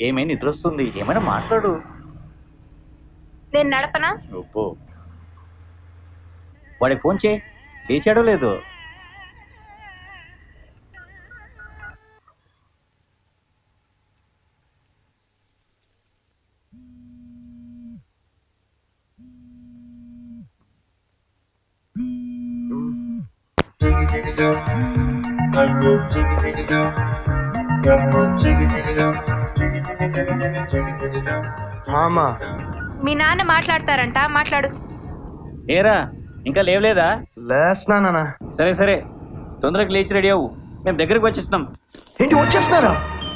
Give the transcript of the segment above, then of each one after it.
ఏమైనా నిద్ర వస్తుంది ఏమైనా మాట్లాడు నేను నడపనా ఒప్పు వాడికి ఫోన్ చేయి లేచాడో లేదు మామా మీ నాన్న మాట్లాడతారంట మాట్లాడు ఏరా ఇంకా లేవలేదా లేస్తున్నా నాన్న సరే సరే తొందరగా లేచి రెడీ అవ్వు మేము దగ్గరికి వచ్చేస్తున్నాం ఏంటి వచ్చేస్తున్నారా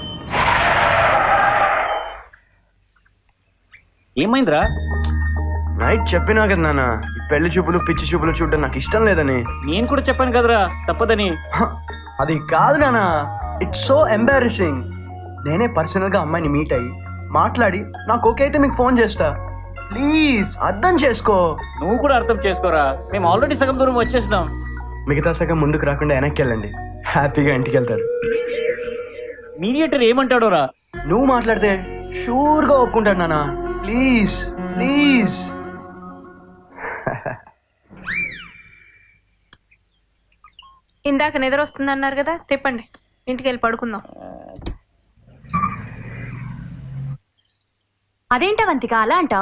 ఏమైందిరా నైట్ చెప్పినా కదా నాన్న ఈ పెళ్లి చూపులు పిచ్చి చూపులు చూడడం నాకు ఇష్టం లేదని నేను కూడా చెప్పాను కదరా తప్పదని హ, అది కాదు నాన్న ఇట్స్ సో ఎంబారసింగ్ నేనే పర్సనల్ గా అమ్మాయిని మీట్ అయ్యి మాట్లాడి నాకు ఓకే అయితే మీకు ఫోన్ చేస్తా ప్లీజ్ అర్థం చేసుకో నువ్వు కూడా అర్థం చేసుకోరా మేము ఆల్రెడీ సగం దూరం వచ్చేసినాం మిగతా సగం ముందుకు రాకుండా వెనక్కి వెళ్ళండి హ్యాపీగా ఇంటికి వెళ్తారు మీడియేటర్ ఏమంటాడోరా నువ్వు మాట్లాడితే షూర్గా ఒప్పుకుంటాడు నాన్న ప్లీజ్ ప్లీజ్ ఇందాక నిద్ర వస్తుంది అన్నారు కదా తిప్పండి ఇంటికి వెళ్ళి పడుకుందాం అదేంటవంతిక అలా అంటావు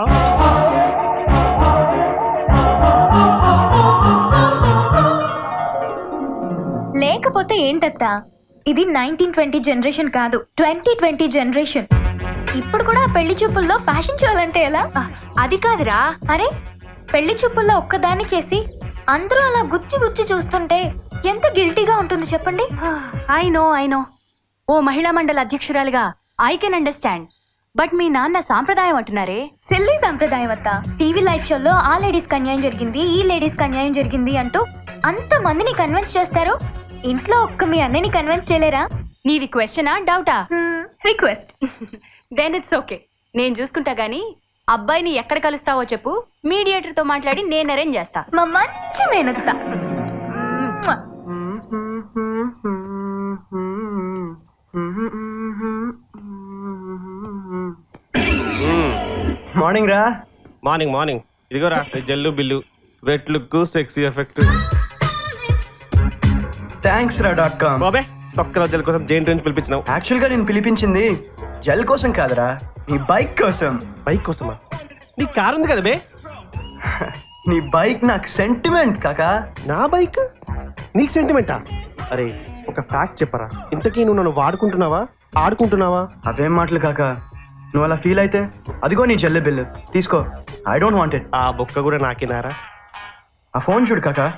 లేకపోతే ఏంటత్తా ఇది నైన్టీన్ ట్వంటీ జనరేషన్ కాదు ట్వంటీ ట్వంటీ జనరేషన్ ఇప్పుడు కూడా పెళ్లి చూపుల్లో ఫ్యాషన్ షోలంటే ఎలా అది కాదురా అరే పెళ్లి చూపుల్లో ఒక్కదాన్ని చేసి అందరూ అలా గుచ్చి గుచ్చి చూస్తుంటే ఎంత గిల్టీగా ఉంటుంది చెప్పండి ఐ నో ఐ నో ఓ మహిళా మండలి అధ్యక్షురాలుగా ఐ కెన్ అండర్స్టాండ్ బట్ మీ నాన్న సాంప్రదాయం అంటున్నారే సిల్లీ సంప్రదాయం అత్త టీవీ లైవ్ షోలో ఆ లేడీస్ అన్యాయం జరిగింది ఈ లేడీస్ అన్యాయం జరిగింది అంటూ అంత మందిని కన్విన్స్ చేస్తారు ఇంట్లో ఒక్క మీ అన్నని కన్విన్స్ చేయలేరా నీది క్వశ్చనా డౌటా రిక్వెస్ట్ దెన్ ఇట్స్ ఓకే నేను చూసుకుంటా గానీ అబ్బాయిని ఎక్కడ కలుస్తావో చెప్పు మీడియేటర్ తో మాట్లాడి నేను అరేంజ్ చేస్తా మా మంచి మేనత్త మార్నింగ్ రా మార్నింగ్ మార్నింగ్ ఇదిగోరా ఈ జల్లు బిల్లు wet look sexy effect thanks రా డాట్ కామ్ బాబే తొక్కల జల్ కోసం జైన్ రేంజ్ పిలిపించినావు యాక్చువల్ గా నేను పిలిపించింది జెల్ కోసం కాదురా నీ బైక్ కోసం బైక్ కోసమా నీ కార్ ఉంది కదా బే నీ బైక్ నాకు సెంటిమెంట్ కాకా నా బైక్ నీకు సెంటిమెంటా అరే ఒక ఫ్యాక్ట్ చెప్పరా ఇంతకీ నువ్వు నన్ను వాడుకుంటున్నావా ఆడుకుంటున్నావా అవేం మాటలు కాక నువ్వు అలా ఫీల్ అయితే అదిగో నీ చెల్లె బిల్లు తీసుకో ఐ డోంట్ వాంట్ ఇట్ ఆ బొక్క కూడా నాకేనారా ఆ ఫోన్ చూడు కాకా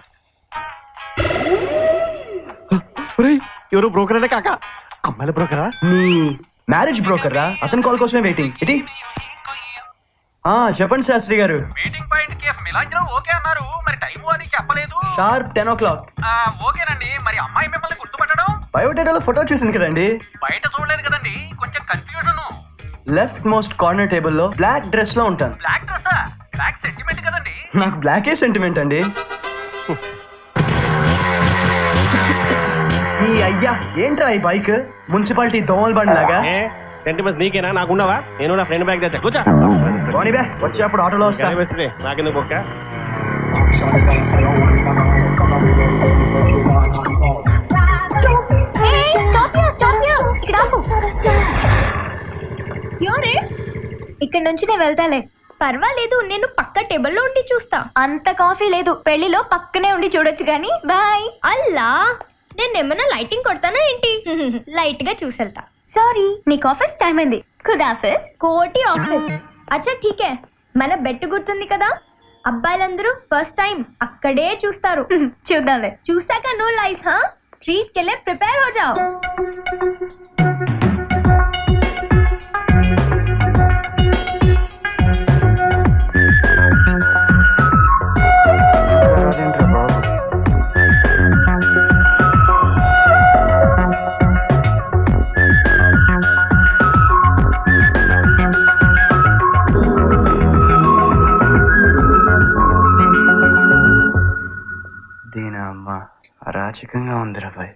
ఎవరు బ్రోకర్ అంటే కాక అమ్మాయిల బ్రోకరా నీ మ్యారేజ్ బ్రోకర్ రా అతని కాల్ కోసమే వెయిటింగ్ ఇది ఆ చెప్పండి శాస్త్రి గారు మీటింగ్ పాయింట్ కి మిలాంజనం ఓకే అన్నారు మరి టైము అది చెప్పలేదు షార్ప్ టెన్ ఓ క్లాక్ ఆ, ఓకేనండి మరి అమ్మాయి మిమ్మల్ని గుర్తుపట్టడం బయోడేటాలో ఫోటో చూసింది కదండి బయట చూడలేదు కదండి కొంచెం కన్ఫ్యూజన్ లెఫ్ట్ మోస్ట్ కార్నర్ టేబుల్లో బ్లాక్ డ్రెస్ లో ఉంటాను బ్లాక్ డ్రెస్సా బ్లాక్ సెంటిమెంట్ కదండి నాకు బ్లాకే సెంటిమెంట్ అండి ఈ అయ్యా ఏంట్రా ఈ బైక్ మున్సిపాలిటీ దోమల బండి లాగా సెంటిమెంట్స్ నీకేనా నాకున్నావా నేను నా ఫ్రెండ్ బ్యాగ్ తెచ్చా కూర్చో పోనీ బే వచ్చేప్పుడు ఆటోలో వస్తా వస్తే నాకెందుకు బొక్క ఇక్కడ నుంచి నేను వెళ్తాలే పర్వాలేదు నేను పక్క టేబుల్లో ఉండి చూస్తా అంత కాఫీ లేదు పెళ్లిలో పక్కనే ఉండి చూడొచ్చు గానీ బాయ్ అల్లా నేను ఏమన్నా లైటింగ్ కొడతానా ఏంటి లైట్ గా చూసెళ్తా సారీ నీకు ఆఫీస్ టైం అయింది ఖుద్ ఆఫీస్ కోటి ఆఫీస్ అచ్చా ఠీకే మన బెట్ గుర్తుంది కదా అబ్బాయిలందరూ ఫస్ట్ టైం అక్కడే చూస్తారు చూద్దాంలే చూసాక నో లైస్ హా ట్రీట్ కెళ్ళే ప్రిపేర్ హో జాओ దీని అమ్మ అరాచకంగా ఉంది రబాయ్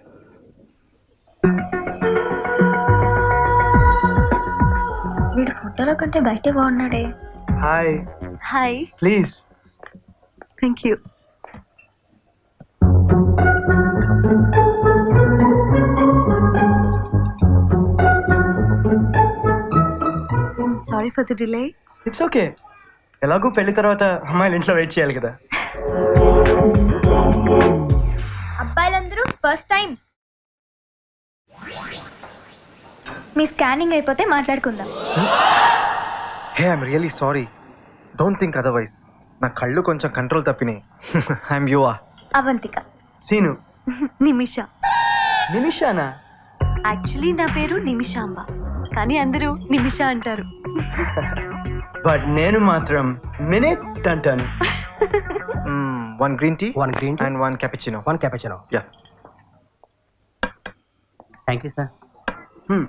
ఫోటోలో కంటే బయటే బాగున్నాడే hi hi please thank you sorry for the delay it's okay ఎలాగో పెళ్లి తర్వాత అమ్మాయిలు ఇంట్లో వెయిట్ చేయాలి కదా అబ్బాయిలందరూ ఫస్ట్ టైం మీ స్కానింగ్ అయిపోతే మాట్లాడుకుందాం hey I'm really sorry don't think otherwise నా కళ్ళు కొంచెం కంట్రోల్ తప్పినాయి ఐఎమ్ యువా అవంతిక సీను నిమిష నిమిషానా యాక్చువల్లీ నా పేరు నిమిషాంబ కానీ అందరూ నిమిష అంటారు బట్ నేను మాత్రం మినిట్ అంటాను one green tea one green and one cappuccino one cappuccino yeah thank you sir Hmm.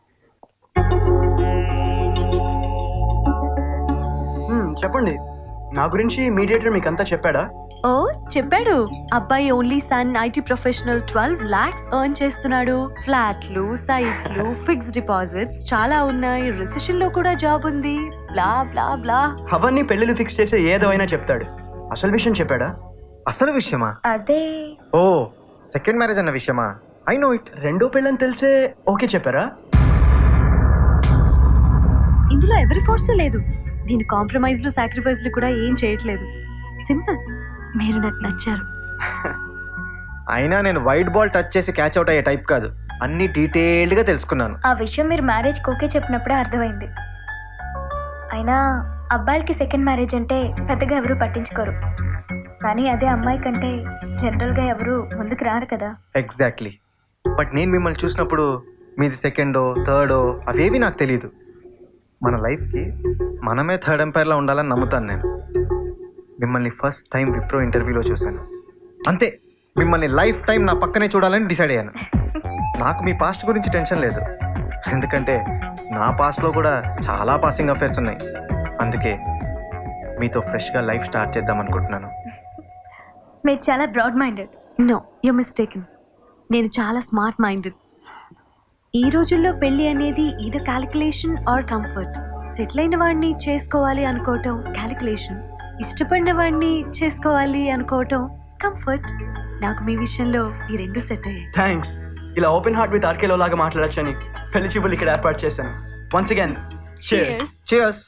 Hmm, చెప్పండి నా గురించి మీడియేటర్ మీకు అంతా చెప్పాడా ఓ చెప్పాడు అబ్బాయి only son IT professional twelve lakhs earn చేస్తున్నాడు ఫ్లాట్లు సైట్లు ఫిక్స్డ్ డిపాజిట్స్ చాలా ఉన్నాయి రిసెషన్ లో కూడా జాబ్ ఉంది బ్లా బ్లా బ్లా అవన్నీ పెళ్ళిళ్ళు ఫిక్స్ చేసే ఏదో అయినా చెప్తాడు అసలు విషయం చెప్పాడా అసలు విషయమా అదే ఓ సెకండ్ మ్యారేజ్ అన్న విషయమా ఐ నో ఇట్ రెండో పెళ్ళని తెలిసే ఓకే చెప్పారా ఇందులో ఎవరి ఫోర్స్ లేదు దీని కాంప్రమైజ్లు సాక్రిఫైస్లు కూడా ఏం చేయట్లేదు సింపుల్ మీరు నాకు నచ్చారు అయినా నేను వైట్ బాల్ టచ్ చేసి క్యాచ్ అవుట్ అయ్యే టైప్ కాదు అన్ని డీటెయిల్డ్గా తెలుసుకున్నాను ఆ విషయం మీరు మ్యారేజ్ ఓకే చెప్పినప్పుడే అర్థమైంది అయినా అబ్బాయిలకి సెకండ్ మ్యారేజ్ అంటే పెద్దగా ఎవరు పట్టించుకోరు కానీ అదే అమ్మాయి కంటే జనరల్గా ఎవరు ముందుకు రారు కదా ఎగ్జాక్ట్లీ బట్ నేను మిమ్మల్ని చూసినప్పుడు మీది సెకండో థర్డో అవేవి నాకు తెలియదు మన లైఫ్కి మనమే థర్డ్ ఎంపైర్లా ఉండాలని నమ్ముతాను నేను మిమ్మల్ని ఫస్ట్ టైం విప్రో ఇంటర్వ్యూలో చూశాను అంతే మిమ్మల్ని లైఫ్ టైం నా పక్కనే చూడాలని డిసైడ్ అయ్యాను నాకు మీ పాస్ట్ గురించి టెన్షన్ లేదు ఎందుకంటే నా పాస్ట్లో కూడా చాలా పాసింగ్ అఫేర్స్ ఉన్నాయి అందుకే మీతో ఫ్రెష్గా లైఫ్ స్టార్ట్ చేద్దాం అనుకుంటున్నాను మీరు చాలా broad minded no you mistaken నేను చాలా స్మార్ట్ మైండెడ్ ఈ రోజుల్లో పెళ్లి అనేది ఇది క్యాలిక్యులేషన్ ఆర్ కంఫర్ట్ సెటిల్ అయిన వాడిని చేసుకోవాలి అనుకోవటం క్యాలిక్యులేషన్ ఇష్టపడిన వాడిని చేసుకోవాలి అనుకోవటం కంఫర్ట్ నాకు మీ విషయంలో ఈ రెండు సెట్ అయ్యాయి థ్యాంక్స్ ఇలా ఓపెన్ హార్ట్ విత్ ఆర్కేలో లాగా మాట్లాడచ్చని పెళ్లి చూపులు ఇక్కడ ఏర్పాటు చేశాను వన్స్ అగైన్ చియర్స్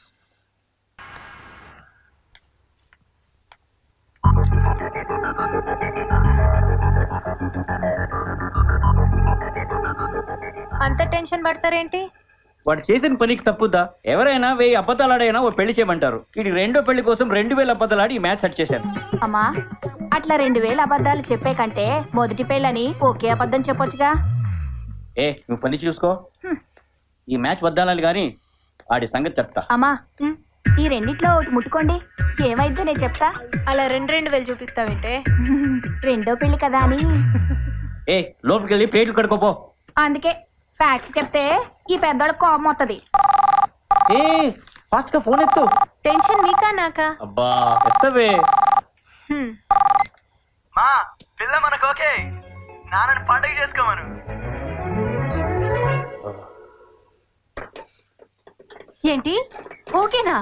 అంత టెన్షన్ పడతారేంటి వాడు చేసిన పనికి తప్పుద్దా ఎవరైనా వెయ్యి అబద్ధాలు ఆడైనా ఓ పెళ్లి చేయమంటారు ఇది రెండో పెళ్లి కోసం రెండు వేల అబద్ధాలు ఆడి ఈ మ్యాచ్ సెట్ చేశాను అమ్మా అట్లా రెండు వేల అబద్ధాలు చెప్పే కంటే మొదటి పెళ్ళని ఒకే అబద్ధం చెప్పొచ్చుగా ఏ నువ్వు పని చూసుకో ఈ మ్యాచ్ వద్దాలని కానీ ఆడి సంగతి చెప్తా అమ్మా ఈ రెండిట్లో ఒకటి ముట్టుకోండి ఏమైద్దో నేను చెప్తా అలా రెండు రెండు వేలు చూపిస్తావేంటే రెండో పెళ్లి కదా అని ఏ లోపలికి వెళ్ళి ప్లేట్లు కడుకోపో అందుకే ఫ్యాక్స్ చెప్తే ఈ పెద్దోళ్ళ కోపం వస్తుంది ఏ ఫాస్ట్ గా ఫోన్ ఎత్తు టెన్షన్ నీకా నాకా అబ్బా ఎత్తవే హ్మ్. మా పిల్ల మనకు ఓకే నాన్నని పండగ చేసుకోమను ఏంటి ఓకేనా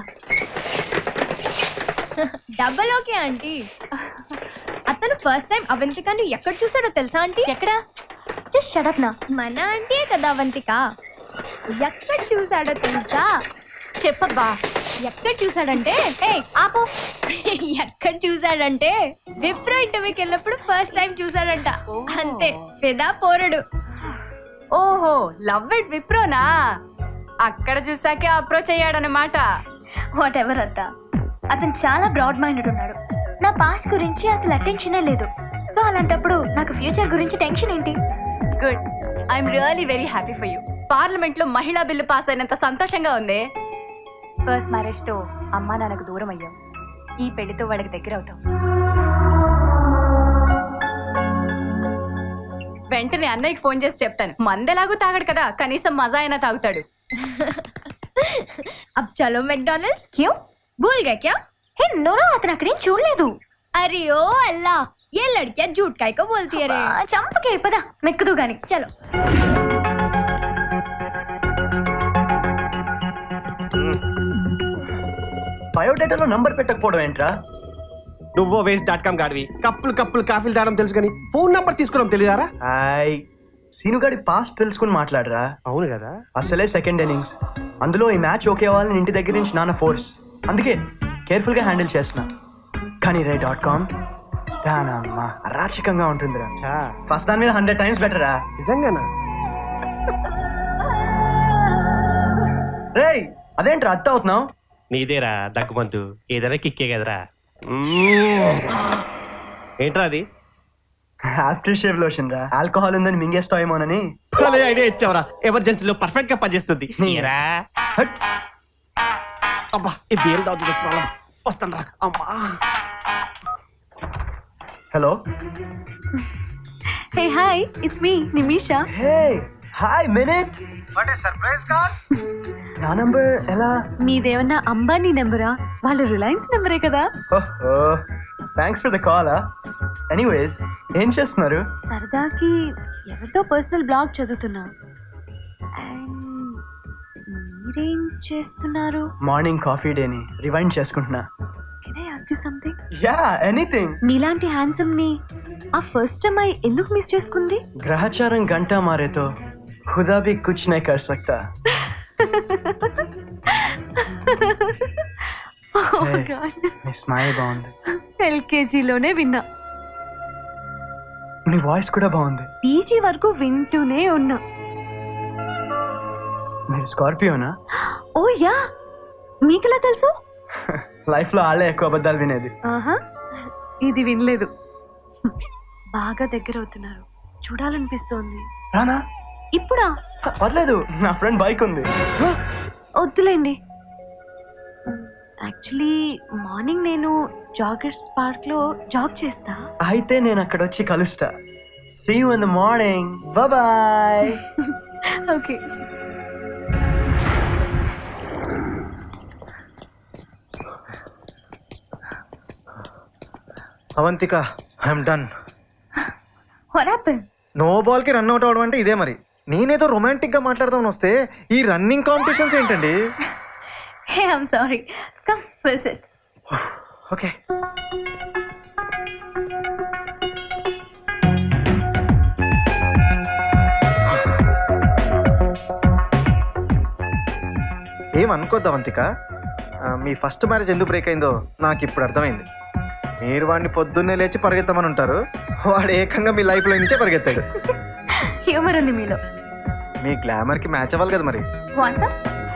డబల్ ఓకే ఆంటీ అతను ఫస్ట్ టైం అవంతికను ఎక్కడ చూసాడో తెలుసా ఆంటీ ఎక్కడ జస్ట్ షడప్ నా మన ఆంటీయే కదా అవంతిక ఎక్కడ చూసాడో తెలుసా చెప్పబ్బా ఎక్కడ చూసాడంటే ఏ ఆపు ఎక్కడ చూసాడంటే విప్రో ఇంటర్వ్యూకి వెళ్ళినప్పుడు ఫస్ట్ టైం చూసాడంట అంతే ఫిదా పోరడు ఓహో లవ్ ఇట్ విప్రోనా అక్కడ చూసాకే అప్రోచ్ అయ్యాడనమాట వాట్ ఎవర్ అత్త అతను చాలా బ్రాడ్ మైండెడ్ ఉన్నాడు నా పాస్ట్ గురించి అసలు అటెన్షనే లేదు సో అలాంటప్పుడు నాకు ఫ్యూచర్ గురించి టెన్షన్ ఏంటి good I'm really very happy for you parliament లో మహిళా బిల్లు పాస్ అయినంత సంతోషంగా ఉంది ఫస్ట్ మ్యారేజ్ తో అమ్మా నాన్నకు దూరం అయ్యాం ఈ పెళ్లితో వాళ్ళకి దగ్గర అవుతాం వెంటనే అన్నయ్యకి ఫోన్ చేసి చెప్తాను మందెలాగూ తాగడు కదా కనీసం మజా అయినా తాగుతాడు अब चलो मैकडॉनल्ड क्यों भूल गए क्या हे नोरा अतन अकड़े చూడలేదు अरे ओ अल्लाह ये लड़कियां झूठ काय को बोलती है रे చంపకే పద మెక్కుదు గాని చలో బయోడేటాలో నంబర్ పెట్టకపోవడం ఏంట్రా నువ్వో వేస్ట్ డాట్ కామ్ గాడివి కప్పులు కప్పులు కాఫీలు తాగడం తెలుసు కానీ ఫోన్ నంబర్ తీసుకోవడం తెలియదారా హాయ్ సీనుగాడి పాస్ట్ తెలుసుకుని మాట్లాడరా అవును కదా అసలే సెకండ్ ఇన్నింగ్స్ అందులో ఈ మ్యాచ్ ఓకే అవ్వాలని ఇంటి దగ్గర నుంచి నాన్న ఫోర్స్ అందుకే కేర్ఫుల్ గా హ్యాండిల్ చేస్తున్నా కానీ రే డాట్ కామ్ దానమ్మా అరాచకంగా ఉంటుందిరా చా ఫస్ట్ దాని మీద హండ్రెడ్ టైమ్స్ బెటరా నిజంగానా రేయ్ అదేంట్రా అత్త అవుతున్నావు నీదేరా దగ్గుమంతు ఏదైనా కిక్కే కదరా మ్మ్. ఏంట్రా అది ఆఫ్టర్ షేవ్ లోషన్ రా ఆల్కహాల్ ఉందని మింగేస్తావేమోనని భలే ఐడియా ఇచ్చావరా ఎమర్జెన్సీలో పర్ఫెక్ట్ గా పనిచేస్తుంది ఏరా? హట్. అబ్బా ఈ బీర్ దావుతుంది ప్రాబ్లం వస్తాను రా అమ్మా hello hey hi it's me Nimisha hey hi minute what surprise call నా నంబర్ ఎలా మీదేమన్నా అంబానీ నెంబరా వాళ్ళ రిలయన్స్ నెంబరే కదా thanks for the call anyways ఏం చేస్తున్నారు సరదాకి ఎవరితో పర్సనల్ బ్లాగ్ చదువుతున్నా And మీరేం చేస్తున్నారు మార్నింగ్ కాఫీ డేని రివైండ్ చేసుకుంటున్నా can I ask you something yeah anything మీలాంటి హ్యాండ్సమ్ ని ఆ ఫస్ట్ అమ్మాయి ఎందుకు మిస్ చేసుకుంది గ్రహచారం గంట మారే తో खुदा भी कुछ नहीं कर सकता Hey. నీ స్మైల్ బాగుంది ఎల్కేజీలోనే విన్నా నీ వాయిస్ కూడా బాగుంది పీజీ వరకు వింటూనే ఉన్నా మీరు స్కార్పియోనా ఓ యా మీకెలా తెలుసు లైఫ్ లో ఆళ్ళే ఎక్కువ అబద్ధాలు వినేది ఆహా ఇది వినలేదు బాగా దగ్గర అవుతున్నారు చూడాలనిపిస్తోంది రానా ఇప్పుడా హ, పర్లేదు నా ఫ్రెండ్ బైక్ ఉంది వద్దులేండి యాక్చువల్లీ మార్నింగ్ నేను జాగర్స్ పార్క్ లో జాగ్ చేస్తా అయితే నేను అక్కడ వచ్చి కలుస్తా see you in the morning bye okay Avantika I'm done What happened? No ball కి రన్ అవుట్ అవడం అంటే ఇదే మరి నేనేదో రొమాంటిక్ గా మాట్లాడదామని వస్తే ఈ రన్నింగ్ కాంపిటీషన్స్ ఏంటండి Hey, I'm sorry. Come, we'll sit. Okay ఏం అనుకోద్దు అవంతిక ఆ, మీ ఫస్ట్ మ్యారేజ్ ఎందుకు బ్రేక్ అయిందో నాకు ఇప్పుడు అర్థమైంది మీరు వాడిని పొద్దున్నే లేచి పరిగెత్తమని ఉంటారు వాడు ఏకంగా మీ లైఫ్లో నుంచే పరిగెత్తాడు హ్యూమర్ ఉంది మీలో మీ గ్లామర్కి మ్యాచ్ అవ్వాలి కదా మరి వాట్సాప్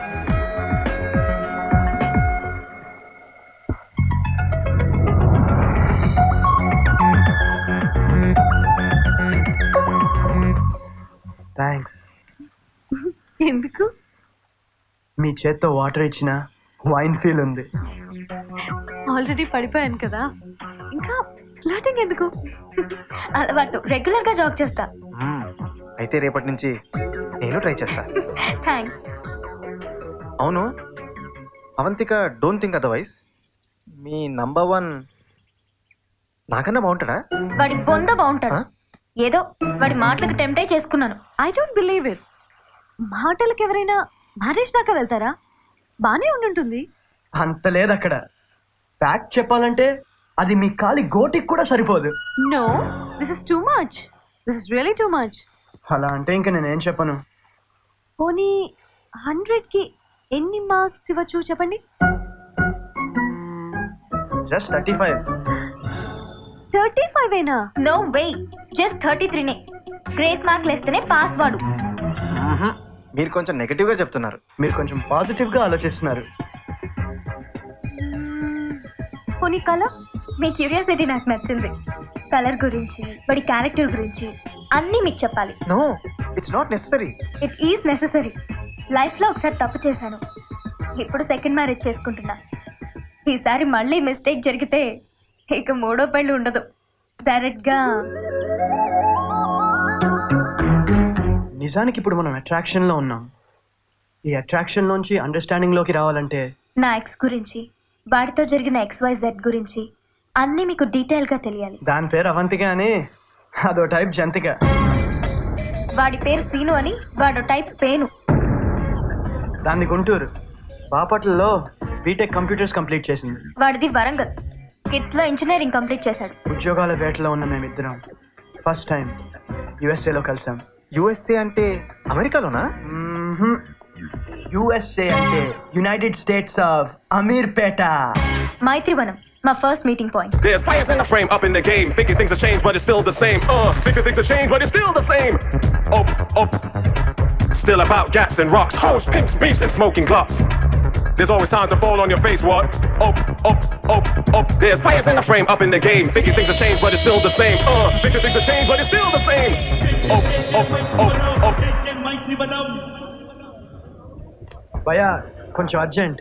థ్యాంక్స్ ఎందుకు మీ చేత్తో వాటర్ ఇచ్చిన వైన్ ఫీల్ ఉంది ఆల్రెడీ పడిపోయాను కదా ఇంకా ఫ్లాటింగ్ ఎందుకు అలవాటు రెగ్యులర్ గా జాగ్ చేస్తా మ్మ్. అయితే రేపటి నుంచి నేను ట్రై చేస్తా థ్యాంక్స్ అవును అవంతిక డోంట్ థింక్ అదర్వైజ్ మీ నంబర్ వన్ నాకన్నా బాగుంటాడా వాడి బొంద బాగుంటాడు ఆ? ఏదో వాడి మాటలకు టెంప్ట్ అయి చేసుకున్నాను ఐ డోంట్ బిలీవ్ ఇట్ మాటలకు ఎవరైనా మ్యారేజ్ దాకా వెళ్తారా బానే ఉండుంటుంది అంత లేదు అక్కడ ఫ్యాక్ట్ చెప్పాలంటే అది మీ కాలి గోటికి కూడా సరిపోదు no this is too much this is really too much అలా అంటే ఇంకా నేనేం చెప్పను పోనీ హండ్రెడ్కి ఎన్ని మార్క్స్ ఇవ్వచ్చు చెప్పండి just thirty five thirty five ఏనా నో వే జస్ట్ థర్టీ త్రీనే గ్రేస్ మార్క్ లేస్తేనే పాస్ వాడు మీరు కొంచెం నెగటివ్ గా చెప్తున్నారు మీరు కొంచెం పాజిటివ్ గా ఆలోచిస్తున్నారు పోనీ కల మీ క్యూరియాసిటీ నాకు నచ్చింది కలర్ గురించి వాడి క్యారెక్టర్ గురించి అన్నీ మీకు చెప్పాలి no it's not necessary it is necessary లైఫ్లో ఒకసారి తప్పు చేశాను ఇప్పుడు సెకండ్ మ్యారేజ్ చేసుకుంటున్నా ఈసారి మళ్ళీ మిస్టేక్ జరిగితే ఇక మూడో పెళ్ళి ఉండదు డైరెక్ట్గా నిజానికి ఇప్పుడు మనం అట్రాక్షన్ లో ఉన్నాం ఈ అట్రాక్షన్ నుంచి అండర్స్టాండింగ్ లోకి రావాలంటే నా ఎక్స్ గురించి వాడితో జరిగిన ఎక్స్ వై జెడ్ గురించి అన్నీ మీకు డీటెయిల్గా తెలియాలి దాని పేరు అవంతిక అని అదో టైప్ జంతిక వాడి పేరు సీను అని వాడు టైప్ పేను దాన్ని గుంటూరు బాపట్లలో బీటెక్ కంప్యూటర్స్ కంప్లీట్ చేసింది వాడిది వరంగల్ కిడ్స్ లో ఇంజనీరింగ్ కంప్లీట్ చేశాడు ఉద్యోగాల వేటలో ఉన్న మేమిద్దరం ఫస్ట్ టైం యుఎస్ఏలో కలిసాం యుఎస్ఏ అంటే అమెరికాలోనా యుఎస్ఏ అంటే United States of Ameerpet Maitrivanam మా first meeting point There's players in the frame, up in the game, thinking things have changed, but it's still the same. Uh, thinking things have changed, but it's still the same. Oh, oh. Still about gats and rocks, hoes, pimps, beefs, and smoking glocks. There's always time to fall on your face, what? Oh, oh, oh, oh. There's players in the frame, up in the game, thinking things have changed, but it's still the same. Uh, thinking things have changed, but it's still the same. Oh, oh, oh, oh. భయా కొంచెం urgent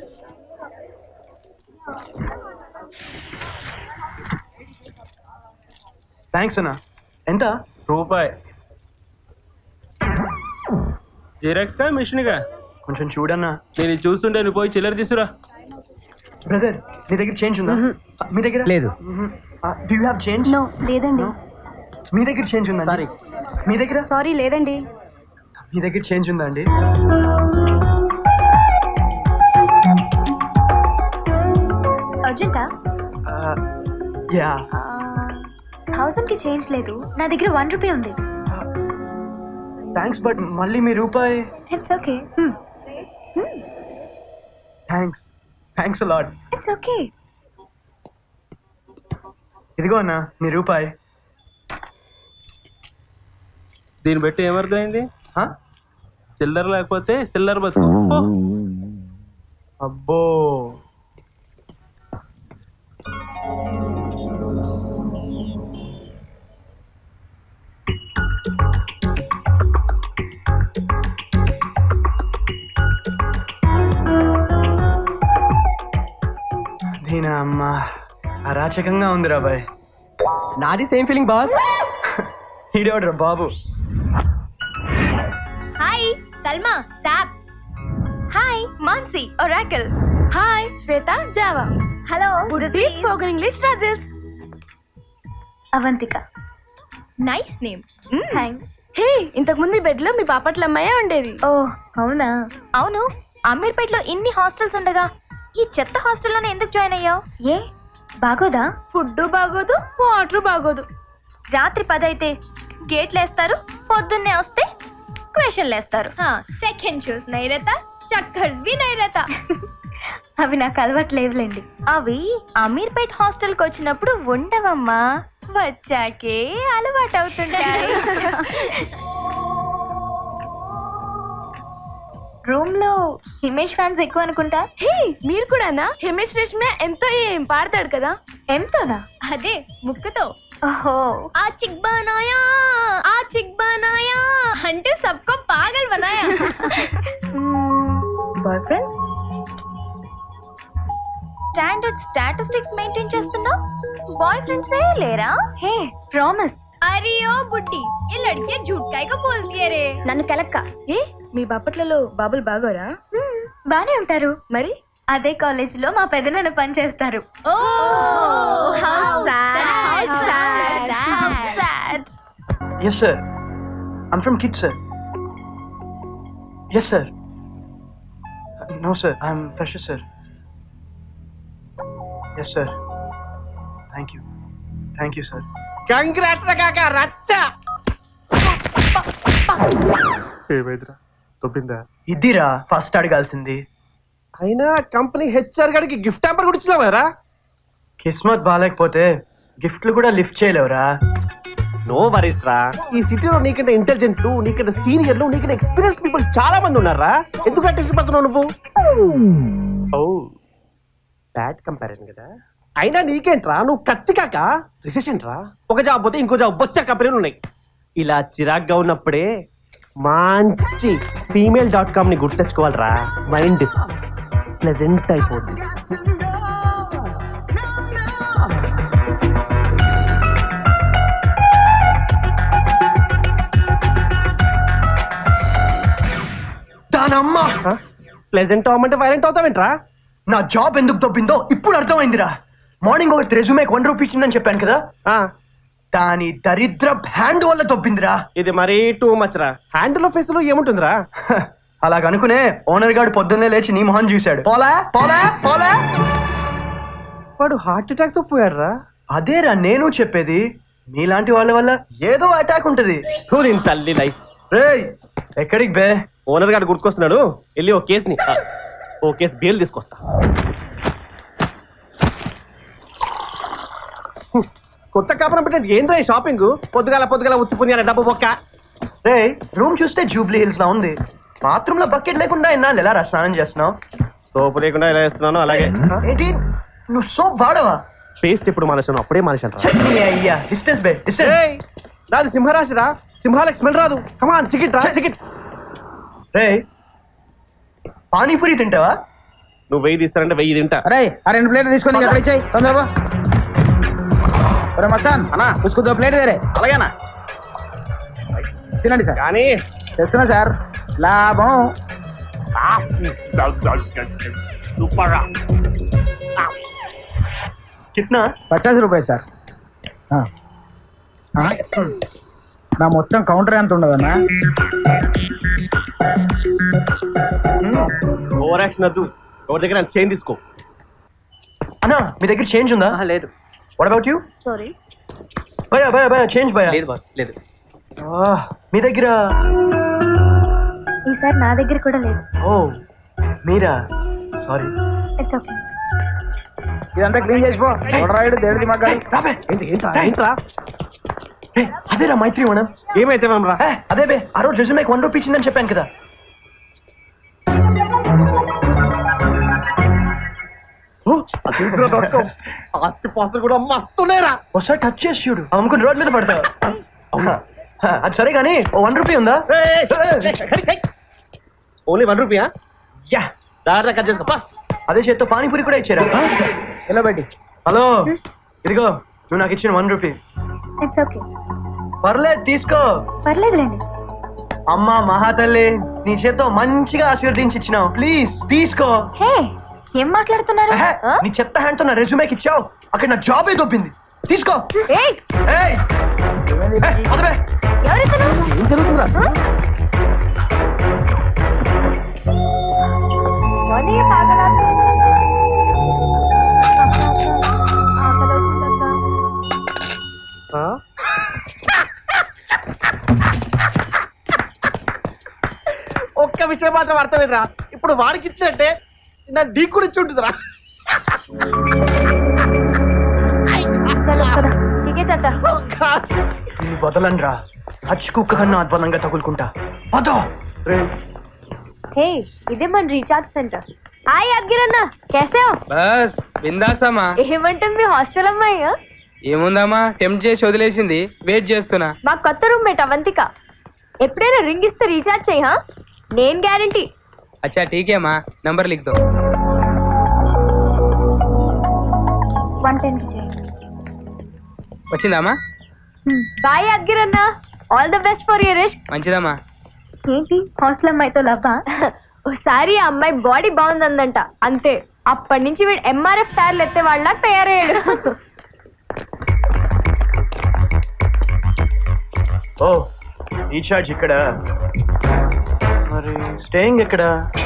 thanks అన్న ఎంత రూపాయి xerox కా machine గా కొంచెం చూడన్నా నేను ఇది చూస్తుంటే నువ్వు పోయి చిల్లర తీసురా బ్రదర్ మీ దగ్గర చేంజ్ ఉందా మీ దగ్గర లేదు. Do you have change no లేదండి మీ దగ్గర చేంజ్ ఉందా సారీ మీ దగ్గర సారీ లేదండి మీ దగ్గర చేంజ్ ఉందా అండి అర్జెంటా యా థౌసండ్ కి చేంజ్ లేదు నా దగ్గర వన్ రూపీ ఉంది థ్యాంక్స్ బట్ మళ్ళీ మీ రూపాయి ఇట్స్ ఓకే థ్యాంక్స్ థ్యాంక్స్ లాడ్ ఇట్స్ ఓకే ఇదిగో అన్న మీ రూపాయి దీన్ని బట్టి ఏమర్థమైంది Huh? చిల్లర లేకపోతే చిల్లర బతుకు ఓ, అబ్బో దీనా అమ్మా అరాచకంగా ఉంది రాబాయ్ నాది సేమ్ ఫీలింగ్ బాస్ ఈడేవడరా బాబు hi Salma SAP hi Mansi Oracle hi Shweta Java hello Buddhi spoken English రాజెస్ Avantika nice name thanks hey ఇంతకు ముందు బెడ్ లో మీ పాపట్ల అమ్మాయే ఉండేది ఓ అవునా అవును అమీర్పేటలో ఇన్ని హాస్టల్స్ ఉండగా ఈ చెత్త హాస్టల్లోనే ఎందుకు జాయిన్ అయ్యావు ఏ బాగోదా ఫుడ్ బాగోదు వాటర్ బాగోదు రాత్రి పదైతే గేట్లు వేస్తారు పొద్దున్నే వస్తే క్వశ్చన్లు వేస్తారు సెకండ్ షూస్ నైరత చక్కర్స్ బి నైరత అవి నాకు అలవాట్లేవులేండి అవి అమీర్పేట్ హాస్టల్కి వచ్చినప్పుడు ఉండవమ్మా వచ్చాకే అలవాటు అవుతుంటాయి రూమ్ లో హిమేష్ ఫ్యాన్స్ ఎక్కువ అనుకుంటా హే మీరు కూడానా హిమేష్ రేష్మే ఎంతో ఏం పాడతాడు కదా ఎంతనా అదే ముక్కుతో ఓహో ఆ చిక్ బనాయా ఆ చిక్ బనాయా అంటే సబ్కో పాగల్ బనాయా boy friends standard statistics maintain చేస్తున్నావు బాయ్ ఫ్రెండ్స్ ఏ లేరా హే ప్రామిస్ అరే ఓ బుడ్డి ఈ లడ్కే झूठ काय को बोलती है रे నన్ను కలక్క ఏ మీ బాపట్లలో బాబులు బాగోరా బానే ఉంటారు మరి అదే కాలేజ్ లో మా పెదనాన్న పని చేస్తారు yes sir I'm from kid sir yes sir no sir I'm fresh sir yes sir thank you thank you sir congrats కాక రచ్చ ఏమైందిరా తొప్పిందా ఇదిరా ఫస్ట్ అడగాల్సింది అయినా కంపెనీ హెచ్ఆర్ గడికి గిఫ్ట్ హ్యాంపర్ కూడా ఇచ్చినావు కదరా కిస్మత్ బాగాలేకపోతే గిఫ్ట్లు కూడా లిఫ్ట్ చేయలేవురా నో వరీస్ రా ఈ సిటీలో నీకంటే ఇంటెలిజెంట్ నీకంటే సీనియర్లు నీకంటే ఎక్స్పీరియన్స్ పీపుల్ చాలా మంది ఉన్నారా ఎందుకు టెన్షన్ పడుతున్నావు నువ్వు ఓ బ్యాడ్ కంపారిజన్ కదా అయినా నీకేంట్రా నువ్వు కత్తి కాక రిసెషన్ రా ఒక జాబ్ పోతే ఇంకో జాబ్ బొచ్చ కంపెనీలు ఉన్నాయి ఇలా చిరాగ్గా ఉన్నప్పుడే మంచి ఫీమేల్ డాట్ కామ్ ని గుర్తు తెచ్చుకోవాలరా మైండ్ ప్లెజెంట్ అయిపోతుంది దానమ్మా ప్లెజెంట్ అవ్వమంటే వైలెంట్ అవుతావేంట్రా నా జాబ్ ఎందుకు దొబ్బిందో ఇప్పుడు అర్థమైందిరా మార్నింగ్ ఒక రెజ్యూమేకి వన్ రూపీ ఇచ్చిందని చెప్పాను కదా ఆ, దాని దరిద్ర హ్యాండ్ వల్ల దొబ్బిందిరా ఇది మరీ టూ మచ్ రా హ్యాండిల్ ఫేస్ లో ఏముంటుందిరా హ, అలా కనుకునే ఓనర్ గారు పొద్దున్నే లేచి నీ మొహం చూశాడు పోలా పోలా పోలా వాడు హార్ట్ అటాక్ తో పోయాడు రా అదేరా నేను చెప్పేది మీలాంటి వాళ్ళ వల్ల ఏదో అటాక్ ఉంటది చూడు తల్లి లైఫ్ రేయ్ ఎక్కడికి బే ఓనర్ గారు గుర్తుకొస్తున్నాడు వెళ్ళి ఓ కేసుని ఆ, ఓ కేసు బెయిల్ తీసుకొస్తా హ్మ్. కొత్త కాపురం పెట్టండి ఏంద్రా ఈ షాపింగ్ పొద్దుగాల పొద్దుగాల ఉత్తి పుణ్యాల డబ్బు బొక్క రే రూమ్ చూస్తే జూబ్లీ హిల్స్ లా ఉంది బాత్రూమ్ లో బకెట్ లేకుండా ఇన్నాళ్ళు ఎలా రా స్నానం చేస్తున్నావు సోపు లేకుండా ఇలా వేస్తున్నాను అలాగే ఏంటి నువ్వు సోప్ వాడవా పేస్ట్ ఎప్పుడు మానేశాను అప్పుడే మానేశాను రా చట్నీ అయ్యా డిస్టెన్స్ బే డిస్టెన్స్ ఏయ్, నాది సింహరాశి రా సింహాలకు స్మెల్ రాదు కమాన్ చికెట్ రా చికెట్ రే పానీపూరి తింటావా నువ్వు వెయ్యి తీస్తారంటే వెయ్యి తింటా అరే ఆ రెండు ప్లేట్లు తీసుకొని ఎక్కడ ఇచ్చాయి తొందరగా ఒరే మస్తాన్ అన్నా ఉసుకు ప్లేట్ వేరే అలాగేనా తినండి సార్ కానీ తెస్తున్నా సార్ లాభం కిట్నా పచాస్ రూపాయలు సార్ ఆ. ఆ? నా మొత్తం కౌంటర్ ఎంత ఉండదన్నా ఓవర్ యాక్షన్ వద్దు ఎవరి దగ్గర చైన్ తీసుకో అన్నా మీ దగ్గర చేంజ్ ఉందా లేదు వాట్ అబౌట్ యూ సారీ భయ భయ భయ చేంజ్ భయ లేదు బాస్ లేదు మీ దగ్గర ఈసారి నా దగ్గర కూడా లేదు ఓ మీరా సారీ ఇట్స్ ఓకే ఇదంతా క్లీన్ చేసిపో రాయుడు దేవుడి మగ్గాడు రాబే ఏంటి ఏంట్రా ఏంట్రా రే, అదేరా మైత్రి మనం ఏమైతే మనం రా అదే బే ఆ రోజు రెజ్యూమేకి వన్ రూపీ ఇచ్చిందని చెప్పాను కదా ఆస్తి పాస్తులు కూడా మస్తున్నాయిరా ఒకసారి టచ్ చేసి చూడు అమ్ముకుని రోడ్ మీద పడతావు అవునా హ, అది సరే కానీ ఓ వన్ రూపీ ఉందా ఓన్లీ వన్ రూపీయా యా దారిలో కట్ చేసుకో అదే చేత్తో పానీపూరి కూడా ఇచ్చారా ఎలా పెట్టి హలో ఇదిగో నువ్వు నాకు ఇచ్చిన వన్ రూపీ ఇట్స్ ఓకే పర్లేదు తీసుకో పర్లేదులేండి అమ్మా మహాతల్లి నీ చేత్తో మంచిగా ఆశీర్వదించి ఇచ్చినావు ప్లీజ్ తీసుకో హే ఏం మాట్లాడుతున్నారు ఎహె, ఆ? నీ చెత్త హ్యాండ్ తో నా రెజ్యూమేకి ఇచ్చావు అక్కడ నా జాబ్ ఏ దొబ్బింది తీసుకో ఏయ్ ఏయ్ ఏ, వదలే. ఎవరితను ఏం జరుగుతుందిరా మనీ పాగలా ఆకలవుతుందక్క. ఆ? ఒక్క విషయం మాత్రం అర్థమైందిరా ఇప్పుడు వాడికి ఇచ్చినట్టే నా డీ కూడా ఇచ్చి ఉంటుందిరా చలో పద ठीक है चाचा నిన్ను వదలనురా హచ్ కుక్క కన్నా అద్భుతంగా తగులుకుంటా వదో हे ఇదే మన రీఛార్జ్ సెంటర్ హాయ్ అద్గిరన్న कैसे हो బస్ బిందాసమ్మా ఏమంటుంది మీ హాస్టల్ అమ్మాయి ఆ? ఏముందమ్మా టెంప్ట్ చేసి వదిలేసింది వెయిట్ చేస్తున్నా మా కొత్త రూమ్మేట్ అవంతిక ఎప్పుడైనా రింగ్ ఇస్తే రీఛార్జ్ చేయి హా? నేను గ్యారంటీ అచ్చా ఠీకేమా నంబర్ లిఖ్ దో వన్ టెన్ కి చేయి వచ్చిందమ్మా బాయ్ అద్గిరన్న all the best for your risk మంచిదమ్మా ఏంటి హాస్టల్ అమ్మాయితో లవ్వా ఓసారి ఆ అమ్మాయి బాడీ బాగుందందంట అంతే అప్పటి నుంచి వీడు ఎంఆర్ఎఫ్ టైర్లు ఎత్తే వాళ్ళ తయారయ్యాడు ఓ రీఛార్జ్ ఇక్కడ మరి స్టేయింగ్ ఎక్కడ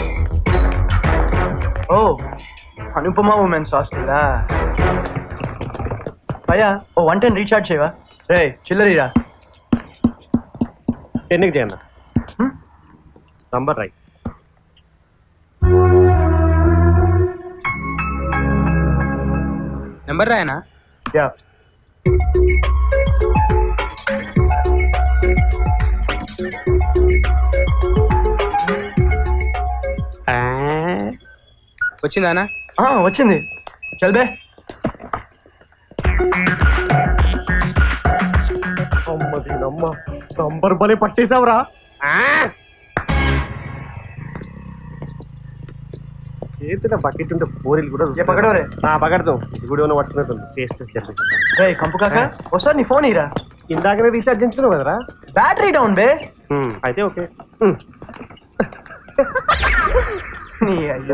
ఓ అనుపమ ఉమెన్స్ హాస్టలా అయ్యా ఓ వన్ టెన్ రీఛార్జ్ చేయవా రే చిల్లరీరా ఎన్నికి చేయండి నంబర్ రైట్ నెంబర్ రాయనా యా వచ్చిందానా ఆ, వచ్చింది చల్బే అమ్మది నమ్మ నంబర్ బలి పట్టేశావురా చేతిలో బకెట్ ఉంటే పోరీలు కూడా ఏ పకడోరే ఆ పకడతాం ఇది కూడా ఏమైనా పట్టుకున్నట్టుంది టేస్ట్ చెప్పి రే కంపు కాక ఒకసారి నీ ఫోన్ ఇరా ఇందాకనే రీఛార్జ్ చేయించుకున్నావు కదరా బ్యాటరీ డౌన్ బే హ్మ్, అయితే ఓకే నీ అయ్యా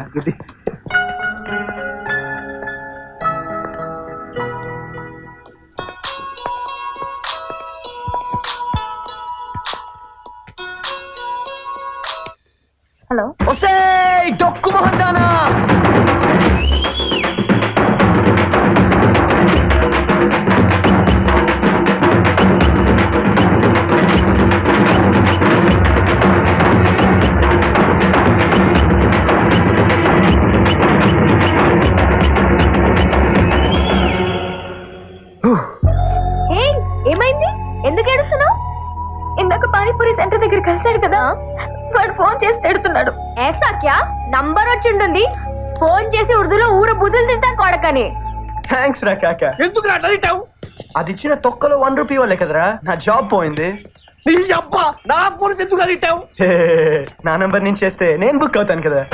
హలో వస్తే డొక్కు మొహందానా ఏ ఏమైంది ఎందుకు ఏడుస్తున్నావు ఇందాక పానీపూరి సెంటర్ దగ్గర కలిసాడు కదా వాడు ఫోన్ చేసి తిడుతున్నాడు ఏసా క్యా నంబర్ వచ్చి ఉంటుంది ఫోన్ చేసి ఉర్దూలో ఊర బుద్ధులు తింటాను కొడకని థ్యాంక్స్ రా కాక ఎందుకు రా నడిటావు అది ఇచ్చిన తొక్కలో వన్ రూపీ వాళ్ళే కదరా నా జాబ్ పోయింది నీ అబ్బా నా ఫోన్ ఎందుకు నడిటావు హే, నా నంబర్ నుంచి చేస్తే నేను బుక్ అవుతాను కదా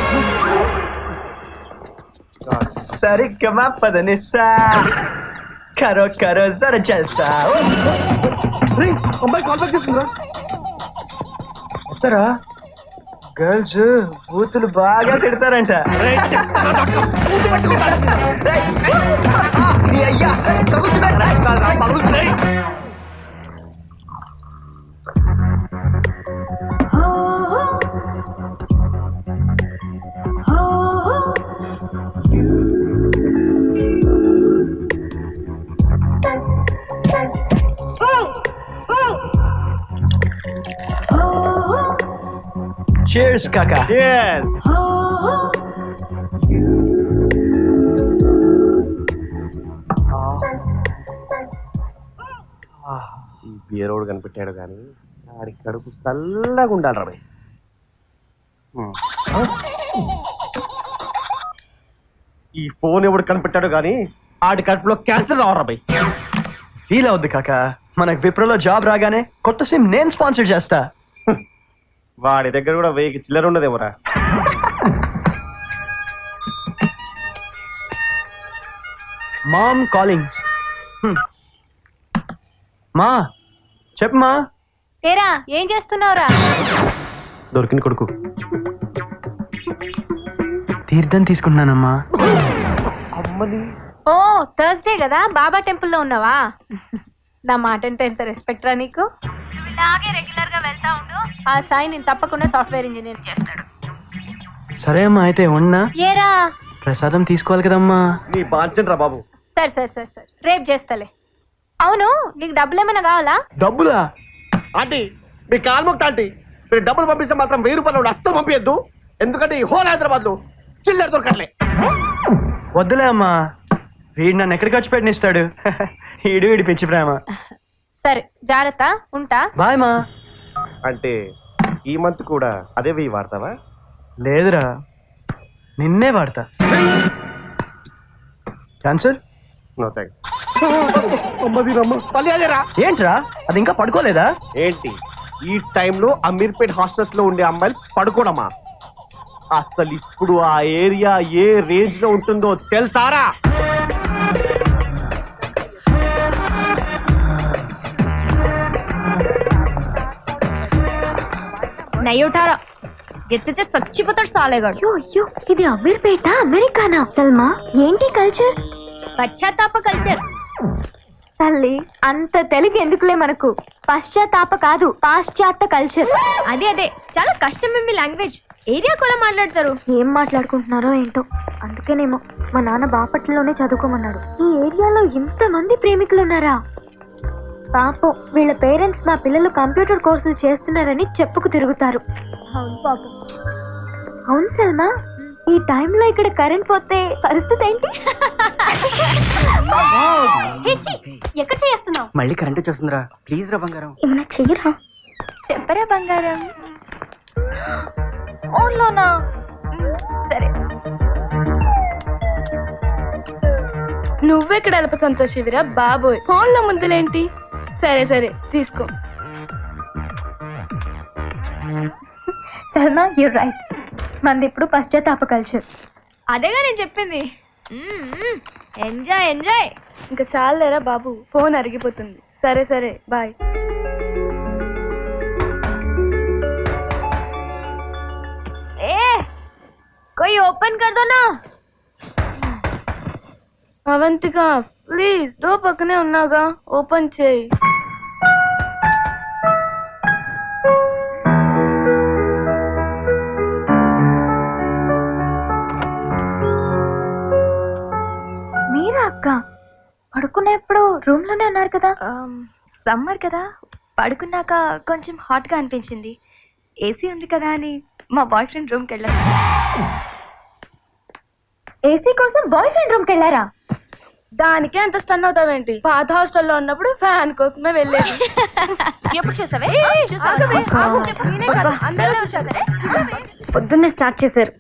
సరిగ్గా పదని సా కరో కరో జర జల్సా అమ్మాయి కాల్ బ్యాక్ చేస్తుందా వస్తారా గర్ల్స్ బూతులు బాగా తిడతారంట నీ అయ్యా Cheers, Kaka. Yes. ఈ బీరోడు కనిపెట్టాడు కానీ ఆడి కడుపు చల్లగా ఉండాలి రా భయ్. హ్మ్. ఈ ఫోన్ ఎవడు కనిపెట్టాడు కానీ ఆడి కడుపులో క్యాన్సర్ రావరా భయ్ ఫీల్ అవుద్ది కాక మనకు విప్రోలో జాబ్ రాగానే కొత్త సిమ్ నేను స్పాన్సర్ చేస్తా వాడి దగ్గర కూడా వెయ్యికి చిల్లర ఉండదేమోరా మామ్ కాలింగ్స్ మా చెప్పమా ఏరా ఏం చేస్తున్నావురా దొరికిన కొడుకు తీర్థం తీసుకుంటున్నానమ్మా అమ్మని ఓ థర్స్డే కదా బాబా టెంపుల్లో ఉన్నావా నా మాట అంటే ఎంత రెస్పెక్ట్ రా నీకు నువ్వు ఇలాగే రెగ్యులర్ గా వెళ్తా ఉండు ఆ సాయి నేను తప్పకుండా సాఫ్ట్వేర్ ఇంజనీర్ చేస్తాడు సరే అమ్మా అయితే ఉన్నా ఏరా ప్రసాదం తీసుకోవాలి కదమ్మా నీ బాంచన్ రా బాబు సరే సరే సరే సరే రేపు చేస్తాలే అవును నీకు డబ్బులు ఏమైనా కావాలా డబ్బులా ఆంటీ మీ కాల్మొక్త ఆంటీ మీరు డబ్బులు పంపిస్తే మాత్రం వెయ్యి రూపాయలు అస్సలు పంపించద్దు ఎందుకంటే ఈ హోల్ హైదరాబాద్ లో చిల్లర దొరకట్లే వద్దులే అమ్మా వీడు నన్ను ఎక్కడికి వచ్చి పెట్టినిస్తాడు ఈడు వీడి పిచ్చి ప్రేమ సరే జాగ్రత్త ఉంటా బాయ్ మా అంటే ఈ మంత్ కూడా అదే వెయ్యి వాడతావా లేదురా నిన్నే వాడతా క్యాన్సర్ నో థ్యాంక్స్ మళ్ళీ అదేరా ఏంట్రా అది ఇంకా పడుకోలేదా ఏంటి ఈ టైంలో అమీర్పేట్ హాస్టల్స్ లో ఉండే అమ్మాయిలు పడుకోవడమా అసలు ఇప్పుడు ఆ ఏరియా ఏ రేంజ్ లో ఉంటుందో తెలుసారా నయ్యోటారా ఎత్తితే చచ్చిపోతాడు సాలేగాడు అయ్యో అయ్యో ఇది అమీర్పేట అమెరికానా సల్మా ఏంటి కల్చర్ పశ్చాత్తాప కల్చర్ తల్లి అంత తెలుగు ఎందుకులే మనకు పశ్చాత్తాప కాదు పాశ్చాత్య కల్చర్ అదే అదే చాలా కష్టం మీ లాంగ్వేజ్ ఏరియా కూడా మాట్లాడతారు ఏం మాట్లాడుకుంటున్నారో ఏంటో అందుకేనేమో మా నాన్న బాపట్లలోనే చదువుకోమన్నాడు ఈ ఏరియాలో ఇంతమంది ప్రేమికులు ఉన్నారా పాపం వీళ్ళ పేరెంట్స్ మా పిల్లలు కంప్యూటర్ కోర్సులు చేస్తున్నారని చెప్పుకు తిరుగుతారు అవును పాపం అవును సల్మా ఈ టైంలో ఇక్కడ కరెంట్ పోతే పరిస్థితి ఏంటి హే, ఛీ, ఎక్కడ చేస్తున్నావు మళ్ళీ కరెంట్ వచ్చేస్తుందిరా ప్లీజ్ రా బంగారం ఏమైనా చెయ్యరా చెప్పరా బంగారం ఫోన్లోనా సరే నువ్వెక్కడ అల్ప సంతోషివిరా బాబోయ్ ఫోన్లో ముందులేంటి సరే సరే తీసుకో సల్మా యూ రైట్ మంది ఇప్పుడు పశ్చాత్తాప కల్చర్ అదేగా నేను చెప్పింది ఎంజాయ్ ఎంజాయ్ ఇంకా చాలేరా బాబు ఫోన్ అరిగిపోతుంది సరే సరే బాయ్ ए कोई ओपन कर दो ना అవంతిక ప్లీజ్ డో పక్కనే ఉన్నాగా ఓపెన్ చేయి మీరా అక్క పడుకునేప్పుడు రూమ్ లోనే ఉన్నారు కదా సమ్మర్ కదా పడుకున్నాక కొంచెం హాట్గా అనిపించింది ఏసీ ఉంది కదా అని మా బాయ్ ఫ్రెండ్ రూమ్కి వెళ్ళాను ఏసీ కోసం బాయ్ ఫ్రెండ్ రూమ్ కి వెళ్ళారా దానికే అంత స్టన్ అవుతావేంటి పాత హాస్టల్లో ఉన్నప్పుడు ఫ్యాన్ కోసమే వెళ్ళేది ఎప్పుడు చూసావే ఏయ్, చూసావా? ఆగవే, ఆగు, చెప్పు, నేనే కాదు, అందరూ చూసారే పొద్దున్నే స్టార్ట్ చేశారు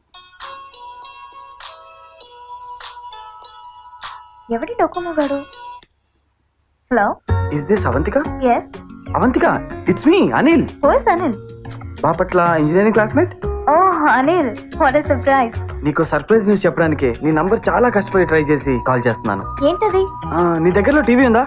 ఎవడి డొక్కమోగాడు hello is this Avantika yes Avantika it's me Anil who's Anil Bapatla engineering classmate oh Anil what a surprise నీకు సర్ప్రైజ్ న్యూస్ చెప్పడానికి నీ నంబర్ చాలా కష్టపడి ట్రై చేసి కాల్ చేస్తున్నాను ఏంటది ఆ, నీ దగ్గరలో టీవీ ఉందా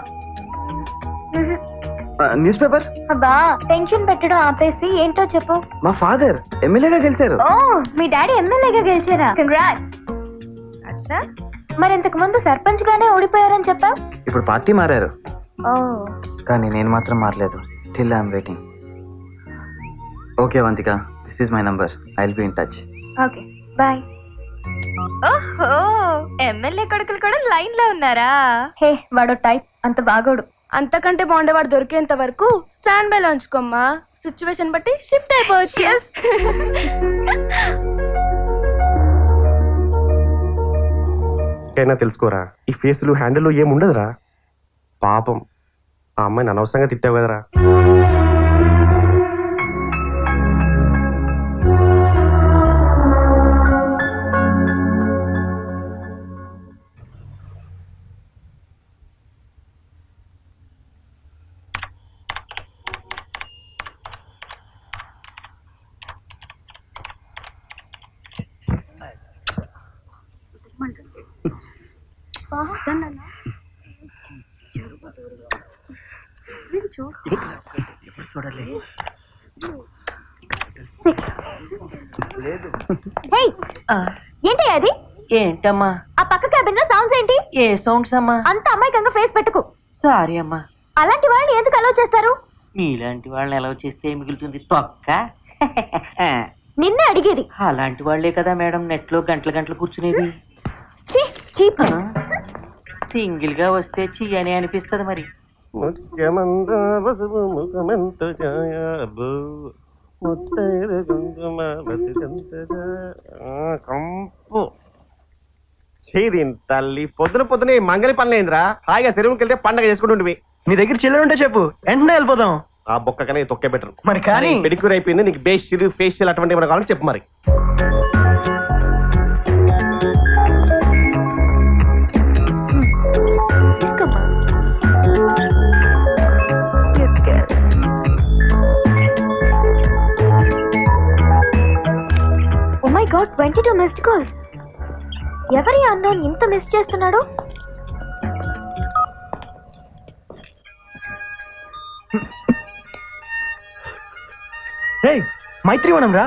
న్యూస్ పేపర్ అబ్బా టెన్షన్ పెట్టడం ఆపేసి ఏంటో చెప్పు మా ఫాదర్ ఎమ్మెల్యేగా గెలిచారు ఓ మీ డాడీ ఎమ్మెల్యేగా గెలిచారా కంగ్రాట్స్ అచ్చా మరి ఇంతకు ముందు సర్పంచ్ గానే ఓడిపోయారని చెప్పావు ఇప్పుడు పార్టీ మారారు ఓ కానీ నేను మాత్రం మారలేదు still I'm waiting okay Avantika this is my number I will be in touch okay bye ఓహో ఎమ్మెల్యే కొడుకులు కూడా లైన్ లో ఉన్నారా హే వాడు టైప్ అంత బాగోడు అంతకంటే బాగుండేవాడు దొరికేంత వరకు స్టాండ్ బై లో ఉంచుకోమ్మా సిచ్యువేషన్ బట్టి షిఫ్ట్ అయిపోవచ్చు అయినా తెలుసుకోరా ఈ ఫేస్లు హ్యాండిల్ ఏం ఉండదురా పాపం ఆ అమ్మాయిని అనవసరంగా తిట్టావు కదరా హే ఏంటి అది ఏంటమ్మా ఆ పక్క క్యాబిన్ లో సౌండ్స్ ఏంటి ఏ సౌండ్స్ అమ్మా అంత అమ్మాయికంగా ఫేస్ పెట్టుకు సారీ అమ్మా అలాంటి వాళ్ళని ఎందుకు అలౌ చేస్తారు మీలాంటి వాళ్ళని ఎలా చేస్తే మిగులుతుంది తొక్క నిన్నే అడిగేది అలాంటి వాళ్ళే కదా మేడం నెట్ లో గంటల గంటలు కూర్చునేది చీ చీప్ సింగిల్ గా వస్తే చీ అని అనిపిస్తది మరి ముత్యమంద వసువు ముఖమెంత ఛాయ అబ్బో ముత్తైదు కుంకుమ బతికంత ఛాయ. ఆ, కంపు చేది తల్లి పొద్దున పొద్దున ఈ మంగళి పనులు ఏందిరా హాయిగా చెరువుకి వెళ్తే పండగ చేసుకుంటుంటివి నీ దగ్గర చిల్లర ఉంటే చెప్పు వెంటనే వెళ్ళిపోదాం ఆ బొక్క కన్నా తొక్కే బెటర్ మరి కానీ పెడిక్యూర్ అయిపోయింది నీకు బేస్ చిరు ఫేషియల్ అటువంటి ఏమైనా కావాలంటే చెప్పు మరి oh my god twenty two missed calls ఎవరి అన్నోన్ ఇంత మిస్ చేస్తున్నాడు రే మైత్రివనం రా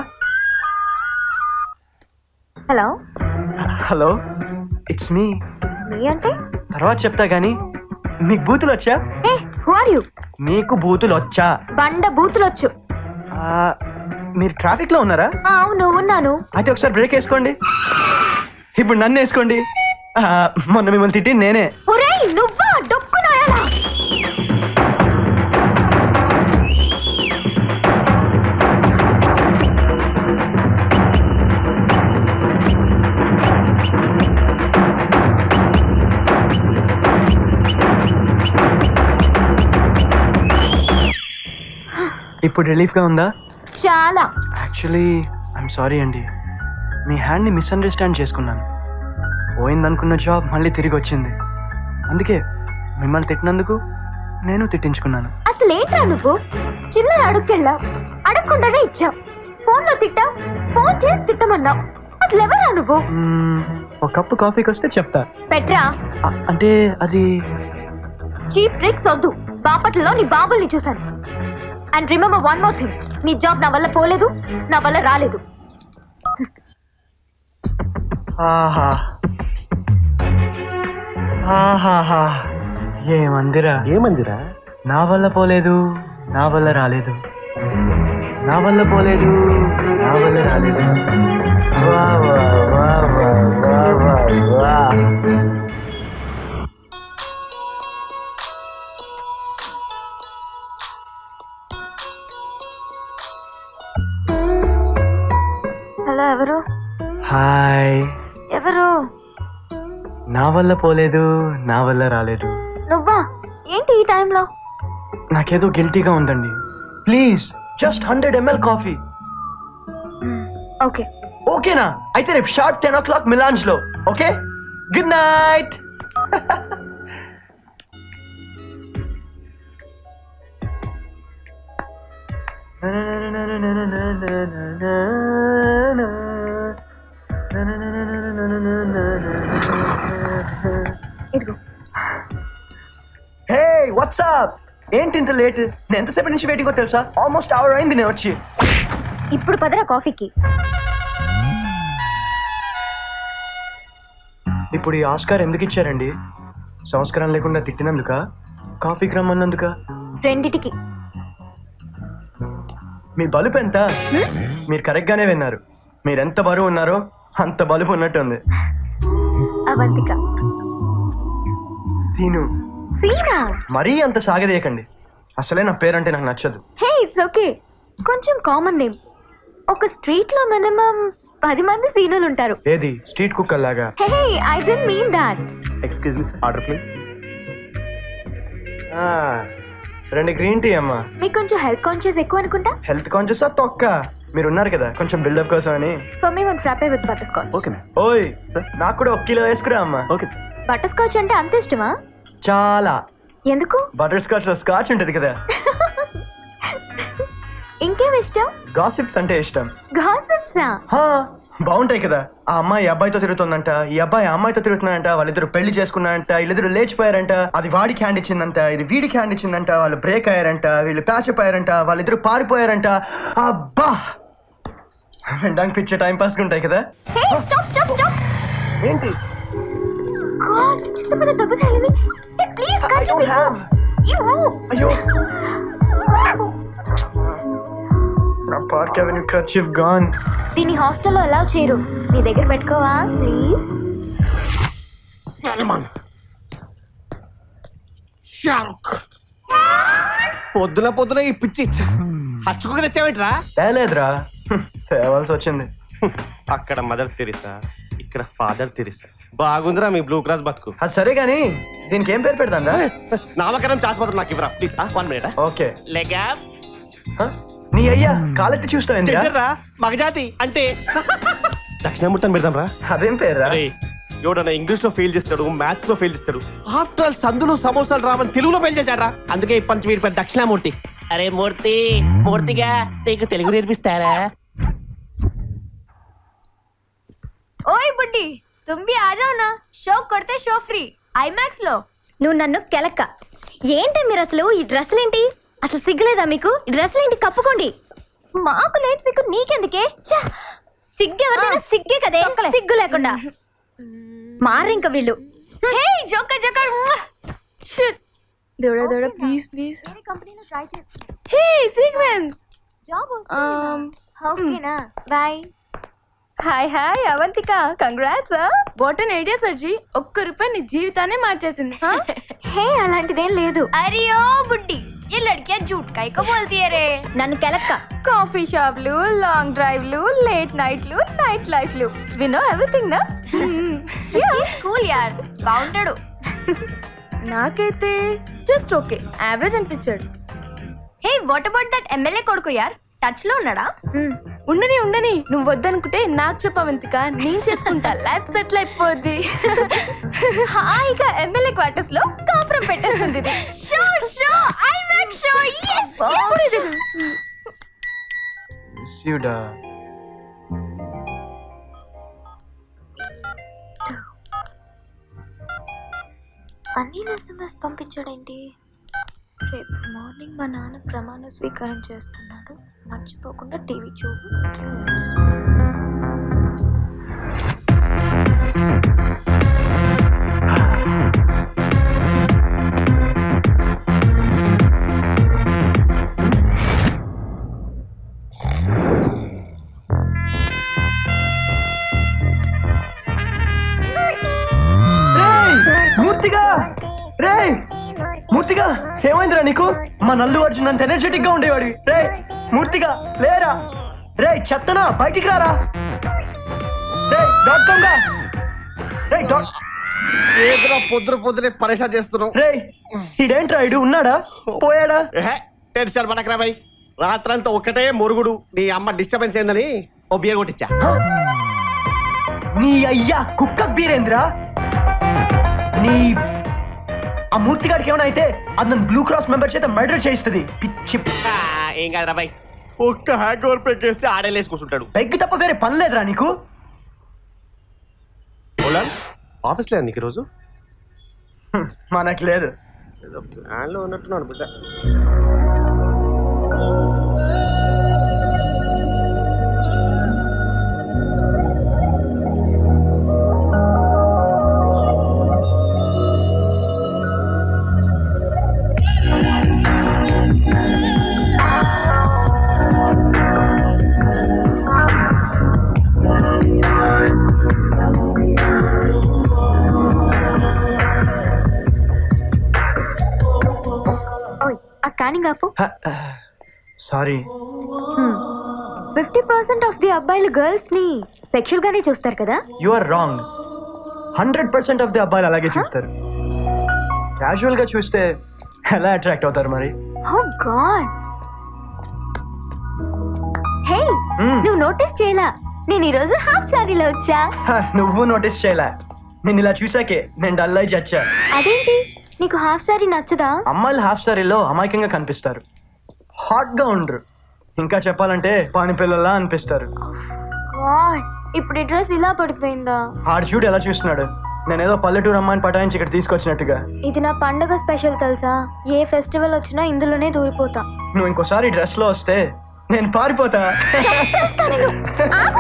hello hello it's me me అంటే తర్వాత చెప్తా గానీ మీకు బూతులు వచ్చా ఏ హు ఆర్ యు మీకు బూతులు వచ్చా బండ బూతులొచ్చు ఆ, మీరు ట్రాఫిక్ లో ఉన్నారా ఆ, అవును ఉన్నాను అయితే ఒకసారి బ్రేక్ వేసుకోండి ఇప్పుడు నన్ను వేసుకోండి ఆ, మొన్న మిమ్మల్ని తిట్టి నేనే ఒరేయ్ నువ్వా డొక్కు నాయాలా ఇప్పుడు రిలీఫ్ గా ఉందా చాలా యాక్చువల్లీ ఐఎమ్ సారీ అండి మీ హ్యాండ్ని మిస్అండర్స్టాండ్ చేసుకున్నాను పోయిందనుకున్న జాబ్ మళ్ళీ తిరిగి వచ్చింది అందుకే మిమ్మల్ని తిట్టినందుకు నేను తిట్టించుకున్నాను అసలు ఏంట్రా నువ్వు చిల్లర అడుక్కెళ్ళావు అడగకుండానే ఇచ్చావు ఫోన్ లో తిట్టావు ఫోన్ చేసి తిట్టమన్నావు అసలు ఎవరా నువ్వు మ్మ్, ఒక కప్పు కాఫీకి వస్తే చెప్తా పెట్రా ఆ, అంటే అది చీప్ ట్రిక్స్ వద్దు బాపట్లలో నీ బాబుల్ని చూశాను and remember one more thing నీ జాబ్ నా వల్ల పోలేదు నా వల్ల రాలేదు ఆహా ఆహాహా ఏమందిరా ఏమందిరా నా వల్ల పోలేదు నా వల్ల రాలేదు నా వల్ల పోలేదు నా వల్ల రాలేదు వా, వా, వా, వా, వా, వా, వా. పోలేదు నా వల్ల రాలేదు నువ్వా ఏంటి ఈ టైంలో నాకేదో గిల్టీగా ఉందండి please just hundred ML coffee okay ఓకేనా అయితే రేపు sharp ten o'clock Milan's లో ఓకే గుడ్ నైట్ ఇదిగో హే వాట్సాప్ ఏంటి ఇంత లేట్ నేను ఎంతసేపు నుంచి వెయిటింగ్ తెలుసా ఆల్మోస్ట్ అవర్ అయింది నేను వచ్చి ఇప్పుడు పదరా కాఫీకి ఇప్పుడు ఈ ఆస్కార్ ఎందుకు ఇచ్చారండి సంస్కారం లేకుండా తిట్టినందుక కాఫీకి రమ్మన్నందుక రెండిటికి మీ బలుపు ఎంత మీరు కరెక్ట్ గానే విన్నారు మీరు ఎంత బరువు ఉన్నారో అంత బలుపు ఉన్నట్టుంది అవంతిక సీను సీనా మరీ అంత సాగదీయకండి అసలే నా పేరంటే నాకు నచ్చదు హే ఇట్స్ ఓకే కొంచెం కామన్ నేమ్ ఒక స్ట్రీట్ లో మినిమం పది మంది సీనులు ఉంటారు ఏది స్ట్రీట్ కుక్కర్ లాగా hey I don't mean that excuse me order please రెండు గ్రీన్ టీ అమ్మా మీకు కొంచెం హెల్త్ కాన్షియస్ ఎక్కువ అనుకుంటా హెల్త్ కాన్షియస్ తొక్క మీరు ఉన్నారు కదా కొంచెం బిల్డప్ కోసం అని for me one frappe with butterscotch okay ఓయ్ సార్ నాకు కూడా ఒక కిలో వేసుకురా అమ్మా ఓకే సార్ బటర్ స్కాచ్ అంటే అంత ఇష్టమా చాలా ఎందుకు బటర్ స్కాచ్ లో స్కాచ్ ఉంటుంది కదా ఇంకేం ఇష్టం గాసిప్స్ అంటే ఇష్టం గాసిప్సా హా, బాగుంటాయి కదా ఆ అమ్మాయి ఈ అబ్బాయితో తిరుగుతుందంట ఈ అబ్బాయి ఆ అమ్మాయితో తిరుగుతున్నాడంట వాళ్ళిద్దరు పెళ్లి చేసుకున్నారంట వీళ్ళిద్దరు లేచిపోయారంట అది వాడికి హ్యాండ్ ఇచ్చిందంట ఇది వీడికి హ్యాండ్ ఇచ్చిందంట వాళ్ళు బ్రేక్ అయ్యారంట వీళ్ళు ప్యాచ్ అయ్యారంట వాళ్ళిద్దరు పారిపోయారంట అబ్బా వినడానికి పిచ్చే టైం పాస్ ఉంటాయి కదా హే స్టాప్ స్టాప్ స్టాప్ ఏంటి గాడ్ ఎంత పెద్ద దెబ్బ తగిలింది hey please cut don't have. You అయ్యో నా పార్క్ అవెన్యూ కర్చీఫ్ గాన్ దీన్ని హాస్టల్లో అలౌ చేయరు నీ దగ్గర పెట్టుకోవా ప్లీజ్ సల్మాన్ షారుఖ్ పొద్దున పొద్దున ఈ పిచ్చి హచ్చుకు తెచ్చావేంట్రా తేలేదురా హ్మ్, తేవాల్సి వచ్చింది అక్కడ మదర్ తెరిసా ఇక్కడ ఫాదర్ తెరిసా బాగుందిరా మీ బ్లూ క్రాస్ బతుకు అది సరే గానీ దీనికి ఏం పేరు పెడతాందా నామకరణం చాచిపోతారు నాకు ఇవ్వరా ప్లీజ్ వన్ మినిట్ ఓకే లెగా నీ అయ్యా కాలెత్తి చూస్తావు చెడ్డరా మగజాతి అంటే దక్షిణామూర్తం పెడదాం రా అదేం పేరు ఎవడన్నా ఇంగ్లీష్ లో ఫెయిల్ చేస్తాడు మ్యాథ్స్ లో ఫెయిల్ చేస్తాడు ఆఫ్టర్ ఆల్ సందులు సమోసాలు రావని తెలుగులో ఫెయిల్ చేశారా అందుకే ఇప్పటి నుంచి వీరి పేరు దక్షిణామూర్తి అరే మూర్తి మూర్తిగా నీకు తెలుగు నేర్పిస్తారా ఓయ్ బుడ్డి तुम भी आ जाओ ना షో కొడితే షో ఫ్రీ ఐమాక్స్ లో నువ్వు నన్ను కెలక్క ఏంటి మీరు అసలు ఈ డ్రెస్సులేంటి అసలు సిగ్గులేదా మీకు ఈ డ్రెస్సులేంటి కప్పుకోండి మాకు లేదు సిగ్గు నీకెందుకే ఛ! సిగ్గు ఎవరిదైనా సిగ్గే కదే సిగ్గు లేకుండా మారింక వీళ్ళు హే జోకర్ జోకర్ షిట్ దేవుడా దేవుడా ప్లీజ్ ప్లీజ్ వేరే కంపెనీలో ట్రై చేస్తున్నా హే సీక్వెన్స్ జాబ్ ఓకేనా bye hi hi Avantika congrats what an idea సర్జీ ఒక్క రూపాయి నీ జీవితాన్ని మార్చేసింది హే అలాంటిదేం లేదు అరే ఓ బుడ్డి ये लड़कियां झूठ काहे को बोलती है रे నన్ను కెలక్క కాఫీ షాప్లు లాంగ్ డ్రైవ్లు లేట్ నైట్లు నైట్ లైఫ్లు వి నో ఎవ్రీథింగ్ నా స్కూల్ యార్ బాగుంటాడు నాకైతే జస్ట్ ఓకే యావరేజ్ అనిపించాడు hey what about that MLA కొడుకు యార్ టచ్ లో ఉన్నాడా ఉండని ఉండని నువ్వు వద్దనుకుంటే నాకు చెప్పవంతిక నేను చేసుకుంటా లైఫ్ సెటిల్ అయిపోద్ది హాయిగా ఎమ్మెల్యే క్వార్టర్స్ లో కాపురం పెట్టేస్తుంది ఇది show show I make show శివుడా అన్ని ఎస్ఎంఎస్ పంపించాడేంటి రేపు మార్నింగ్ మా నాన్న ప్రమాణ స్వీకారం చేస్తున్నాడు మర్చిపోకుండా టీవీ చూడు మూర్తిగా రే మూర్తిగా ఏమైందిరా నీకు మా నల్లు అర్జున్ అంత ఎనర్జెటిక్ గా ఉండేవాడి రే మూర్తిగా లేరా రే చెత్తనా బయటికి రారా రే డాట్ కామ్ గా రే డాట్ ఏదిరా పొద్దున పొద్దునే పరేషాన్ చేస్తున్నావు రే ఇడేంట్రా ఇడు ఉన్నాడా పోయాడా టెన్షన్ పడకరా బాయ్ రాత్రంతా ఒక్కటే మురుగుడు నీ అమ్మ డిస్టర్బెన్స్ ఏందని ఓ బియర్ కొట్టించా నీ అయ్యా కుక్క బీరేంద్ర నీ ఆ మూర్తి గారికి ఏమైనా అయితే అది నన్ను బ్లూ క్రాస్ మెంబర్ చేత మర్డర్ చేయిస్తుంది పిచ్చి ఆ, ఏం కాదురా బాయ్ ఒక్క హ్యాంగ్ ఓవర్ పెగ్ చేస్తే ఆడేలేసి కూర్చుంటాడు పెగ్గు తప్ప వేరే పని లేదురా నీకు పోలాన్ ఆఫీస్ లేదు నీకు ఈరోజు మనకు లేదు ఏదో ప్లాన్లో ఉన్నట్టున్నాడు బిడ్డ ఓయ్ ఆ స్కానింగ్ ఆపు sorry fifty percent of the అబ్బాయిలు గర్ల్స్ ని సెక్షువల్ గానే చూస్తారు కదా you are wrong hundred percent of the అబ్బాయిలు అలాగే చూస్తారు క్యాజువల్ గా చూస్తే ఎలా అట్రాక్ట్ అవుతారు మరి ఓ గాడ్ హే Hmm. నువ్వు నోటీస్ చేయలా నేను ఈ రోజు హాఫ్ సారీలో వచ్చా హ, నువ్వు నోటీస్ చేయలే నేను ఇలా చూసాకే నేను డల్ అయి చచ్చా అదేంటి నీకు హాఫ్ సారీ నచ్చదా అమ్మాయిలు హాఫ్ సారీలో అమాయకంగా కనిపిస్తారు హాట్ గా ఉండరు ఇంకా చెప్పాలంటే పాని పిల్లలా అనిపిస్తారు గాడ్ ఇప్పుడు ఈ డ్రెస్ ఇలా పడిపోయిందా ఆడు చూడు ఎలా చూస్తున్నాడు నేనేదో పల్లెటూరు అమ్మాయిని పటాయించి ఇక్కడ తీసుకొచ్చినట్టుగా ఇది నా పండగ స్పెషల్ తెలుసా ఏ ఫెస్టివల్ వచ్చినా ఇందులోనే దూరిపోతా నువ్వు ఇంకోసారి డ్రెస్ లో వస్తే నేను పారిపోతా చంపేస్తా నిన్ను. ఆగు.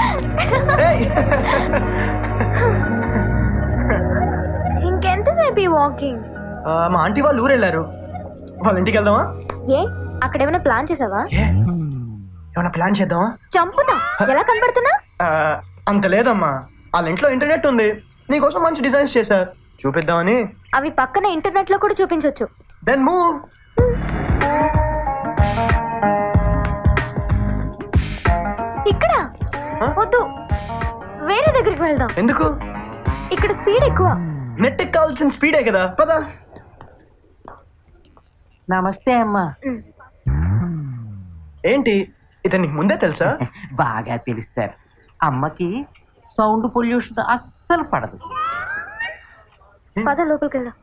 ఇంకెంతసేపు ఈ వాకింగ్ ఆ, మా ఆంటీ వాళ్ళు ఊరు వెళ్ళారు వాళ్ళ ఇంటికి వెళ్దామా ఏ అక్కడ ఏమైనా ప్లాన్ చేసావా ఏమైనా ప్లాన్ చేద్దామా చంపుతా ఎలా కనపడుతున్నా ఆ, అంత లేదమ్మా వాళ్ళ ఇంట్లో ఇంటర్నెట్ ఉంది నీకోసం మంచి డిజైన్స్ చేశారు చూపిద్దామని అవి పక్కన ఇంటర్నెట్ లో కూడా చూపించవచ్చు దెన్ మూవ్ ఇక్కడ వద్దు వేరే దగ్గరికి వెళ్దాం ఎందుకు ఇక్కడ స్పీడ్ ఎక్కువ నెట్ కావాల్సిన స్పీడే కదా పదా నమస్తే అమ్మా ఏంటి ఇతను నీకు ముందే తెలుసా బాగా తెలుసు సార్ అమ్మకి సౌండ్ పొల్యూషన్ అస్సలు పడదు పద లోపలికి వెళ్దాం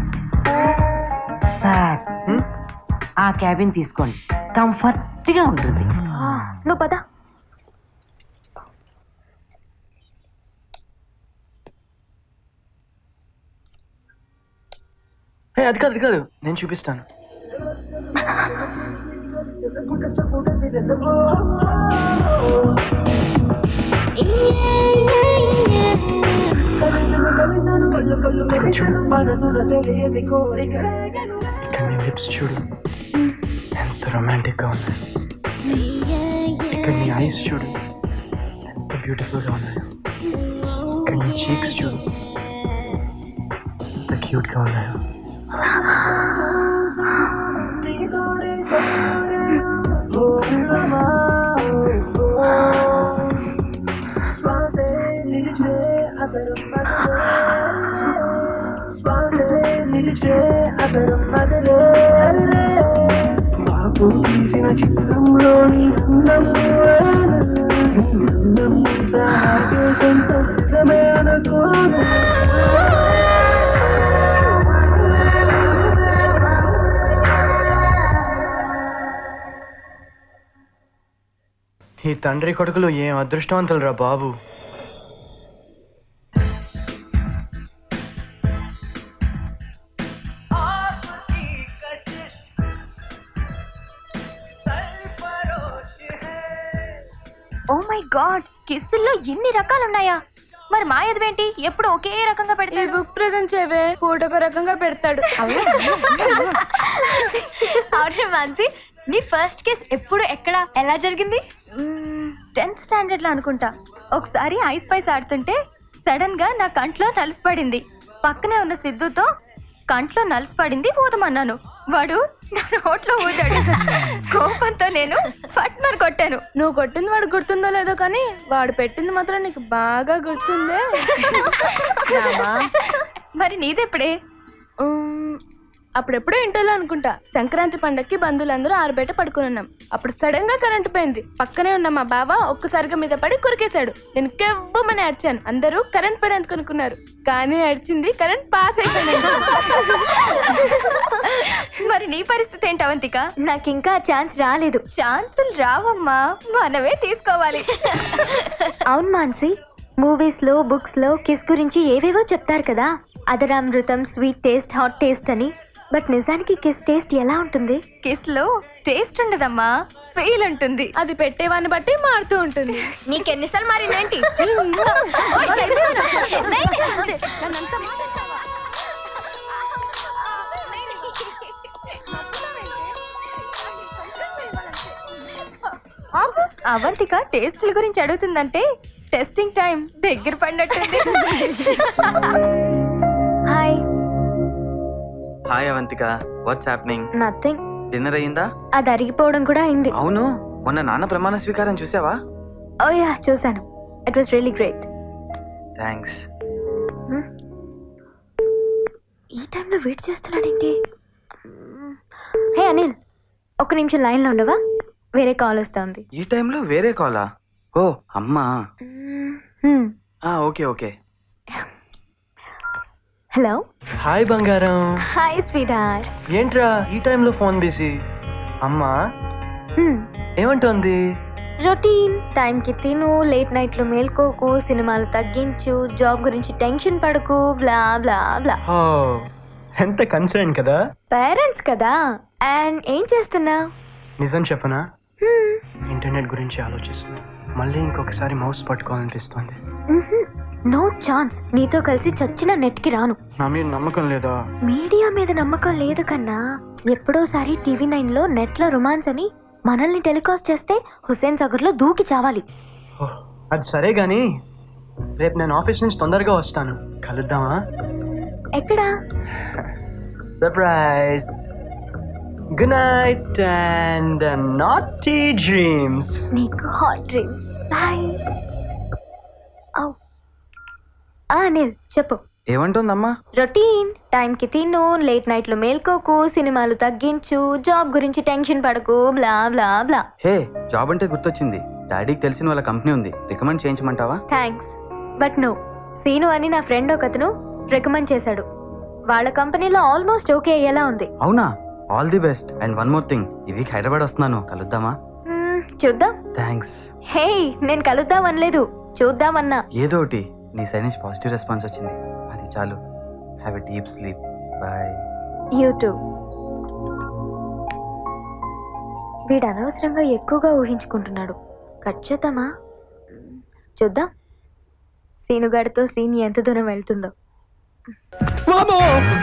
సార్ ఆ క్యాబిన్ తీసుకోండి కంఫర్ట్ గా ఉంటుంది ఆ, నువ్వు పద హే, అది కాదు అది కాదు నేను చూపిస్తాను ఇక్కడ నీ లిప్స్ చూడు ఎంత రొమాంటిక్ గా ఉన్నాయి ఇక్కడ నీ ఐస్ చూడు ఎంత బ్యూటిఫుల్ గా ఉన్నాయి ఇక్కడ నీ చీక్స్ చూడు ఎంత క్యూట్ గా ఉన్నాయో శ్వాసే నిలిచే అదరం మదిరే శ్వాసే నిలిచే అదరం మదిరే బాబు తీసిన చిత్రంలోని అందం నువ్వేనా? నీ అందం అంతా నాకే సొంతం నిజమే అనుకోను ఈ తండ్రి కొడుకులు ఏం అదృష్టవంతులు రా బాబు ఓ మై గాడ్ కిస్సుల్లో ఇన్ని రకాలు ఉన్నాయా మరి మా ఎదువేంటి ఎప్పుడు ఒకే రకంగా పెడతాడు బుక్ ప్రజెంట్ చేయవే ఫోటోకు రకంగా పెడతాడు అవునే మాన్సి నీ ఫస్ట్ కేస్ ఎప్పుడు ఎక్కడ ఎలా జరిగింది టెన్త్ స్టాండర్డ్ లో అనుకుంటా ఒకసారి ఐస్ పైస్ ఆడుతుంటే సడన్ గా నా కంట్లో తలిసిపడింది పక్కనే ఉన్న సిద్ధుతో కంట్లో నలుసు పడింది ఊదమన్నాను వాడు నా నోట్లో ఊదాడు కోపంతో నేను పట్మర్ కొట్టాను నువ్వు కొట్టింది వాడు గుర్తుందో లేదో కానీ వాడు పెట్టింది మాత్రం నీకు బాగా గుర్తుందే రామా, మరి నీదెప్పుడే ఉమ్, అప్పుడెప్పుడో ఇంటర్లో అనుకుంటా సంక్రాంతి పండక్కి బంధువులందరూ ఆరుబయట పడుకుని ఉన్నాం అప్పుడు సడన్ గా కరెంట్ పోయింది పక్కనే ఉన్న మా బావ ఒక్కసారిగా మీద పడి కురికేశాడు నేను కెవ్వమని అరిచాను అందరూ కరెంట్ పని ఎందుకు అనుకున్నారు కానీ అరిచింది కరెంట్ పాస్ అయిపోయింది మరి నీ పరిస్థితి ఏంటి అవంతిక నాకు ఇంకా ఛాన్స్ రాలేదు ఛాన్సులు రావమ్మా మనమే తీసుకోవాలి అవును మాన్సి మూవీస్ లో బుక్స్ లో కిస్ గురించి ఏవేవో చెప్తారు కదా అదరామృతం స్వీట్ టేస్ట్ హాట్ టేస్ట్ అని బట్ నిజానికి కిస్ టేస్ట్ ఎలా ఉంటుంది కిస్ లో టేస్ట్ ఉండదమ్మా ఫెయిల్ ఉంటుంది అది పెట్టేవాన్ని బట్టి మారుతూ ఉంటుంది నీకెన్నిసార్లు మారిందేంటి అవంతిక టేస్ట్ల గురించి అడుగుతుందంటే టెస్టింగ్ టైం దగ్గర పడినట్టుంది hi hi Avantika what's happening nothing dinner అయ్యిందా అది అరిగిపోవడం కూడా అయింది అవును మొన్న నాన్న ప్రమాణ స్వీకారం చూసావా ఓ యా చూసాను it was really great thanks ఈ టైంలో వెయిట్ చేస్తున్నాడేంటి హే అనిల్ ఒక్క నిమిషం లైన్లో ఉండవా వేరే కాల్ వస్తుంది ఈ టైంలో వేరే కాలా ఓ అమ్మా ఆ, ఓకే ఓకే హలో హాయ్ బంగారం హాయ్ స్వీట్ హార్ట్ ఏంట్రా ఈ టైంలో ఫోన్ బిజీ అమ్మా ఏమంటోంది రొటీన్ టైంకి తిను లేట్ నైట్లు మేల్కోకు సినిమాలు తగ్గించు జాబ్ గురించి టెన్షన్ పడకు బ్లా బ్లా బ్లా ఓ ఎంత కన్సర్న్ కదా పేరెంట్స్ కదా అండ్ ఏం చేస్తున్నా నిజం చెప్పనా ఇంటర్నెట్ గురించి ఆలోచిస్తున్నా మళ్ళీ ఇంకొకసారి మౌస్ పట్టుకోవాలనిపిస్తుంది నో ఛాన్స్ నీతో కలిసి చచ్చిన నెట్కి రాను నా మీద నమ్మకం లేదా మీడియా మీద నమ్మకం లేదు కన్నా ఎప్పుడోసారి టీవీ నైన్ లో నెట్ లో రొమాన్స్ అని మనల్ని టెలికాస్ట్ చేస్తే హుస్సేన్ సాగర్ లో దూకి చావాలి అది సరే గాని రేపు నేను ఆఫీస్ నుంచి తొందరగా వస్తాను కలుద్దామా ఎక్కడా surprise good night and naughty dreams నీకు హాట్ డ్రీమ్స్ బాయ్ అనిల్ చెప్పు ఏమంటుందమ్మా రొటీన్ టైంకి తిను లేట్ నైట్లు మేల్కోకు సినిమాలు తగ్గించు జాబ్ గురించి టెన్షన్ పడకు బ్లా బ్లా బ్లా హే జాబ్ అంటే గుర్తొచ్చింది డాడీకి తెలిసిన వాళ్ళ కంపెనీ ఉంది రికమెండ్ చేయించమంటావా థ్యాంక్స్ బట్ నో సీను అని నా ఫ్రెండ్ ఒకతను రికమెండ్ చేశాడు వాళ్ళ కంపెనీలో ఆల్మోస్ట్ ఓకే అయ్యేలా ఉంది అవునా all the best and one more thing ఈ వీక్ హైదరాబాద్ వస్తున్నాను కలుద్దామా మ్మ్, చూద్దాం థ్యాంక్స్ హే నేను కలుద్దాం అనలేదు చూద్దామన్నా ఏదో ఒకటి నీ సైడ్ నుంచి పాజిటివ్ రెస్పాన్స్ వచ్చింది అది చాలు have a deep sleep bye YouTube వీడు అనవసరంగా ఎక్కువగా ఊహించుకుంటున్నాడు కట్ చేద్దామా మ్మ్, చూద్దాం సీనుగాడితో సీన్ ఎంత దూరం వెళ్తుందో వామో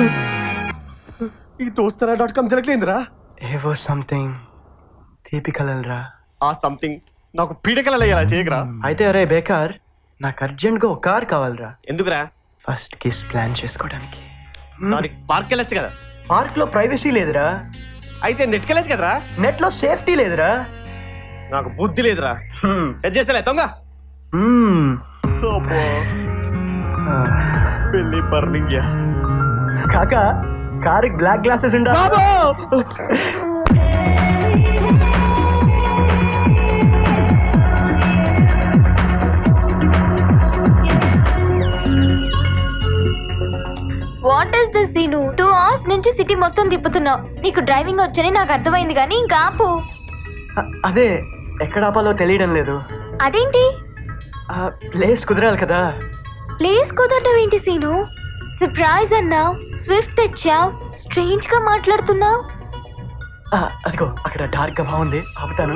ఈ దోస్తరా డాట్ కామ్ జరగలేదురా ఏవో సంథింగ్ తీపి కలలరా ఆ సంథింగ్ నాకు పీడకల అలా చేయకరా అయితే అరే బేకార్ నాకు అర్జెంట్గా ఒక కార్ కావాలరా ఎందుకురా ఫస్ట్ కిస్ ప్లాన్ చేసుకోవడానికి దానికి పార్క్ వెళ్ళొచ్చు కదా పార్క్ లో ప్రైవసీ లేదురా అయితే నెట్కి వెళ్ళచ్చు కదరా నెట్ లో సేఫ్టీ లేదురా నాకు బుద్ధి లేదురా ఎడ్ చేస్తలే తొంగ పెళ్లి బర్నింగ్ కాక కార్ బ్లాక్ గ్లాసెస్ ఉండా what is this Seenu two hours నుంచి సిటీ మొత్తం తిప్పుతున్నావు నీకు డ్రైవింగ్ వచ్చని నాకు అర్థమైంది కానీ ఇంకా ఆపు అదే ఎక్కడ ఆపాలో తెలియడం లేదు అదేంటి ఆ ప్లేస్ కుదరాలి కదా ప్లేస్ కుదరడం ఏంటి సీను సర్ప్రైజ్ అన్నావు స్విఫ్ట్ తెచ్చావు స్ట్రేంజ్ గా మాట్లాడుతున్నావు ఆ, అదిగో అక్కడ డార్క్ గా బాగుంది ఆపుతాను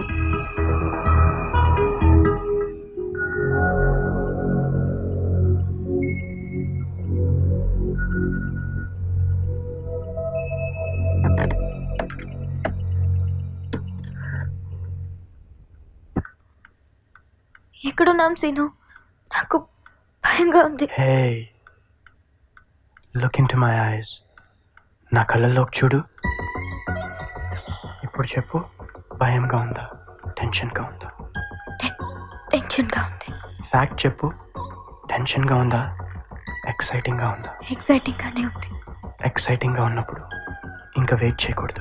ఎక్కడున్నాం సీను నాకు భయంగా ఉంది hey look into my eyes నా కళ్ళల్లోకి చూడు ఇప్పుడు చెప్పు భయంగా ఉందా టెన్షన్గా ఉందా టెన్షన్గా ఉంది ఫ్యాక్ట్ చెప్పు టెన్షన్గా ఉందా ఎక్సైటింగ్గా ఉందా ఎక్సైటింగ్గానే ఉంది ఎక్సైటింగ్గా ఉన్నప్పుడు ఇంకా వెయిట్ చేయకూడదు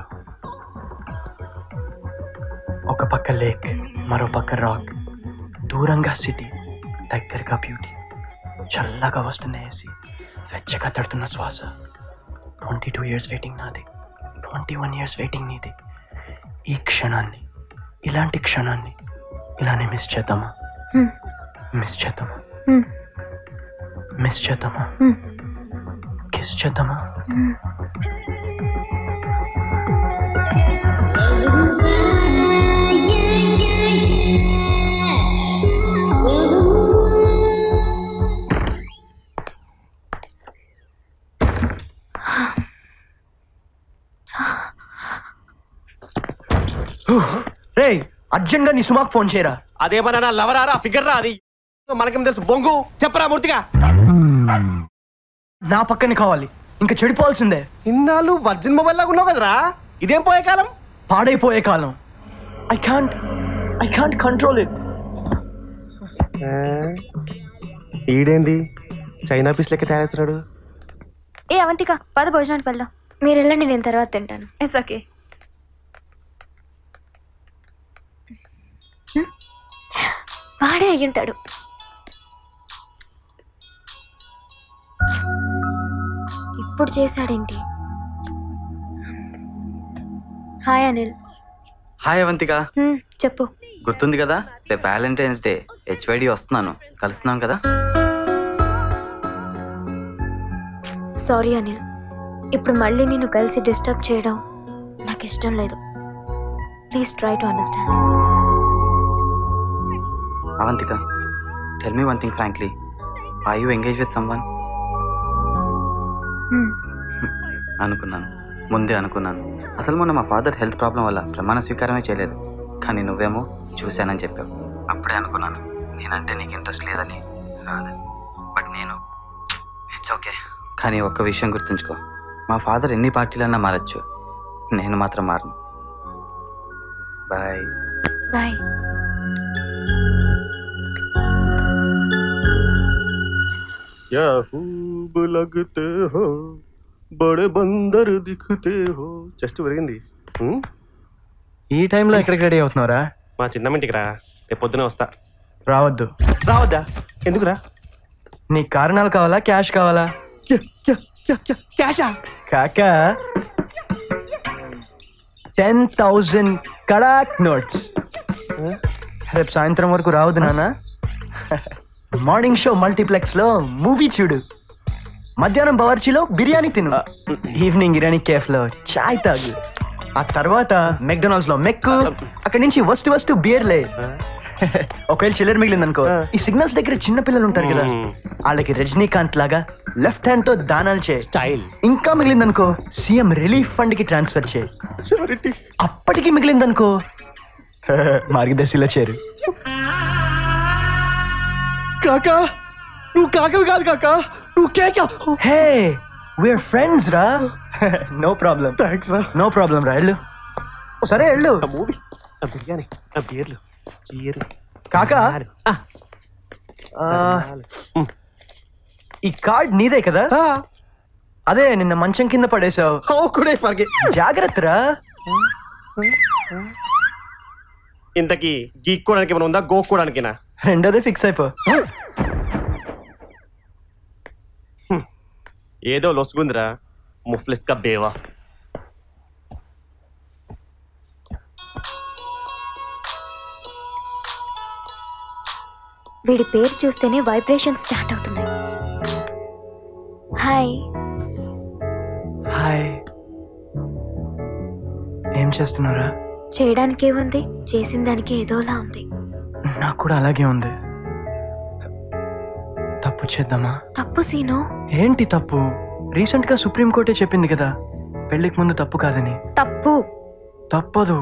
ఒక పక్క లేక్ మరో పక్క రాక్ దూరంగా సిటీ దగ్గరగా బ్యూటీ చల్లగా వస్తున్న ఏసీ వెచ్చగా తడుతున్న శ్వాస ట్వంటీ టూ ఇయర్స్ వెయిటింగ్ నాది ట్వంటీ వన్ ఇయర్స్ వెయిటింగ్ నీది ఈ క్షణాన్ని ఇలాంటి క్షణాన్ని ఇలానే మిస్ చేద్దామా Hmm. మిస్ చేద్దామా Hmm. మిస్ చేద్దామా Hmm. కిస్ చేద్దామా Hmm. రే అర్జెంట్గా నీ సుమాక్ ఫోన్ చేయరా అదేమన్నా లవరారా ఫిగర్ రా అది మనకేం తెలుసు బొంగు చెప్పరా మూర్తిగా నా పక్కనే కావాలి ఇంకా చెడిపోవాల్సిందే ఇన్నాళ్ళు వర్జిన్ మొబైల్ లాగా ఉన్నావు కదరా ఇదేం పోయే కాలం పాడైపోయే కాలం I can't I can't control it ఈడేంటి చైనా పీస్ లెక్క తయారవుతున్నాడు ఏ అవంతిక పద భోజనానికి వెళ్దాం మీరు వెళ్ళండి నేను తర్వాత తింటాను ఇట్స్ ఓకే వాడే అయ్యుంటాడు ఇప్పుడు చేశాడేంటి hi Anil hi Avantika hmm, చెప్పు గుర్తుంది కదా రేపు వ్యాలంటైన్స్ డే హెచ్వైడి వస్తున్నాను కలుస్తున్నాం కదా సారీ అనిల్ ఇప్పుడు మళ్ళీ నిన్ను కలిసి డిస్టర్బ్ చేయడం నాకు ఇష్టం లేదు please try to understand Avantika tell me one thing frankly I you engage with someone అనుకున్నాను ముందే అనుకున్నాను అసలు మొన్న మా ఫాదర్ హెల్త్ ప్రాబ్లం వల్ల ప్రమాణ స్వీకారమే చేయలేదు కానీ నువ్వేమో చూశానని చెప్పావు అప్పుడే అనుకున్నాను నేనంటే నీకు ఇంట్రెస్ట్ లేదని రాదని బట్ నేను ఇట్స్ ఓకే కానీ ఒక్క విషయం గుర్తుంచుకో మా ఫాదర్ ఎన్ని పార్టీలన్నా మారచ్చు నేను మాత్రం మారను బాయ్ బాయ్ क्या खूब लगते हो बड़े बंदर दिखते हो జస్ట్ పెరిగింది హ్మ్? ఈ టైంలో ఎక్కడికి రెడీ అవుతున్నారా మా చిన్నమ్మింటికి రా రేపు పొద్దున వస్తా రావద్దు రావద్దా ఎందుకురా నీ కారణాలు కావాలా క్యాష్ కావాలా క్యాషా కాకా టెన్ థౌజండ్ కడాక్ నోట్స్ రేపు సాయంత్రం వరకు రావద్దు నాన్న మార్నింగ్ షో మల్టీప్లెక్స్ లో మూవీ చూడు మధ్యాహ్నం బవర్చీలో బిర్యానీ తిను ఈవినింగ్ ఇరానీ కేఫ్ లో చాయ్ తాగు ఆ తర్వాత మెక్డొనాల్డ్స్ లో మెక్కు అక్కడి నుంచి వస్తు వస్తు బియర్లే ఒకవేళ చిల్లర మిగిలిందనుకో ఈ సిగ్నల్స్ దగ్గర చిన్న పిల్లలు ఉంటారు కదా వాళ్ళకి రజనీకాంత్ లాగా లెఫ్ట్ హ్యాండ్ తో దానాలు చేయి స్టైల్ ఇంకా మిగిలిందనుకో సీఎం రిలీఫ్ ఫండ్ కి ట్రాన్స్ఫర్ చేయి అప్పటికి మిగిలిందనుకో మార్గదర్శిలో చేరు కాకా నువ్వు కాకవి కాదు కాకా నువ్వు కేక హే వీఆర్ ఫ్రెండ్స్ రా నో ప్రాబ్లం థ్యాంక్స్ రా నో ప్రాబ్లం రా వెళ్ళు సరే వెళ్ళు ఆ మూవీ ఆ బిర్యానీ ఆ బీర్లు బీర్ కాకా ఆ, ఈ కార్డ్ నీదే కదా అదే నిన్న మంచం కింద పడేసావు కూడా ఫర్గే జాగ్రత్త రా ఇంతకీ గీక్కోవడానికి ఏమైనా ఉందా గోక్కోవడానికినా రెండోదే ఫిక్స్ అయిపో ఏదో లొసుగుందిరా ముఫ్లిస్ కా బేవా వీడి పేరు చూస్తేనే వైబ్రేషన్ స్టార్ట్ అవుతున్నాయి హాయ్ హాయ్ ఏం చేస్తున్నారా చేయడానికే ఉంది చేసిన దానికి ఏదోలా ఉంది నాకు కూడా అలాగే ఉంది తప్పు చేద్దామా తప్పు సీను ఏంటి తప్పు రీసెంట్ గా సుప్రీంకోర్టే చెప్పింది కదా పెళ్లికి ముందు తప్పు కాదని తప్పు తప్పదు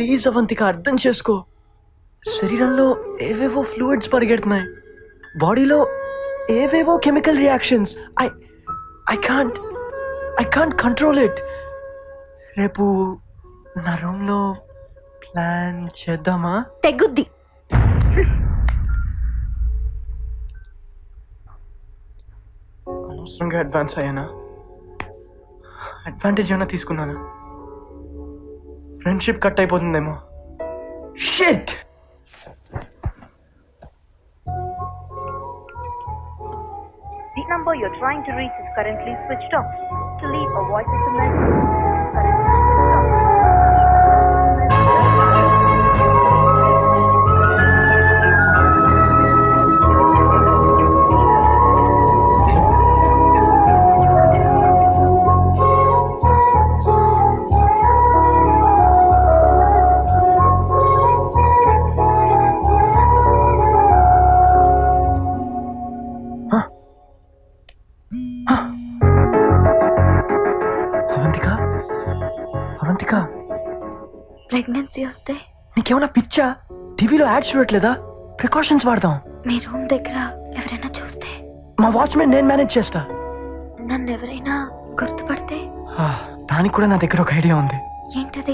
ప్లీజ్ అవంతిక అర్థం చేసుకో శరీరంలో ఏవేవో ఫ్లూయిడ్స్ పరిగెడుతున్నాయి బాడీలో ఏవేవో chemical reactions I I can't I can't control it రేపు నా రూమ్లో ప్లాన్ చేద్దామా తెగుద్ది అనవసరంగా అడ్వాన్స్ అయ్యానా అడ్వాంటేజ్ ఏమైనా తీసుకున్నానా ఫ్రెండ్షిప్ కట్ అయిపోతుందేమో shit The number you're trying to reach is currently switched off. To leave a voice message, Avantika Avantika pregnancy వస్తే నీకేమైనా పిచ్చా టీవీలో యాడ్స్ చూడట్లేదా ప్రికాషన్స్ వాడదాం మీ రూమ్ దగ్గర ఎవరైనా చూస్తే మా వాచ్మెన్ నేను మేనేజ్ చేస్తా నన్ను ఎవరైనా గుర్తుపడితే ఆ, దానికి కూడా నా దగ్గర ఒక ఐడియా ఉంది ఏంటది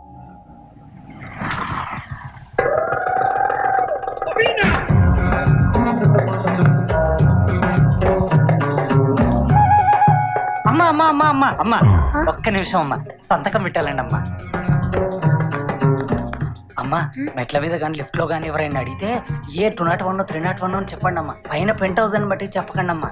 అమ్మా అమ్మా అమ్మా అమ్మా అమ్మా ఒక్క నిమిషం అమ్మా సంతకం పెట్టాలండి అమ్మా అమ్మా మెట్ల మీద కానీ లిఫ్ట్ లో కానీ ఎవరైనా అడిగితే A two nought one three nought one అని చెప్పండి అమ్మా పైన పెంట్ హౌస్ అని బట్టి చెప్పకండి అమ్మా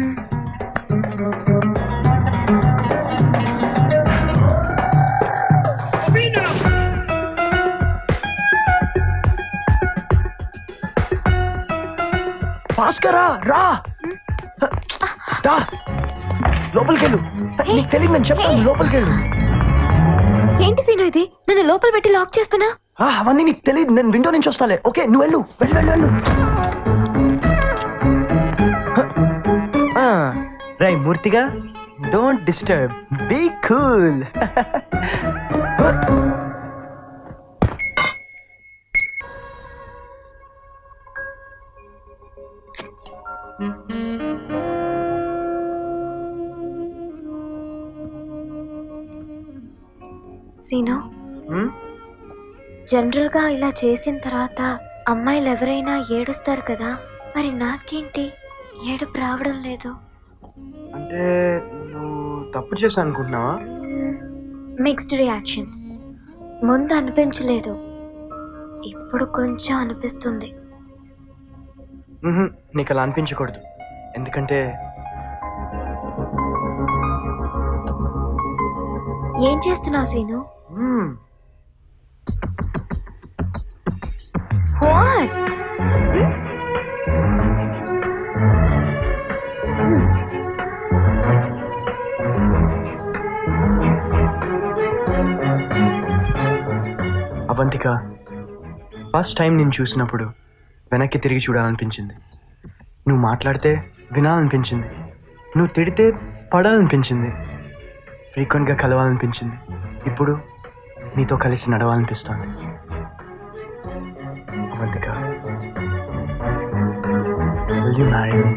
భాస్కరా రా రా లోపలికి వెళ్ళు నీకు తెలియదు నేను చెప్తాను లోపలికి వెళ్ళు ఏంటి సీను ఇది నన్ను లోపల పెట్టి లాక్ చేస్తున్నా ఆ, అవన్నీ నీకు తెలియదు నేను విండో నుంచి వస్తాలే ఓకే నువ్వు వెళ్ళు వెళ్ళు వెళ్ళు వెళ్ళు రై మూర్తిగా don't disturb be cool Seenu general గా ఇలా చేసిన తర్వాత అమ్మాయిలు ఎవరైనా ఏడుస్తారు కదా మరి నాకేంటి ఏడుపు రావడం లేదు అంటే నువ్వు తప్పు చేశా అనుకుంటున్నావా మిక్స్డ్ రియాక్షన్స్ ముందు అనిపించలేదు ఇప్పుడు కొంచెం అనిపిస్తుంది మ్హూ, నీకు అలా అనిపించకూడదు ఎందుకంటే ఏం చేస్తున్నావు Seenu hmm, what Avantika first time నేను చూసినప్పుడు వెనక్కి తిరిగి చూడాలనిపించింది నువ్వు మాట్లాడితే వినాలనిపించింది నువ్వు తిడితే పడాలనిపించింది ఫ్రీక్వెంట్గా కలవాలనిపించింది ఇప్పుడు నీతో కలిసి నడవాలనిపిస్తోంది Avantika Will you marry me?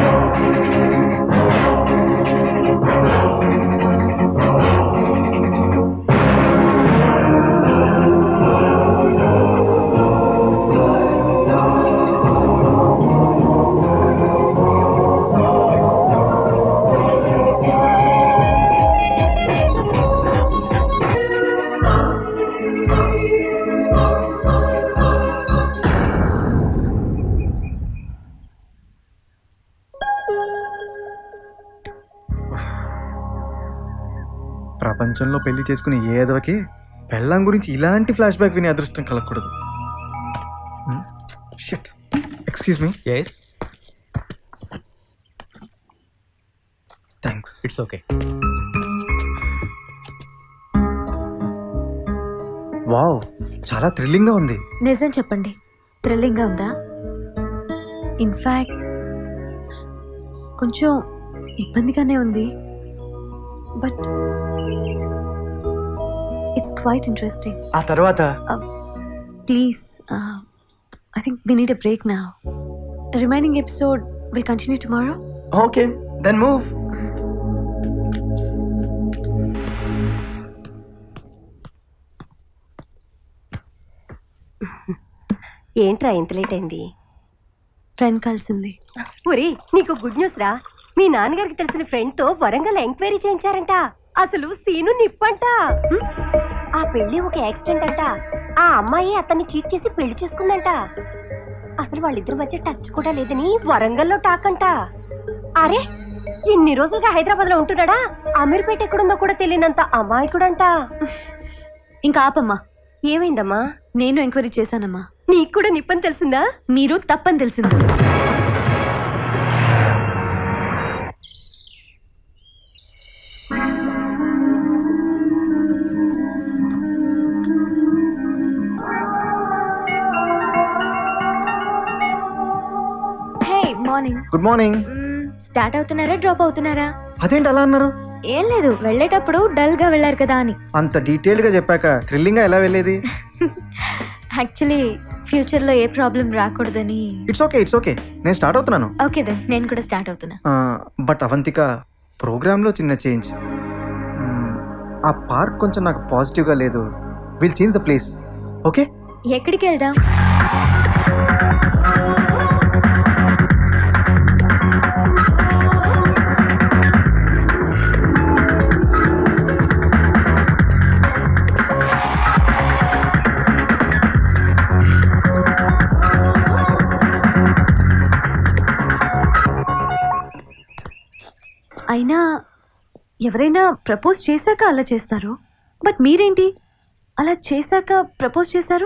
ప్రపంచంలో పెళ్లి చేసుకునే ఏదోకి పెళ్ళం గురించి ఇలాంటి ఫ్లాష్ బ్యాక్ వినే అదృష్టం కలగకూడదు shit excuse me yes thanks it's okay wow చాలా థ్రిల్లింగ్గా ఉంది నిజం చెప్పండి థ్రిల్లింగ్గా ఉందా ఇన్ఫ్యాక్ట్ కొంచెం ఇబ్బందిగానే ఉంది బట్ ఇట్స్ క్వైట్ ఇంట్రెస్టింగ్ ఆ తర్వాత please I think we need a break నా remaining episode will continue tomorrow okay then move ఏంట్రా ఇంత లేట్ అయింది ఫ్రెండ్ కలిసింది ఒరే నీకు గుడ్ న్యూస్ రా మీ నాన్నగారికి తెలిసిన ఫ్రెండ్ తో వరంగల్ ఎంక్వైరీ చేయించారంట అసలు సీను నిప్పంట హ్మ్? ఆ పెళ్లి ఒక యాక్సిడెంట్ అంట ఆ అమ్మాయి అతన్ని చీట్ చేసి పెళ్లి చేసుకుందంట అసలు వాళ్ళిద్దరి మధ్య టచ్ కూడా లేదని వరంగల్లో టాక్ అంట అరే ఇన్ని రోజులుగా హైదరాబాద్ లో ఉంటున్నాడా అమీర్పేట ఎక్కడుందో కూడా తెలియనంత అమాయకుడంట ఇంకా ఆపమ్మా ఏమైందమ్మా నేను ఎంక్వైరీ చేశానమ్మా నీకు కూడా నిప్పని తెలిసిందా మీరు తప్పని తెలిసింది hey morning good morning start అవుతున్నారా డ్రాప్ అవుతున్నారా అదేంటి అలా అన్నారు ఏం లేదు వెళ్ళేటప్పుడు డల్ గా వెళ్ళారు కదా అని అంత డీటెయిల్డ్ గా చెప్పాక థ్రిల్లింగ్ గా ఎలా వెళ్ళేది యాక్చువల్లీ ఫ్యూచర్ లో ఏ ప్రాబ్లం రాకూడదని ఇట్స్ ఓకే ఇట్స్ ఓకే నేను స్టార్ట్ అవుతున్నాను ఓకే దెన్ నేను కూడా స్టార్ట్ అవుతున్నా బట్ అవంతిక ప్రోగ్రాంలో చిన్న చేంజ్ ఆ పార్క్ కొంచెం నాకు పాజిటివ్గా లేదు will change the place okay ఎక్కడికి వెళ్దాం అయినా ఎవరైనా ప్రపోజ్ చేశాక అలా చేస్తారు బట్ మీరేంటి అలా చేశాక ప్రపోజ్ చేశారు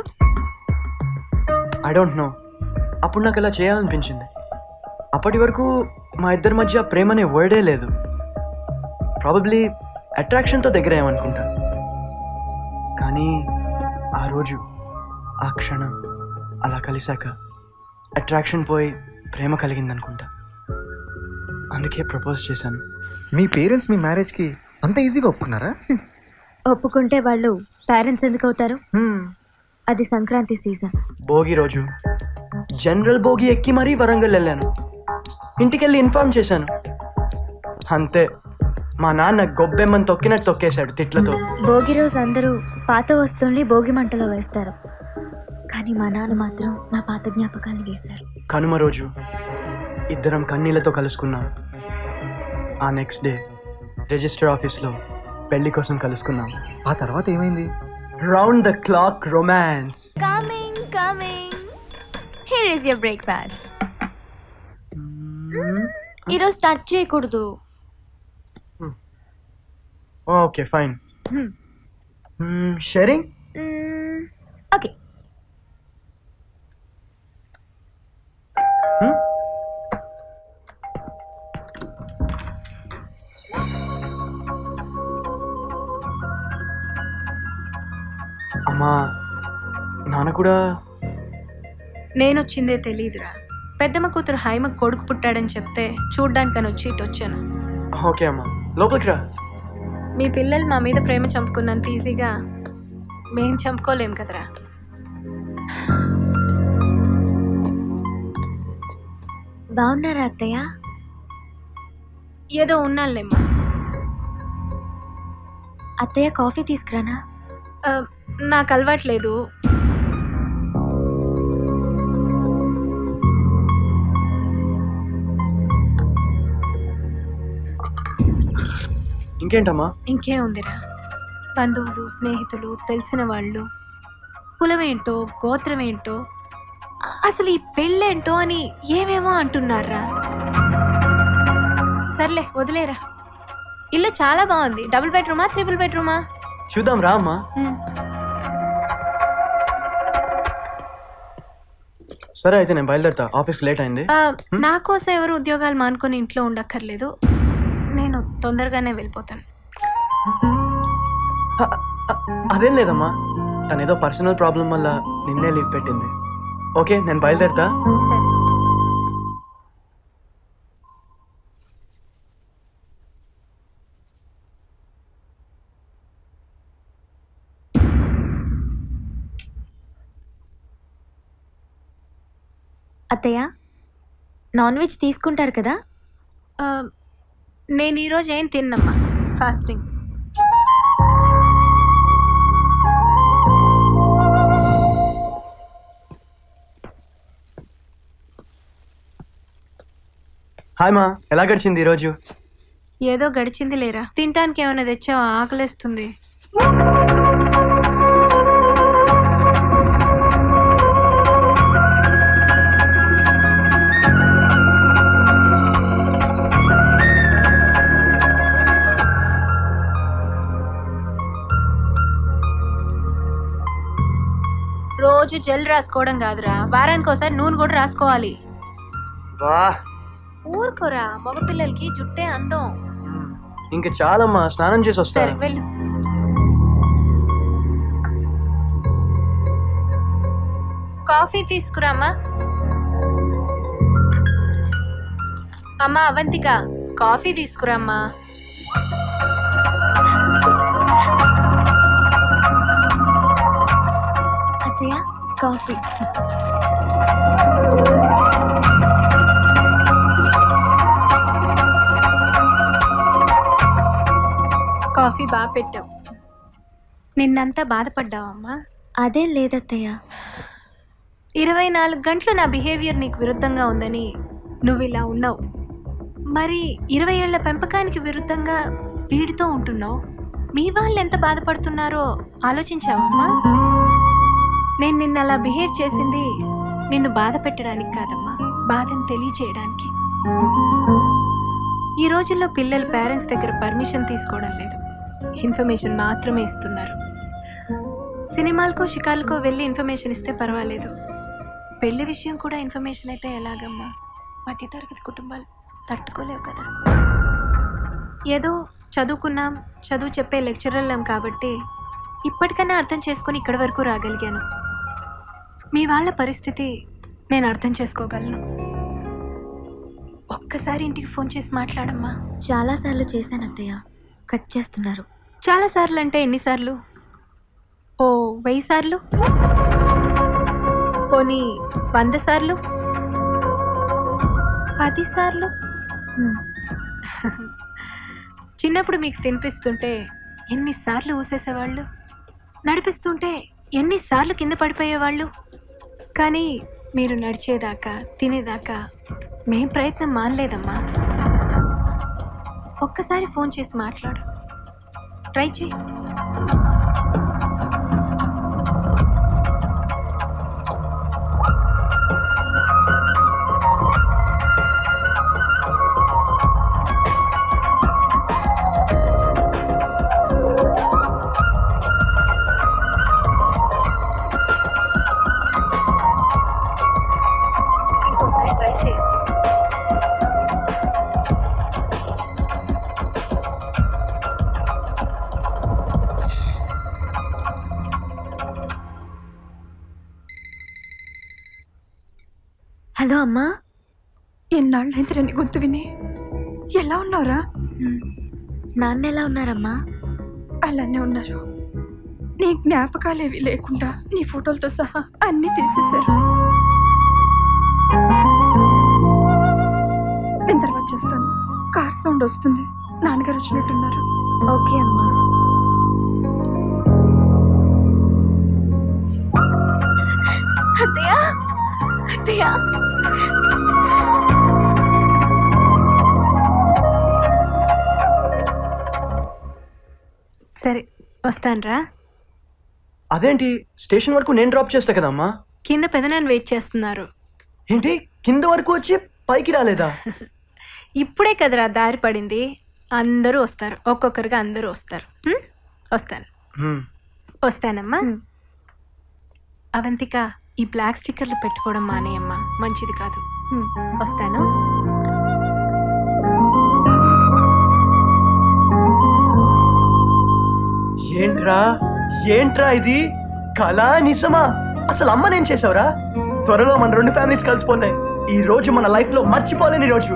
ఐ డోంట్ నో అప్పుడు నాకు అలా చేయాలనిపించింది అప్పటి వరకు మా ఇద్దరి మధ్య ప్రేమ అనే వర్డే లేదు ప్రాబబ్లీ అట్రాక్షన్తో దగ్గర ఏమనుకుంటా కానీ ఆ రోజు ఆ క్షణం అలా కలిశాక అట్రాక్షన్ పోయి ప్రేమ కలిగిందనుకుంటా అందుకే ప్రపోజ్ చేశాను మీ పేరెంట్స్ మీ మ్యారేజ్కి అంత ఈజీగా ఒప్పుకున్నారా ఒప్పుకుంటే వాళ్ళు పేరెంట్స్ ఎందుకు అవుతారు అది సంక్రాంతి సీజన్ భోగి రోజు జనరల్ భోగి ఎక్కి మరీ వరంగల్ వెళ్ళాను ఇంటికెళ్ళి ఇన్ఫార్మ్ చేశాను అంతే మా నాన్న గొబ్బెమ్మని తొక్కినట్టు తొక్కేశాడు తిట్లతో భోగి రోజు అందరూ పాత వస్తువుల్ని భోగి మంటలో వేస్తారు కానీ మా నాన్న మాత్రం నా పాత జ్ఞాపకాన్ని వేశారు కనుమ రోజు ఇద్దరం కన్నీళ్లతో కలుసుకున్నాం ఆ నెక్స్ట్ డే రిజిస్టర్ ఆఫీస్లో పెళ్లి కోసం కలుసుకున్నాం ఆ తర్వాత ఏమైంది round the clock romance coming coming here is your breakfast ఈరోజు టచ్ చేయకూడదు ఓకే ఫైన్ షేరింగ్ ఓకే అమ్మా నాన్న కూడా నేనొచ్చిందే తెలీదురా పెద్దమ్మ కూతురు హైమ కొడుకు పుట్టాడని చెప్తే చూడ్డానికని వచ్చి ఇటు వచ్చాను ఓకే అమ్మా లోపలికి రా మీ పిల్లలు మా మీద ప్రేమ చంపుకున్నంత ఈజీగా మేం చంపుకోలేం కదరా బాగున్నారా అత్తయ్య ఏదో ఉన్నాళ్ళేమ్మా అత్తయ్య కాఫీ తీసుకురానా ఆ, నాకు అలవాట్లేదు ఇంకేంటమ్మా ఇంకే ఉందిరా బంధువులు స్నేహితులు తెలిసిన వాళ్ళు కులమేంటో గోత్రమేంటో అ- అసలు ఈ పెళ్ళేంటో అని ఏమేమో అంటున్నారా సర్లే వదిలేరా ఇల్లు చాలా బాగుంది డబుల్ బెడ్రూమా త్రిపుల్ బెడ్రూమా చూద్దాం రా అమ్మా సరే అయితే నేను బయలుదేరుతా ఆఫీస్కి లేట్ అయింది ఆ, నా కోసం ఎవరు ఉద్యోగాలు మానుకొని ఇంట్లో ఉండక్కర్లేదు నేను తొందరగానే వెళ్ళిపోతాను అదేం లేదమ్మా తను ఏదో పర్సనల్ ప్రాబ్లం వల్ల నిన్నే లీవ్ పెట్టింది ఓకే నేను బయలుదేరుతా అత్తయ్య నాన్ వెజ్ తీసుకుంటారు కదా ఆ, నేను ఈరోజు ఏం తిన్నమ్మా ఫాస్టింగ్ హాయ్ మా ఎలా గడిచింది ఈరోజు ఏదో గడిచింది లేరా తినటానికి ఏమైనా తెచ్చావా ఆకలేస్తుంది రోజు జెల్ రాసుకోవడం కాదురా వారానికి ఒకసారి నూనె కూడా రాసుకోవాలి వా ఊరుకోరా మగపిల్లలకి జుట్టే అందం ఇంకా చాలమ్మా స్నానం చేసి సరే వస్తాను వెళ్ళు కాఫీ తీసుకురామా అమ్మా అవంతిక కాఫీ తీసుకురామ్మా అత్తయ్య కాఫీ కాఫీ బాగా పెట్టావు నిన్నంతా బాధపడ్డావమ్మా అదేం లేదత్తయ్య ఇరవై నాలుగు గంటలు నా బిహేవియర్ నీకు విరుద్ధంగా ఉందని నువ్వు ఇలా ఉన్నావు మరి ఇరవై ఏళ్ల పెంపకానికి విరుద్ధంగా వీడితో ఉంటున్నావు మీ వాళ్ళు ఎంత బాధపడుతున్నారో ఆలోచించావమ్మా నేను నిన్న అలా బిహేవ్ చేసింది నిన్ను బాధ పెట్టడానికి కాదమ్మా బాధను తెలియచేయడానికి ఈ రోజుల్లో పిల్లలు పేరెంట్స్ దగ్గర పర్మిషన్ తీసుకోవడం లేదు ఇన్ఫర్మేషన్ మాత్రమే ఇస్తున్నారు సినిమాలకో షికార్లకో వెళ్ళి ఇన్ఫర్మేషన్ ఇస్తే పర్వాలేదు పెళ్లి విషయం కూడా ఇన్ఫర్మేషన్ అయితే ఎలాగమ్మా మధ్యతరగతి కుటుంబాలు తట్టుకోలేవు కదా ఏదో చదువుకున్నాం చదువు చెప్పే లెక్చరర్లం కాబట్టి ఇప్పటికైనా అర్థం చేసుకొని ఇక్కడి వరకు రాగలిగాను మీ వాళ్ళ పరిస్థితి నేను అర్థం చేసుకోగలను ఒక్కసారి ఇంటికి ఫోన్ చేసి మాట్లాడమ్మా చాలాసార్లు చేశాను అత్తయ్య కట్ చేస్తున్నారు చాలాసార్లు అంటే ఎన్నిసార్లు ఓ వెయ్యి సార్లు పోనీ వంద సార్లు పది సార్లు చిన్నప్పుడు మీకు తినిపిస్తుంటే ఎన్నిసార్లు ఊసేసేవాళ్ళు నడిపిస్తుంటే ఎన్నిసార్లు కింద పడిపోయేవాళ్ళు కానీ మీరు నడిచేదాకా తినేదాకా మేం ప్రయత్నం మానలేదమ్మా ఒక్కసారి ఫోన్ చేసి మాట్లాడు ట్రై చేయి ఇంకోసారి ట్రై చేయి హలో అమ్మా ఎన్నాళ్ళైందిరా నీ గొంతు విని ఎలా ఉన్నావురా నాన్న ఎలా ఉన్నారమ్మా అలానే ఉన్నారు నీ జ్ఞాపకాలేవి లేకుండా నీ ఫోటోలతో సహా అన్నీ తీసేశారు నేను తర్వాత చేస్తాను కార్ సౌండ్ వస్తుంది నాన్నగారు వచ్చినట్టున్నారు ఓకే అమ్మా అత్తయ్య అత్తయ్య సరే వస్తానురా అదేంటి స్టేషన్ వరకు నేను డ్రాప్ చేస్తా కదమ్మా కింద పెదనాన్ని వెయిట్ చేస్తున్నారు ఏంటి కింద వరకు వచ్చి పైకి రాలేదా ఇప్పుడే కదరా దారి పడింది అందరూ వస్తారు ఒక్కొక్కరుగా అందరూ వస్తారు హ్మ్? వస్తాను హ్మ్. వస్తానమ్మా అవంతిక ఈ బ్లాక్ స్టిక్కర్లు పెట్టుకోవడం మానేయమ్మా మంచిది కాదు హ్మ్. వస్తాను ఏంట్రా ఏంట్రా ఇది కళా నిజమా అసలు అమ్మ నేను చేసావురా త్వరలో మన రెండు ఫ్యామిలీస్ కలిసిపోతాయి ఈ రోజు మన లైఫ్ లో మర్చిపోలేని రోజు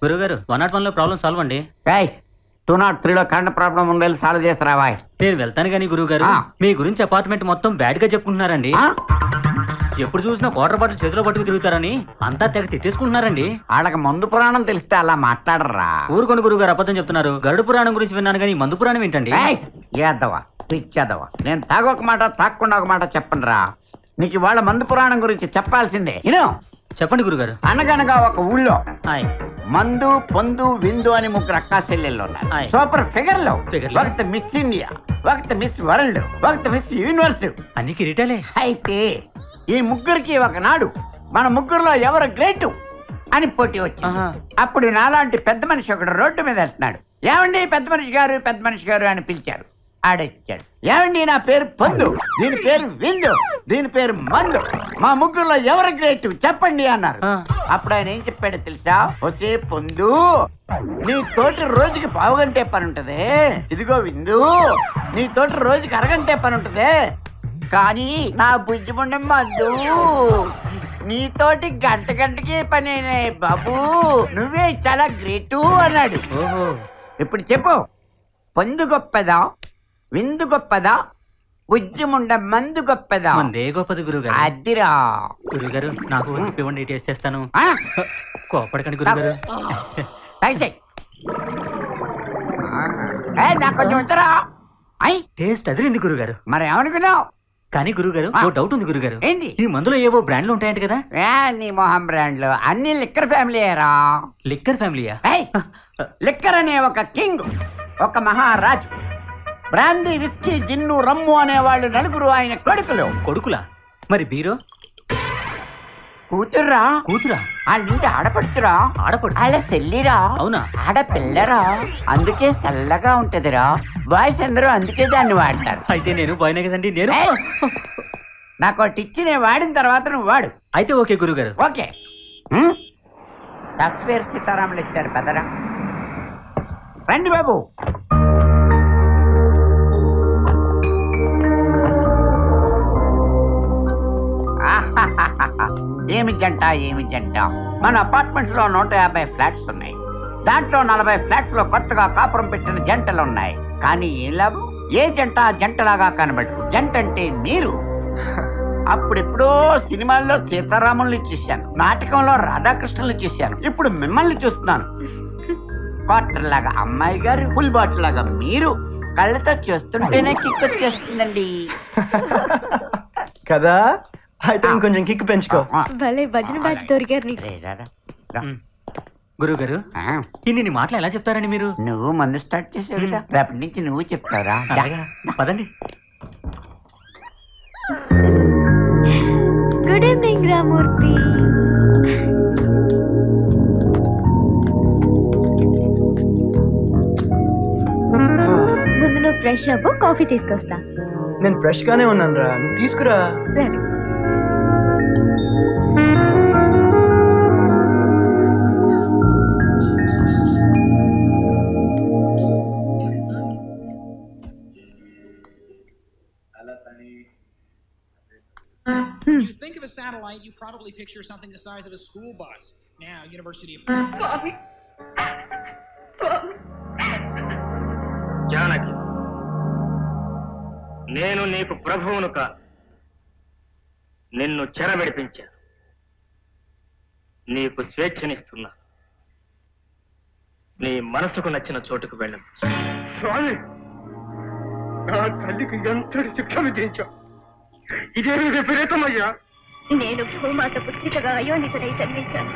గురుగారు వన్ నాట్ వన్ లో ప్రాబ్లం సాల్వ్ అండి టూ నాట్ త్రీలో కరెంట్ ప్రాబ్లం ఉండాలి సాల్వ్ చేసి రావా నేను వెళ్తాను కానీ గురువు గారు ఆ. మీ గురించి అపార్ట్మెంట్ మొత్తం బ్యాడ్ గా చెప్పుకుంటున్నారండి ఎప్పుడు చూసినా వాటర్ బాటిల్ చేతిలో పట్టుకు తిరుగుతారని అంతా తెగ తిట్టేసుకుంటున్నారండి వాళ్ళకి మందు పురాణం తెలిస్తే అలా మాట్లాడరా ఊరుకొని గురువు గారు అబద్ధం చెప్తున్నారు గరుడు పురాణం గురించి విన్నాను కానీ మందు పురాణం ఏంటండి ఏద్దవా పిచ్చేద్దవా నేను తాగొక మాట తాగకుండా ఒక మాట చెప్పండి రా నీకు వాళ్ళ మందు పురాణం గురించి చెప్పాల్సిందే ఇను చెప్పండి గురుగారు అనగనగా ఒక ఊళ్ళో మందు పొందు విందు అని ముగ్గురు అక్కా చెల్లెళ్ళు ఉన్నారు సూపర్ ఫిగర్ లో ఒకటి మిస్ ఇండియా ఒకటి మిస్ వరల్డ్ ఒకటి మిస్ యూనివర్స్ అన్ని కిరీటాలే అయితే ఈ ముగ్గురికి ఒకనాడు మన ముగ్గురులో ఎవరు గ్రేటు అని పోటీ వచ్చింది అప్పుడు నాలాంటి పెద్ద మనిషి ఒకడు రోడ్డు మీద వెళ్తున్నాడు ఏమండి పెద్ద మనిషి గారు పెద్ద మనిషి గారు అని పిలిచారు ఆడొచ్చాడు ఏమండి నా పేరు పొందు దీని పేరు విందు దీని పేరు మందు మా ముగ్గురులో ఎవరు గ్రేట్ చెప్పండి అన్నారు అప్పుడు ఆయన ఏం చెప్పాడు తెలుసా వసే పొందు నీ తోటి రోజుకి పావుగంటే పని ఉంటదే ఇదిగో విందు నీ తోటి రోజుకి అరగంటే పని ఉంటదే కానీ నా బుజ్జిముండె మందు నీతోటి గంట గంటకి పని అయినాయి బాబు నువ్వే చాలా గ్రేటు అన్నాడు ఇప్పుడు చెప్పు పొందు గొప్పదా విందు గొప్పదా బుజ్జిముండ మందు గొప్పదా మందే గొప్పది గురుగారు అదిరా గురుగారు నాకు చెప్పి ఇవ్వండి టేస్ట్ చేస్తాను కోపడకండి గురుగారు తాగిసేయ్. ఏ, నాకు కొంచెం ఇద్దరా టేస్ట్ అదిరింది గురుగారు మరి ఏమనుకున్నావు కానీ గురుగారు ఓ డౌట్ ఉంది గురుగారు ఏంటి ఈ మందులో ఏవో బ్రాండ్లు ఉంటాయంట కదా ఏ నీ మొహం బ్రాండ్లు అన్ని లిక్కర్ ఫ్యామిలీ రా లిక్కర్ ఫ్యామిలీయా లిక్కర్ అనే ఒక కింగ్ ఒక మహారాజు బ్రాందీ విస్కీ జిన్ను రమ్ము అనేవాళ్ళు నలుగురు ఆయన కొడుకులు కొడుకులా మరి బీరో కూతుర్రా కూతురా వాళ్ళ ఇంటి ఆడపడుచురా ఆడపడుచు వాళ్ళ చెల్లిరా అవునా ఆడపిల్లరా అందుకే చల్లగా ఉంటదిరా బాయ్స్ అందరూ అందుకే దాన్ని వాడతారు అయితే నేను బాయ్నే కదండి నేను ఏయ్! నాకు ఒకటి ఇచ్చి నేను వాడిన తర్వాత నువ్వు వాడు అయితే ఓకే గురుగారు ఓకే హ్మ్? సాఫ్ట్వేర్ సీతారాములు ఇచ్చారు పెదరా రండి బాబు ఆహాహాహా. ఏమి జంట ఏమి జంట మన అపార్ట్మెంట్స్ లో నూట యాభై ఫ్లాట్స్ ఉన్నాయి దాంట్లో నలభై ఫ్లాట్స్ లో కొత్తగా కాపురం పెట్టిన జంటలు ఉన్నాయి కానీ ఏం లాభం ఏ జంట ఆ జంటలాగా కనబడరు జంట అంటే మీరు అప్పుడెప్పుడో సినిమాల్లో సీతారాముల్ని చూశాను నాటకంలో రాధాకృష్ణుల్ని చూశాను ఇప్పుడు మిమ్మల్ని చూస్తున్నాను క్వార్టర్ లాగా అమ్మాయి గారు ఫుల్ బాటిల్ లాగా మీరు కళ్ళతో చూస్తుంటేనే కిక్ వచ్చేస్తుందండి కదా అయితే ఇంకొంచెం కిక్ పెంచుకో భలే భజన బ్యాచ్ దొరికారు నీకు గురుగారు ఇన్ని మాటలు ఎలా చెప్తారండి మీరు నువ్వు మందు స్టార్ట్ చేసావు కదా రేపటి నుంచి నువ్వు చెప్తారా అలాగా? పదండి గుడ్ ఈవినింగ్ రామూర్తి ముందు నువ్వు ఫ్రెష్ అవ్వు కాఫీ తీసుకొస్తా నేను ఫ్రెష్ గానే ఉన్నాను రా నువ్వు తీసుకురా సరే When you think of a satellite, you probably picture something the size of a school bus. Now, University of Janaki నేను నీకు ప్రభువును కా నిన్ను చెరబెడిపించా నీకు స్వేచ్ఛనిస్తున్నా నీ మనసుకు నచ్చిన చోటుకు వెళ్ళను స్వామి నా తల్లికి ఎంతటి శిక్ష విధించా ఇదేమి విపరీతమయ్యా నేను భూమాత పుత్రికగా అయోనితనై జన్మించాను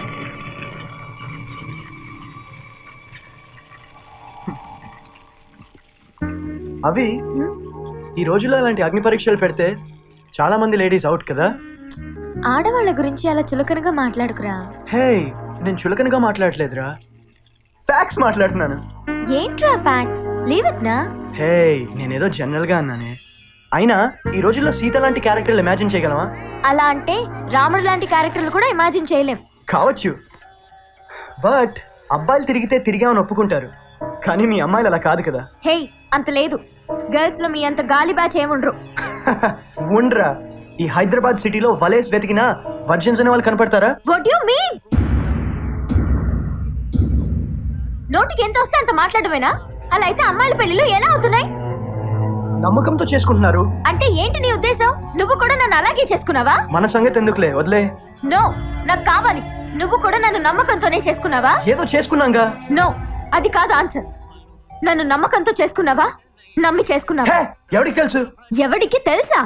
అవి ఈ రోజుల్లో ఇలాంటి అగ్ని పరీక్షలు పెడితే చాలా మంది లేడీస్ అవుట్ కదా ఆడవాళ్ళ గురించి అలా చులకనగా మాట్లాడుకురా హే నేను చులకనగా మాట్లాడలేదురా ఫ్యాక్స్ మాట్లాడుతున్నాను ఏంట్రా ఫ్యాక్ట్స్ లీవ్ ఇట్ నా హే నేనేదో జనరల్గా అన్నానే అయినా ఈ రోజుల్లో సీత లాంటి క్యారెక్టర్లు ఇమాజిన్ చేయగలమా అలా అంటే రాముడు లాంటి క్యారెక్టర్లు కూడా ఇమాజిన్ చేయలేం కావచ్చు బట్ అబ్బాయిలు తిరిగితే తిరిగామని ఒప్పుకుంటారు కానీ మీ అమ్మాయిలు అలా కాదు కదా హే అంత లేదు గర్ల్స్ లో మీ అంత గాలి బ్యాచ్ ఏముండ్రు ఉండ్రా ఈ హైదరాబాద్ సిటీలో వలేస్ వెతికినా వర్జన్స్ అనే వాళ్ళు కనపడతారా వాట్ యు మీన్ నోటికి ఎంత వస్తే అంత మాట్లాడమేనా అలా అయితే అమ్మాయిల పెళ్లిలు ఎలా అవుతున్నాయి నమ్మకంతో చేసుకుంటున్నారు అంటే ఏంటి నీ ఉద్దేశం నువ్వు కూడా నన్ను అలాగే చేసుకున్నావా మన సంగతి ఎందుకులే వదిలే నో నాకు కావాలి నువ్వు కూడా నన్ను నమ్మకంతోనే చేసుకున్నావా ఏదో చేసుకున్నాంగా నో అది కాదు ఆన్సర్ నన్ను నమ్మకంతో చేసుకున్నావా నమ్మి చేసుకున్నావా ఎవరికి తెలుసు ఎవడికి తెలుసా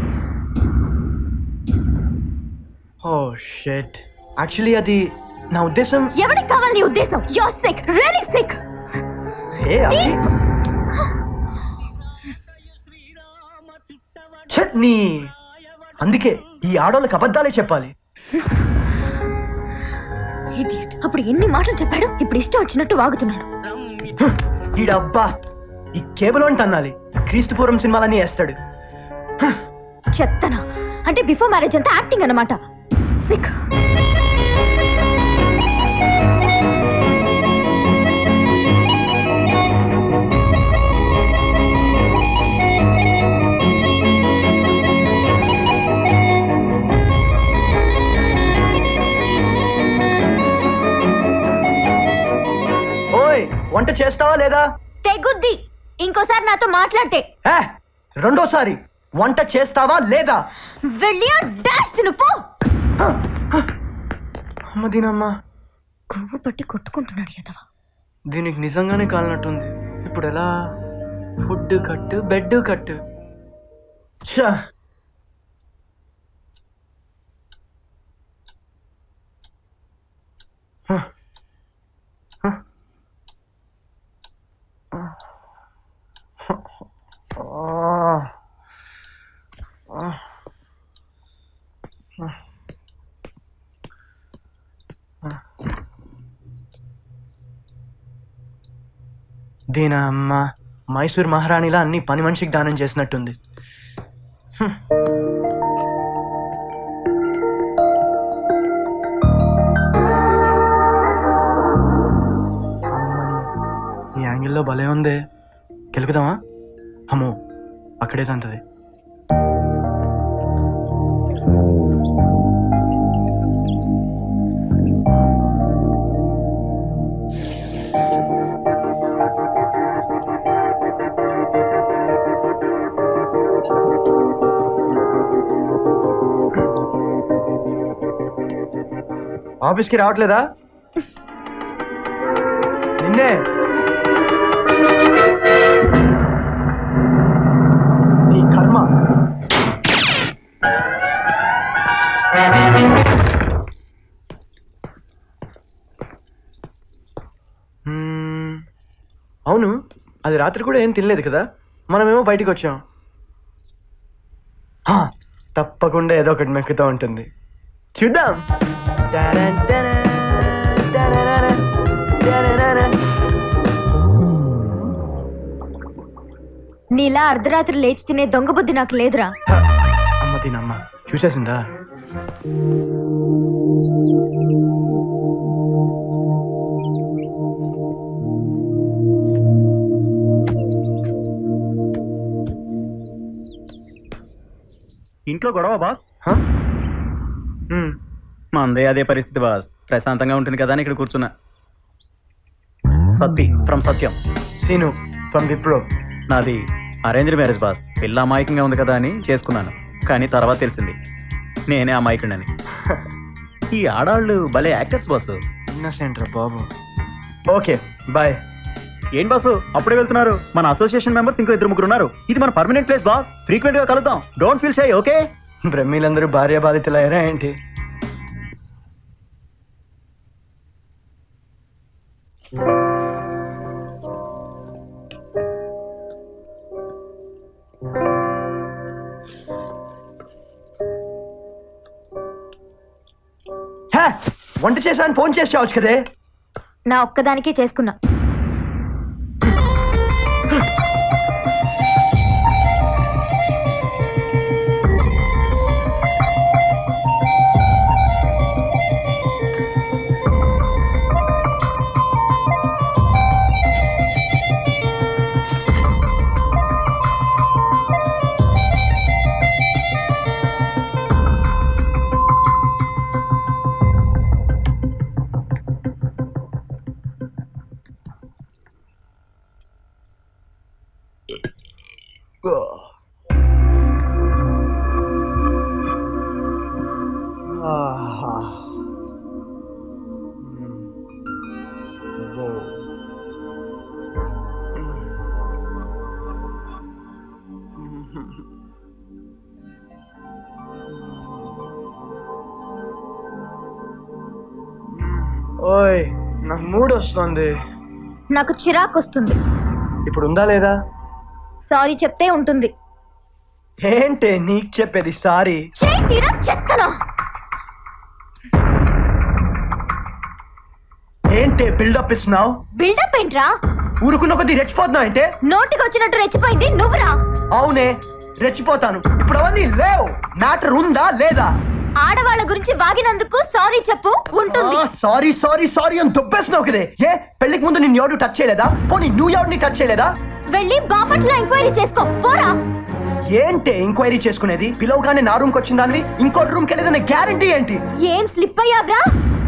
ఓ షెట్ యాక్చువల్లీ అది నా ఉద్దేశం ఎవడికి కావాలి నీ ఉద్దేశం యోర్ సిక్ రియలీ సిక్ ఏ అది ఛట్, నీ అందుకే ఈ ఆడోళ్ళకి అబద్ధాలే చెప్పాలి Idiot. అప్పుడు ఎన్ని మాటలు చెప్పాడు ఇప్పుడు ఇష్టం వచ్చినట్టు వాగుతున్నాడు ఈడబ్బా ఈ కేబుల్ అంటే అన్నాలి క్రీస్తుపూర్వం సినిమాలన్నీ వేస్తాడు చెత్తన అంటే బిఫోర్ మ్యారేజ్ అంతా యాక్టింగ్ అన్నమాట సిక్ ఓయ్ వంట చేస్తావా లేదా తెగుద్ది ఇంకోసారి నాతో మాట్లాడితే ఏ రెండోసారి వంట చేస్తావా లేదా వెళ్ళి ఆ డాష్ తిను పో అమ్మ దీనమ్మ కొవ్వు పట్టి కొట్టుకుంటున్నాడు ఎదవా దీనికి నిజంగానే కాలినట్టుంది ఇప్పుడు ఎలా ఫుడ్ కట్టు బెడ్ కట్టు ఛా దీని అమ్మ మైసూర్ మహారాణిలా అన్ని పని మనిషికి దానం చేసినట్టుంది హ్మ్. అమ్మని, ఈ యాంగిల్లో భలే ఉంది గెలుకుదామా అమ్మో అక్కడే తంతది ఆఫీస్కి రావట్లేదా నిన్నే నీ కర్మ మ్మ్. అవును అది రాత్రి కూడా ఏం తినలేదు కదా మనమేమో బయటికి వచ్చాం హా, తప్పకుండా ఏదో ఒకటి మెక్కుతూ ఉంటుంది చూద్దాం టరన్ టరన్, టరరరన్, టరరరన్. నీలా అర్ధరాత్రి లేచి తినే దొంగ బుద్ధి నాకు లేదురా అమ్మ తినమ్మ చూసేసిందా ఇంట్లో గొడవ బాస్ మ్మ్. మందే అదే పరిస్థితి బాస్ ప్రశాంతంగా ఉంటుంది కదా అని ఇక్కడ కూర్చున్నా సత్తి ఫ్రమ్ సత్యం సీను ఫ్రమ్ విప్రో నాది అరేంజ్డ్ మ్యారేజ్ బాస్ పిల్ల అమాయకంగా ఉంది కదా అని చేసుకున్నాను కానీ తర్వాత తెలిసింది నేనే అమాయకుడని ఈ ఆడాళ్ళు భలే యాక్టర్స్ బాసు ఇన్నసెంట్ రా బాబు ఓకే బాయ్ ఏం బాసు అప్పుడే వెళ్తున్నారు మన అసోసియేషన్ మెంబర్స్ ఇంకో ఇద్దరు ముగ్గురు ఉన్నారు ఇది మన పర్మనెంట్ ప్లేస్ బాస్ ఫ్రీక్వెంట్ గా కలుద్దాం డోంట్ ఫీల్ షై ఓకే బ్రహ్మీలందరూ భార్య బాధితులయ్యారా ఏంటి హే, వంట చేశాను ఫోన్ చేసి చావచ్చు కదే నా ఒక్కదానికే చేసుకున్నా ఆహా. ఓ. ఓయ్ నాకు మూడ్ వస్తుంది నాకు చిరాకు వస్తుంది ఇప్పుడు ఉందా లేదా సారీ చెప్తే ఉంటుంది ఏంటే నీకు చెప్పేది సారీ చేయి తీరా చెత్తనా ఏంటే బిల్డప్ ఇస్తున్నావు బిల్డప్ ఏంట్రా ఊరుకున్న కొద్దీ రెచ్చిపోతున్నావు అంటే నోటికి వచ్చినట్టు రెచ్చిపోయింది నువ్వురా అవునే రెచ్చిపోతాను ఇప్పుడు అవన్నీ లేవు మ్యాటర్ ఉందా లేదా ఆడవాళ్ళ గురించి వాగినందుకు సారీ చెప్పు ఉంటుంది సారీ సారీ సారీ అని దుబ్బేస్తున్నావు కదే ఏ పెళ్లికి ముందు నిన్ను ఎవడు టచ్ చేయలేదా పోనీ నువ్వు ఎవరిని టచ్ చేయలేదా వెళ్ళి బాపట్ల ఎంక్వైరీ చేసుకో పోరా ఏంటే ఎంక్వైరీ చేసుకునేది పిలవగానే నా రూమ్కి వచ్చిన దానివి ఇంకో రూమ్కి వెళ్ళేదనే గ్యారంటీ ఏంటి ఏం స్లిప్ అయ్యావ్రా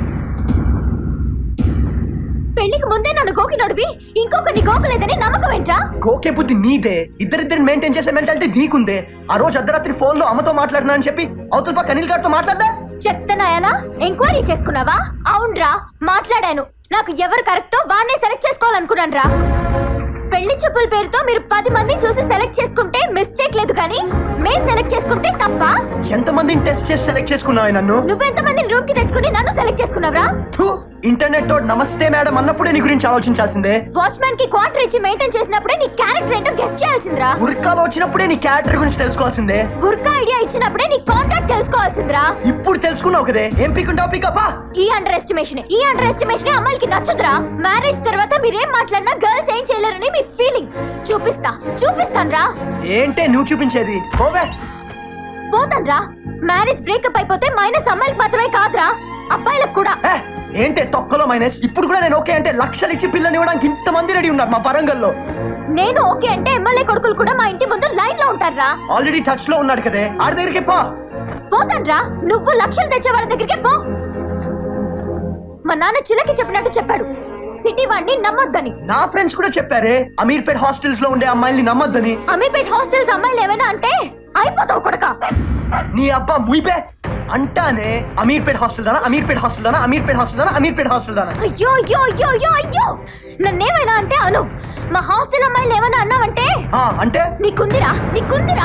పెళ్లికి ముందే నన్ను గోకినోడివి ఇంకొకరిని గోకలేదని నమ్మకం ఏంట్రా గోకే బుద్ధి నీదే ఇద్దరిద్దరిని మెయింటైన్ చేసే మెంటాలిటీ నీకుందే ఆ రోజు అర్ధరాత్రి ఫోన్ లో అమ్మతో మాట్లాడినా అని చెప్పి అవతల పక్క అనిల్ గారితో మాట్లాడదా చెత్తనాయాలా ఎంక్వైరీ చేసుకున్నావా అవునరా మాట్లాడాను నాకు ఎవరు కరెక్టో వాడినే సెలెక్ట్ చేసుకోవాలనుకున్నాను రా పెళ్లి చూపుల పేరుతో మీరు పది మందిని చూసి సెలెక్ట్ చేసుకుంటే మిస్టేక్ లేదు కానీ మేం సెలెక్ట్ చేసుకుంటే తప్ప ఎంతమందిని టెస్ట్ చేసి సెలెక్ట్ చేసుకున్నావు నన్ను నువ్వెంత మందిని రూమ్ కి తెచ్చుకుని నన్ను సెలెక్ట్ చేసుకున్నావురా థు, ఇంటర్నెట్ తో నమస్తే మేడం అన్నప్పుడే నీ గురించి ఆలోచించాల్సిందే వాచ్మెన్ కి క్వార్టర్ ఇచ్చి మెయింటైన్ చేసినప్పుడే నీ క్యారెక్టర్ ఏంటో గెస్ట్ చేయాల్సిందిరా ఉరికాలు వచ్చినప్పుడే నీ క్యారెక్టర్ గురించి తెలుసుకోవాల్సిందే బుర్కా ఐడియా ఇచ్చినప్పుడే నీ కాంటాక్ట్ తెలుసుకోవాల్సిందిరా ఇప్పుడు తెలుసుకున్నావు కదే ఏం పీకుంటావు పీకప్పా ఈ అండర్ ఎస్టిమేషన్ ఈ అండర్ ఎస్టిమేషన్ అమ్మాయిలకి నచ్చదురా మ్యారేజ్ తర్వాత మీరేం మాట్లాడినా గర్ల్స్ ఏం చేయలేరని మీ ఫీలింగ్ చూపిస్తా చూపిస్తాన్రా ఏంటే నువ్వు చూపించేది ఓవే పోతాన్రా మ్యారేజ్ బ్రేకప్ అయిపోతే మైనస్ అమ్మాయిలకు మాత్రమే కాదురా అబ్బాయిలకు కూడా ఏంటే తొక్కలో మైనస్ ఇప్పుడు కూడా నేను ఓకే అంటే లక్షలు ఇచ్చి పిల్లని ఇవ్వడానికి ఇంతమంది రెడీ ఉన్నారు మా వరంగల్లో నేను ఓకే అంటే ఎమ్మెల్యే కొడుకులు కూడా మా ఇంటి ముందు లైన్ లో ఉంటారా ఆల్రెడీ టచ్ లో ఉన్నాడు కదే ఆడి దగ్గరికి పో పోతాన్రా నువ్వు లక్షలు తెచ్చే వాళ్ళ దగ్గరికి పో మా నాన్న చిలకి చెప్పినట్టు చెప్పాడు సిటీ వాడిని నమ్మొద్దని నా ఫ్రెండ్స్ కూడా చెప్పారే అమీర్పేట్ హాస్టల్స్ లో ఉండే అమ్మాయిల్ని నమ్మొద్దని అమీర్పేట్ హాస్టల్స్ అమ్మాయిలు ఏమైనా అంటే అయిపోతావు కొడక నీ అబ్బా ముయిపే అంటానే అమీర్పేట్ హాస్టల్ దానా అమీర్పేట్ హాస్టల్ దానా అమీర్పేట్ హాస్టల్ దానా అమీర్పేట్ హాస్టల్ దానా అయ్యో అయ్యో అయ్యో అయ్యో అయ్యో నన్నేమైనా అంటే అను మా హాస్టల్ అమ్మాయిలు ఏమైనా అన్నావంటే ఆ, అంటే నీకుందిరా నీకుందిరా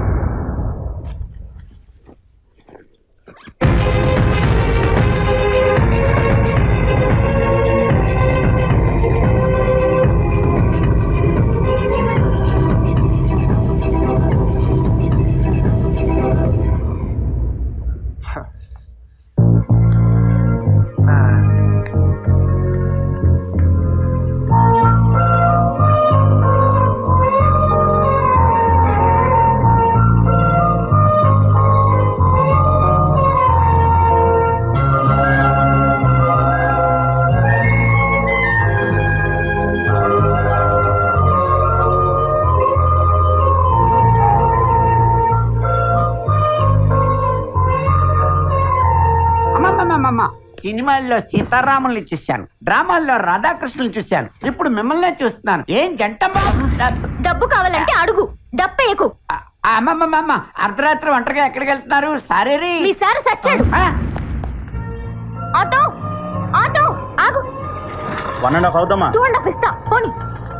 అమ్మమ్మమ్మమ్మ సినిమాల్లో సీతారాముల్ని చూశాను డ్రామాల్లో రాధాకృష్ణులు చూశాను ఇప్పుడు మిమ్మల్నే చూస్తున్నాను ఏం జంటమ్మా డబ్బు కావాలంటే అడుగు డబ్బేయకు అమ్మమ్మమ్మ అర్ధరాత్రి ఒంటరిగా ఎక్కడికి వెళ్తున్నారు సారీ మీ సార్ సచ్చాడు ఆటో ఆటో ఆగు వన్ అండ్ హాఫ్ అవుతామా టూ అండ్ హాఫ్ ఇస్తా పోనీ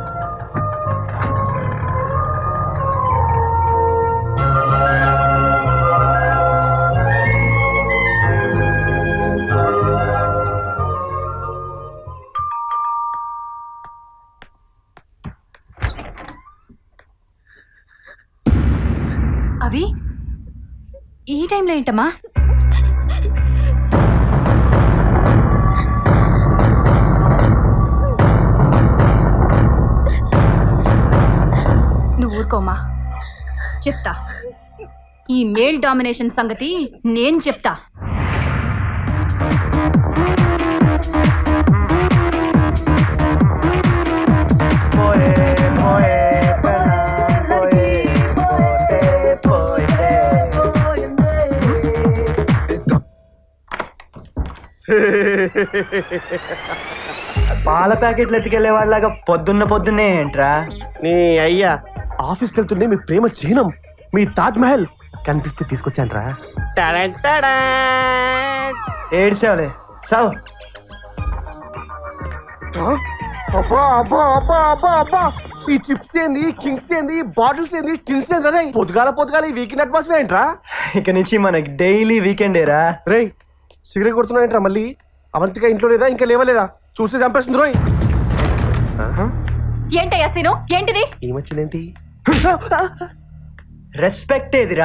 అవి ఈ టైంలో ఏంటమ్మా నువ్వు ఊరుకోమా చెప్తా ఈ మేల్ డామినేషన్ సంగతి నేను చెప్తా పాల ప్యాకెట్లు ఎత్తుకెళ్లే వాళ్ళగా పొద్దున్న పొద్దున్నే ఏంట్రా నీ అయ్యా ఆఫీస్కి వెళ్తుండే మీ ప్రేమ చిహ్నం మీ తాజ్ మహల్ కనిపిస్తే తీసుకొచ్చాను రా ఏడ్చావులే సావు అబ్బా అబ్బా అబ్బా అబ్బా అబ్బా ఈ చిప్స్ ఏంది కింగ్స్ ఏంది బాటిల్స్ ఏంది టిన్స్ ఏంది రే పొద్దుగాల పొద్దుగాల ఈ వీకెండ్ అట్మాస్ఫియర్ ఏంట్రా ఇక నుంచి మనకి డైలీ వీకెండేరా రే సిగరెట్ కొడుతున్నాయంట్రా మళ్ళీ అవంతిగా ఇంట్లో లేదా ఇంకా లేవలేదా చూస్తే చంపేస్తుంది రోయ్ ఏంటయ్యా సీను ఏంటిది ఏమొచ్చిందేంటి రెస్పెక్ట్ ఏదిరా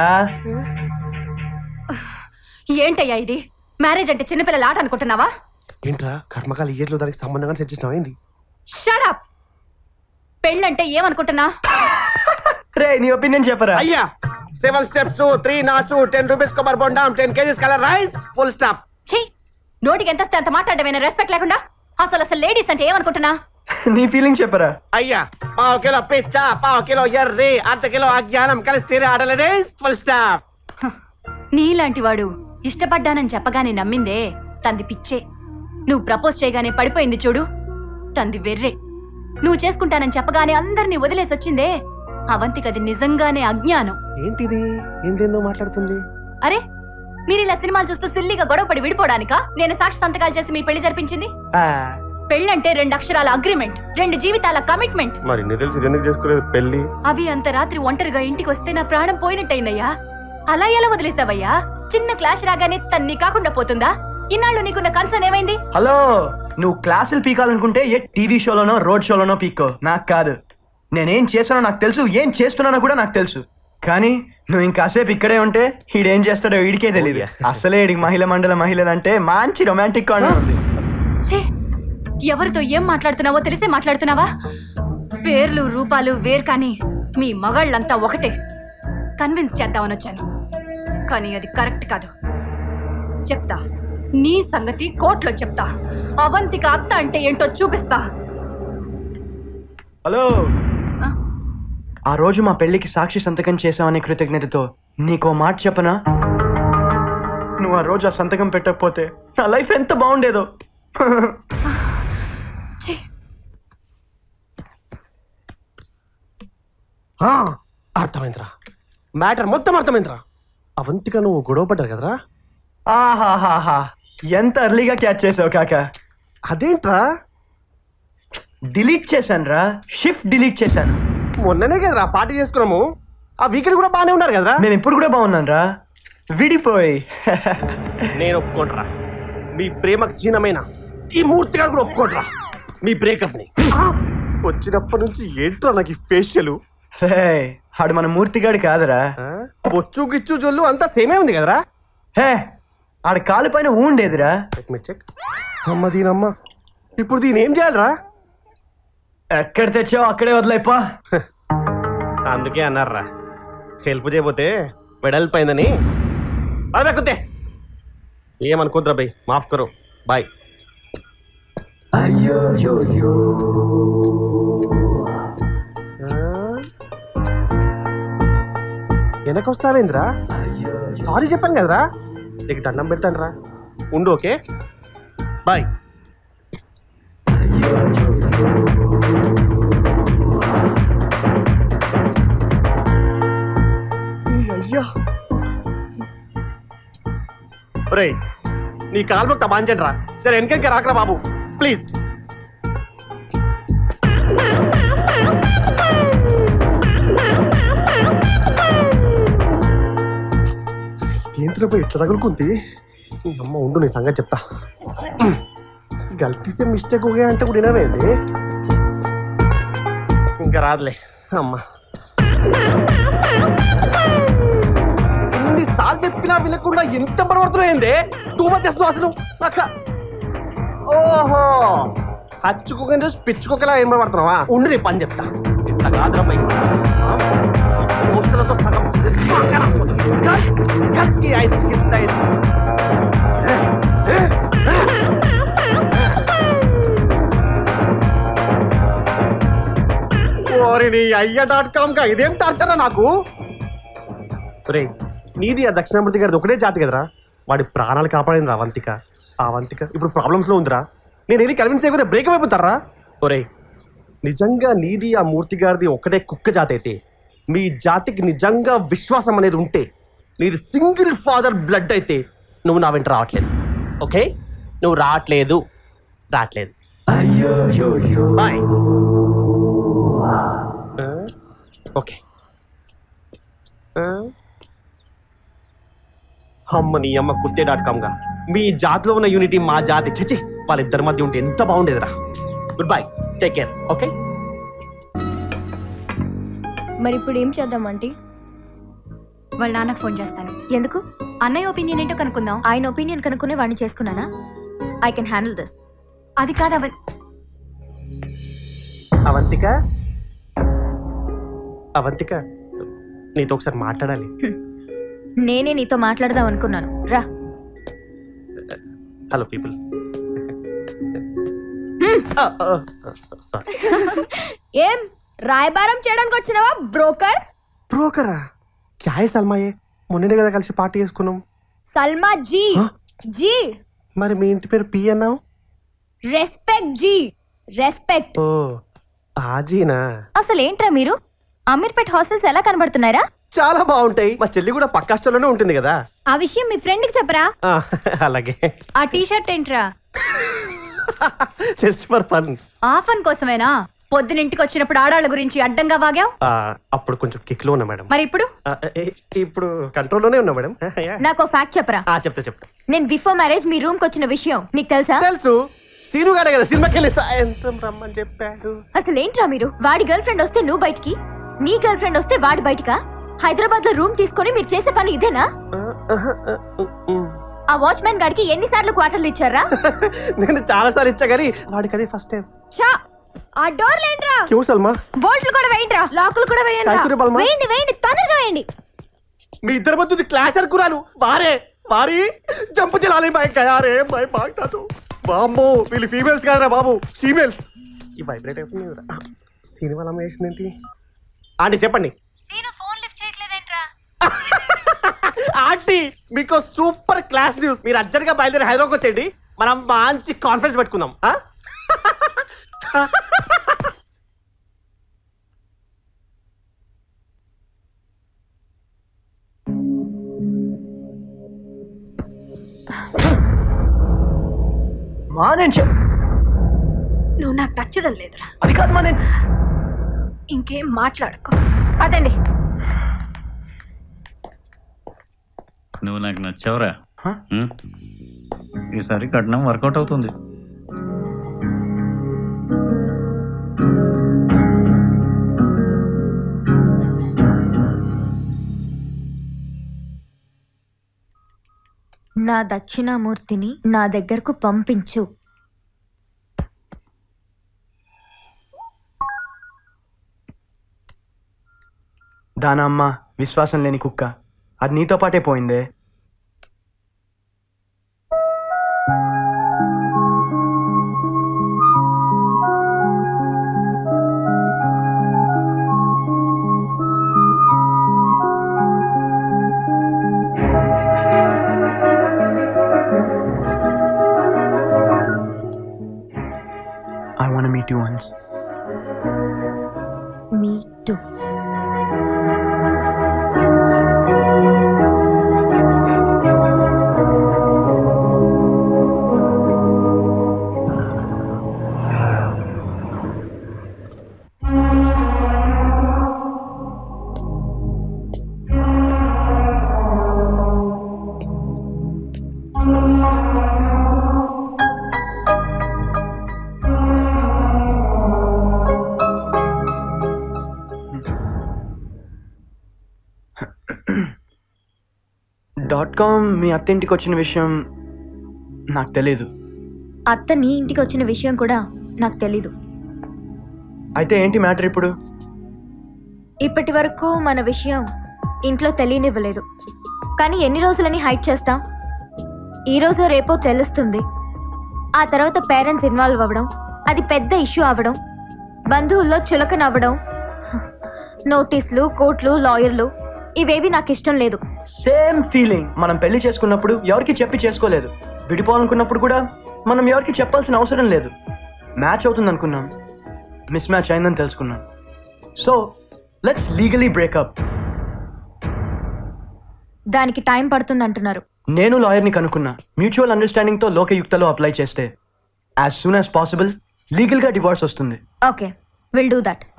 ఏంటయ్యా ఇది మ్యారేజ్ అంటే చిన్నపిల్లల ఆట అనుకుంటున్నావా ఏంట్రా కర్మకాల ఏజ్ లో దానికి సంబంధంగా సెట్ చేసినావా ఏంది షడప్ పెళ్ళంటే ఏమనుకుంటున్నా రే నీ ఒపీనియన్ చెప్పరా అయ్యా సెవెన్ స్టెప్స్ త్రీ నాచు టెన్ రూపీస్ కొబ్బరి బొండం ten KGs colour rice full stop ఛీ నోటికి ఎంత వస్తే అంత మాట్లాడమేనా రెస్పెక్ట్ లేకుండా అసలు అసలు లేడీస్ అంటే ఏమనుకుంటున్నా నీ ఫీలింగ్ చెప్పరా అయ్యా పావు కిలో పిచ్చ పావు కిలో ఎర్రి అర్ధ కిలో అజ్ఞానం కలిసి తీరే ఆడలేదే ఫుల్ స్టాప్ నీలాంటి వాడు ఇష్టపడ్డానని చెప్పగానే నమ్మిందే తంది పిచ్చే నువ్వు ప్రపోజ్ చేయగానే పడిపోయింది చూడు తంది వెర్రే నువ్వు చేసుకుంటానని చెప్పగానే అందరినీ వదిలేసి వచ్చిందే అవంతికది నిజంగానే అజ్ఞానం ఏంటిది ఏందేందో మాట్లాడుతుంది అరే మీరు ఇలా సినిమాలు చూస్తూ సిల్లిగా గొడవపడి విడిపోవడానికా నేను సాక్షి సంతకాలు చేసి మీ పెళ్లి జరిపించింది పెళ్ళంటే రెండు అక్షరాల అగ్రిమెంట్ రెండు జీవితాల కమిట్మెంట్ మరి నీ తెలిసి ఎందుకు చేసుకోలేదు పెళ్లి అవి అంత రాత్రి ఒంటరిగా ఇంటికి వస్తే నా ప్రాణం పోయినట్టయిందయ్యా అలా ఎలా వదిలేసావయ్యా చిన్న క్లాష్ రాగానే తన్ని కాకుండా పోతుందా ఇన్నాళ్ళు నీకున్న కన్సర్న్ ఏమైంది హలో నువ్వు క్లాసులు పీకాలనుకుంటే ఏ టీవీ షోలోనో రోడ్ షోలోనో పీక్కో నాకు కాదు నేనేం చేస్తానో నాకు తెలుసు ఏం చేస్తున్నానో కూడా నాకు తెలుసు కానీ నువ్వు ఇంకాసేపు ఇక్కడే ఉంటే ఈడేం చేస్తాడో వీడికే తెలియదు అసలే ఈడికి మహిళ మండల మహిళలు అంటే మంచి రొమాంటిక్ కార్నర్ ఉంది ఛే ఎవరితో ఏం మాట్లాడుతున్నావో తెలిసే మాట్లాడుతున్నావా పేర్లు రూపాలు వేరు కానీ మీ మగాళ్ళంతా ఒకటే కన్విన్స్ చేద్దామని వచ్చాను కానీ అది కరెక్ట్ కాదు చెప్తా నీ సంగతి కోర్టులో చెప్తా అవంతిక అత్త అంటే ఏంటో చూపిస్తా హలో ఆ రోజు మా పెళ్లికి సాక్షి సంతకం చేసావనే కృతజ్ఞతతో నీకో మాట చెప్పనా నువ్వు ఆ రోజు ఆ సంతకం పెట్టకపోతే నా లైఫ్ ఎంత బాగుండేదో ఛీ ఆ, అర్థమైందిరా మ్యాటర్ మొత్తం అర్థమైందిరా అవంతిగా నువ్వు గొడవ పడ్డారు కదరా ఆహాహాహా ఎంత అర్లీగా క్యాచ్ చేసావు కాక అదేంట్రా డిలీట్ చేశాను రా షిఫ్ట్ డిలీట్ చేశాను మొన్ననే కదరా పార్టీ చేసుకున్నాము ఆ వీకెండ్ కూడా బాగానే ఉన్నారు కదరా నేను ఇప్పుడు కూడా బాగున్నాను రా విడిపోయి నేను ఒప్పుకోండిరా మీ ప్రేమకు చిహ్నమైన ఈ మూర్తి గారు కూడా ఒప్పుకోండిరా మీ బ్రేకప్ ని ఆ, వచ్చినప్పటి నుంచి ఏంట్రా నాకు ఈ ఫేషియల్ రే ఆడు మన మూర్తిగాడు కాదురా బొచ్చు గిచ్చు జొల్లు అంతా సేమే ఉంది కదరా హే ఆడ కాలు పైన ఊండేదిరా చెక్ అమ్మ దీనమ్మ ఇప్పుడు దీని ఏం చేయాలరా ఎక్కడ తెచ్చావు అక్కడే వదిలేపా అందుకే అన్నారా హెల్ప్ చేయబోతే వెడల్పోయిందని అదకుతే ఏమనుకోద్రా బై మాఫ్ కరో బాయ్ అయ్యో యో యో వెనకొస్తావేంద్రా సారీ చెప్పాను కదరా నీకు దండం పెడతాను రా ఉండు ఓకే బాయ్ అయ్యా ఒరేయ్ నీ కాలు మొక్క బాంచండి రా సరే వెనక రాకరా బాబు ప్లీజ్ ఏంటిలో ఇట్లా తగులుకుంది ఈ అమ్మ ఉండు నీ సంగతి చెప్తా గల్తీ సే మిస్టేక్ ఓకే అంటే కూడా వినవేంది ఇంకా రాదులే అమ్మ ఎన్నిసార్లు చెప్పినా వినకుండా ఎంత పరవర్తమైంది టూ మచ్ చేస్తున్నావు అసలు అక్క ఓహో హచ్చుకోకని చూసి పిచ్చుకోకలా ఏం పడుతున్నావా ఉండి నీ పని చెప్తా ఇట్లా కాదురా బయట దోస్తులతో సగం కలిసి ఐస్ కింద ఐస్ ఓరి నీ అయ్య డాట్ కామ్ కా ఇదేం టార్చరా నాకు రే నీది ఆ దక్షిణామూర్తి గారిది ఒకటే జాతి కదరా వాడి ప్రాణాలు కాపాడింది అవంతిక ఆ అవంతిక ఇప్పుడు ప్రాబ్లమ్స్ లో ఉందిరా నేను వెళ్ళి కన్విన్స్ చేయకపోతే బ్రేక్ అయిపోతారా ఒరే నిజంగా నీది ఆ మూర్తి గారిది ఒకటే కుక్క జాతి అయితే మీ జాతికి నిజంగా విశ్వాసం అనేది ఉంటే నీది సింగిల్ ఫాదర్ బ్లడ్ అయితే నువ్వు నా వెంట రావట్లేదు ఓకే నువ్వు రావట్లేదు రావట్లేదు బాయ్ ఓకే అమ్మ నీ అమ్మ కుత్తే డాట్ కామ్గా మీ జాతిలో ఉన్న యూనిటీ మా జాతి చచ్చి వాళ్ళిద్దరి మధ్య ఉంటే ఎంత బాగుండేదిరా good bye take care okay మరి ఇప్పుడు ఏం చేద్దాం ఆంటీ వాళ్ళ నాన్నకు ఫోన్ చేస్తాను ఎందుకు అన్నయ్య ఒపీనియన్ ఏంటో కనుక్కుందాం ఆయన ఒపీనియన్ కనుక్కునే వాడిని చేసుకున్నానా ఐ కెన్ హ్యాండిల్ దిస్ అది కాదు అవ అవంతిక అవంతిక నీతో ఒకసారి మాట్లాడాలి నేనే నీతో మాట్లాడదాం అనుకున్నాను రా హలో పీపుల్ సారీ ఏం రాయబారం చేయడానికి వచ్చినావా బ్రోకర్ బ్రోకరా క్యా హై సల్మాయే మొన్ననే కదా కలిసి పార్టీ చేసుకున్నాం సల్మా జీ జీ మరి మీ ఇంటి పేరు పి అన్నావు రెస్పెక్ట్ జీ రెస్పెక్ట్ ఓ ఆజీనా అసలు ఏంట్రా మీరు అమీర్పేట్ హాస్టల్స్ ఎలా కనబడుతున్నారా చాలా బాగుంటాయి మా చెల్లి కూడా పక్క హాస్టల్లోనే ఉంటుంది కదా ఆ విషయం మీ ఫ్రెండ్ కి చెప్పరా ఆ, అలాగే ఆ టీ షర్ట్ ఏంట్రా జస్ట్ ఫర్ ఫన్ ఆఫన్ కోసమేనా పొద్దున ఇంటికి వచ్చినప్పుడు ఆడాళ్ళ గురించి అడ్డంగా వాగావు అప్పుడు కొంచెం కిక్ లో ఉన్నా మేడం మరి ఇప్పుడు ఆ, ఏ- ఇప్పుడు కంట్రోల్లోనే ఉన్నా మేడం యా. నాకు ఫ్యాక్ట్ చెప్పరా ఆ, చెప్తా చెప్తా నేను బిఫోర్ మ్యారేజ్ మీ రూమ్ కి వచ్చిన విషయం నీకు తెలుసా తెలుసు సీను గాడే కదా సినిమాకి వెళ్ళి సాయంత్రం రమ్మని చెప్పాడు అసలు ఏంట్రా మీరు వాడి గర్ల్ ఫ్రెండ్ వస్తే నువ్వు బయటికి నీ గర్ల్ ఫ్రెండ్ వస్తే వాడి బయటికా హైదరాబాద్ లో రూమ్ తీసుకొని మీరు చేసే పని ఇదేనా ఆ వాచ్మెన్ గాడికి ఎన్నిసార్లు క్వార్టర్లు ఇచ్చారా నేను చాలా సార్లు ఇచ్చా కానీ వాడికి అదే ఫస్ట్ టైం చా ఆ డోర్ లేంట్రా క్యూ సల్మా బోల్ట్లు కూడా వేయండిరా లాకులు కూడా కాయకూర బల్మా. వేయండి వేయండి తొందరగా వేయండి మీ ఇద్దరి మధ్య క్లాష్ అనుకున్నాను వారే వారి జంప్ చెలాలి బాయ్ కయారే బాయ్ బాగుతాదు బాంబో వీళ్ళు ఫీమేల్స్ కాదరా బాబు ఫీమేల్స్ ఈ వైబ్రేట్ అయిపోయింది సీని వాళ్ళ అమ్మ వేసిందేంటి ఆంటీ చెప్పండి సీను ఫోన్ లిఫ్ట్ చేయట్లేదేంట్రా ఆంటీ మీకు సూపర్ క్లాస్ న్యూస్ మీరు అర్జెంట్గా బయలుదేరి హైదరాబాద్ వచ్చేయండి మనం మంచి కాన్ఫరెన్స్ పెట్టుకుందాం ఆ? మా నేను చెప్ నువ్వు నాకు నచ్చడం లేదురా అది కాదు మా నేను ఇంకేం మాట్లాడకు అదండి నువ్వు నాకు నచ్చావురా ఉమ్. ఈసారి కట్నం వర్కౌట్ అవుతుంది నా దక్షిణామూర్తిని నా దగ్గరకు పంపించు దానమ్మ విశ్వాసం లేని కుక్క అది నీతో పాటే పోయిందే I want to meet you once. Me too dot com మీ అత్తింటికి వచ్చిన విషయం నాకు తెలీదు అత్త నీ ఇంటికి వచ్చిన విషయం కూడా నాకు తెలీదు అయితే ఏంటి మ్యాటర్ ఇప్పుడు ఇప్పటి వరకు మన విషయం ఇంట్లో తెలియనివ్వలేదు కానీ ఎన్ని రోజులని హైట్ చేస్తాం ఈ రోజు రేపో తెలుస్తుంది ఆ తర్వాత పేరెంట్స్ ఇన్వాల్వ్ అవ్వడం అది పెద్ద ఇష్యూ అవ్వడం బంధువుల్లో చులకన అవ్వడం నోటీసులు కోర్టులు లాయర్లు ఇవేవి నాకు ఇష్టం లేదు సేమ్ ఫీలింగ్ మనం పెళ్లి చేసుకున్నప్పుడు ఎవరికి చెప్పి చేసుకోలేదు విడిపోవాలనుకున్నప్పుడు కూడా మనం ఎవరికి చెప్పాల్సిన అవసరం లేదు మ్యాచ్ అవుతుంది అనుకున్నాం మిస్ మ్యాచ్ అయిందని తెలుసుకున్నాం సో లెట్స్ లీగలీ బ్రేకప్ దానికి టైం పడుతుంది అంటున్నారు నేను లాయర్ని కనుక్కున్నా మ్యూచువల్ అండర్స్టాండింగ్తో లోకయుక్తలో అప్లై చేస్తే యాజ్ సూన్ యాజ్ పాసిబుల్ లీగల్గా డివోర్స్ వస్తుంది ఓకే విల్ డూ దట్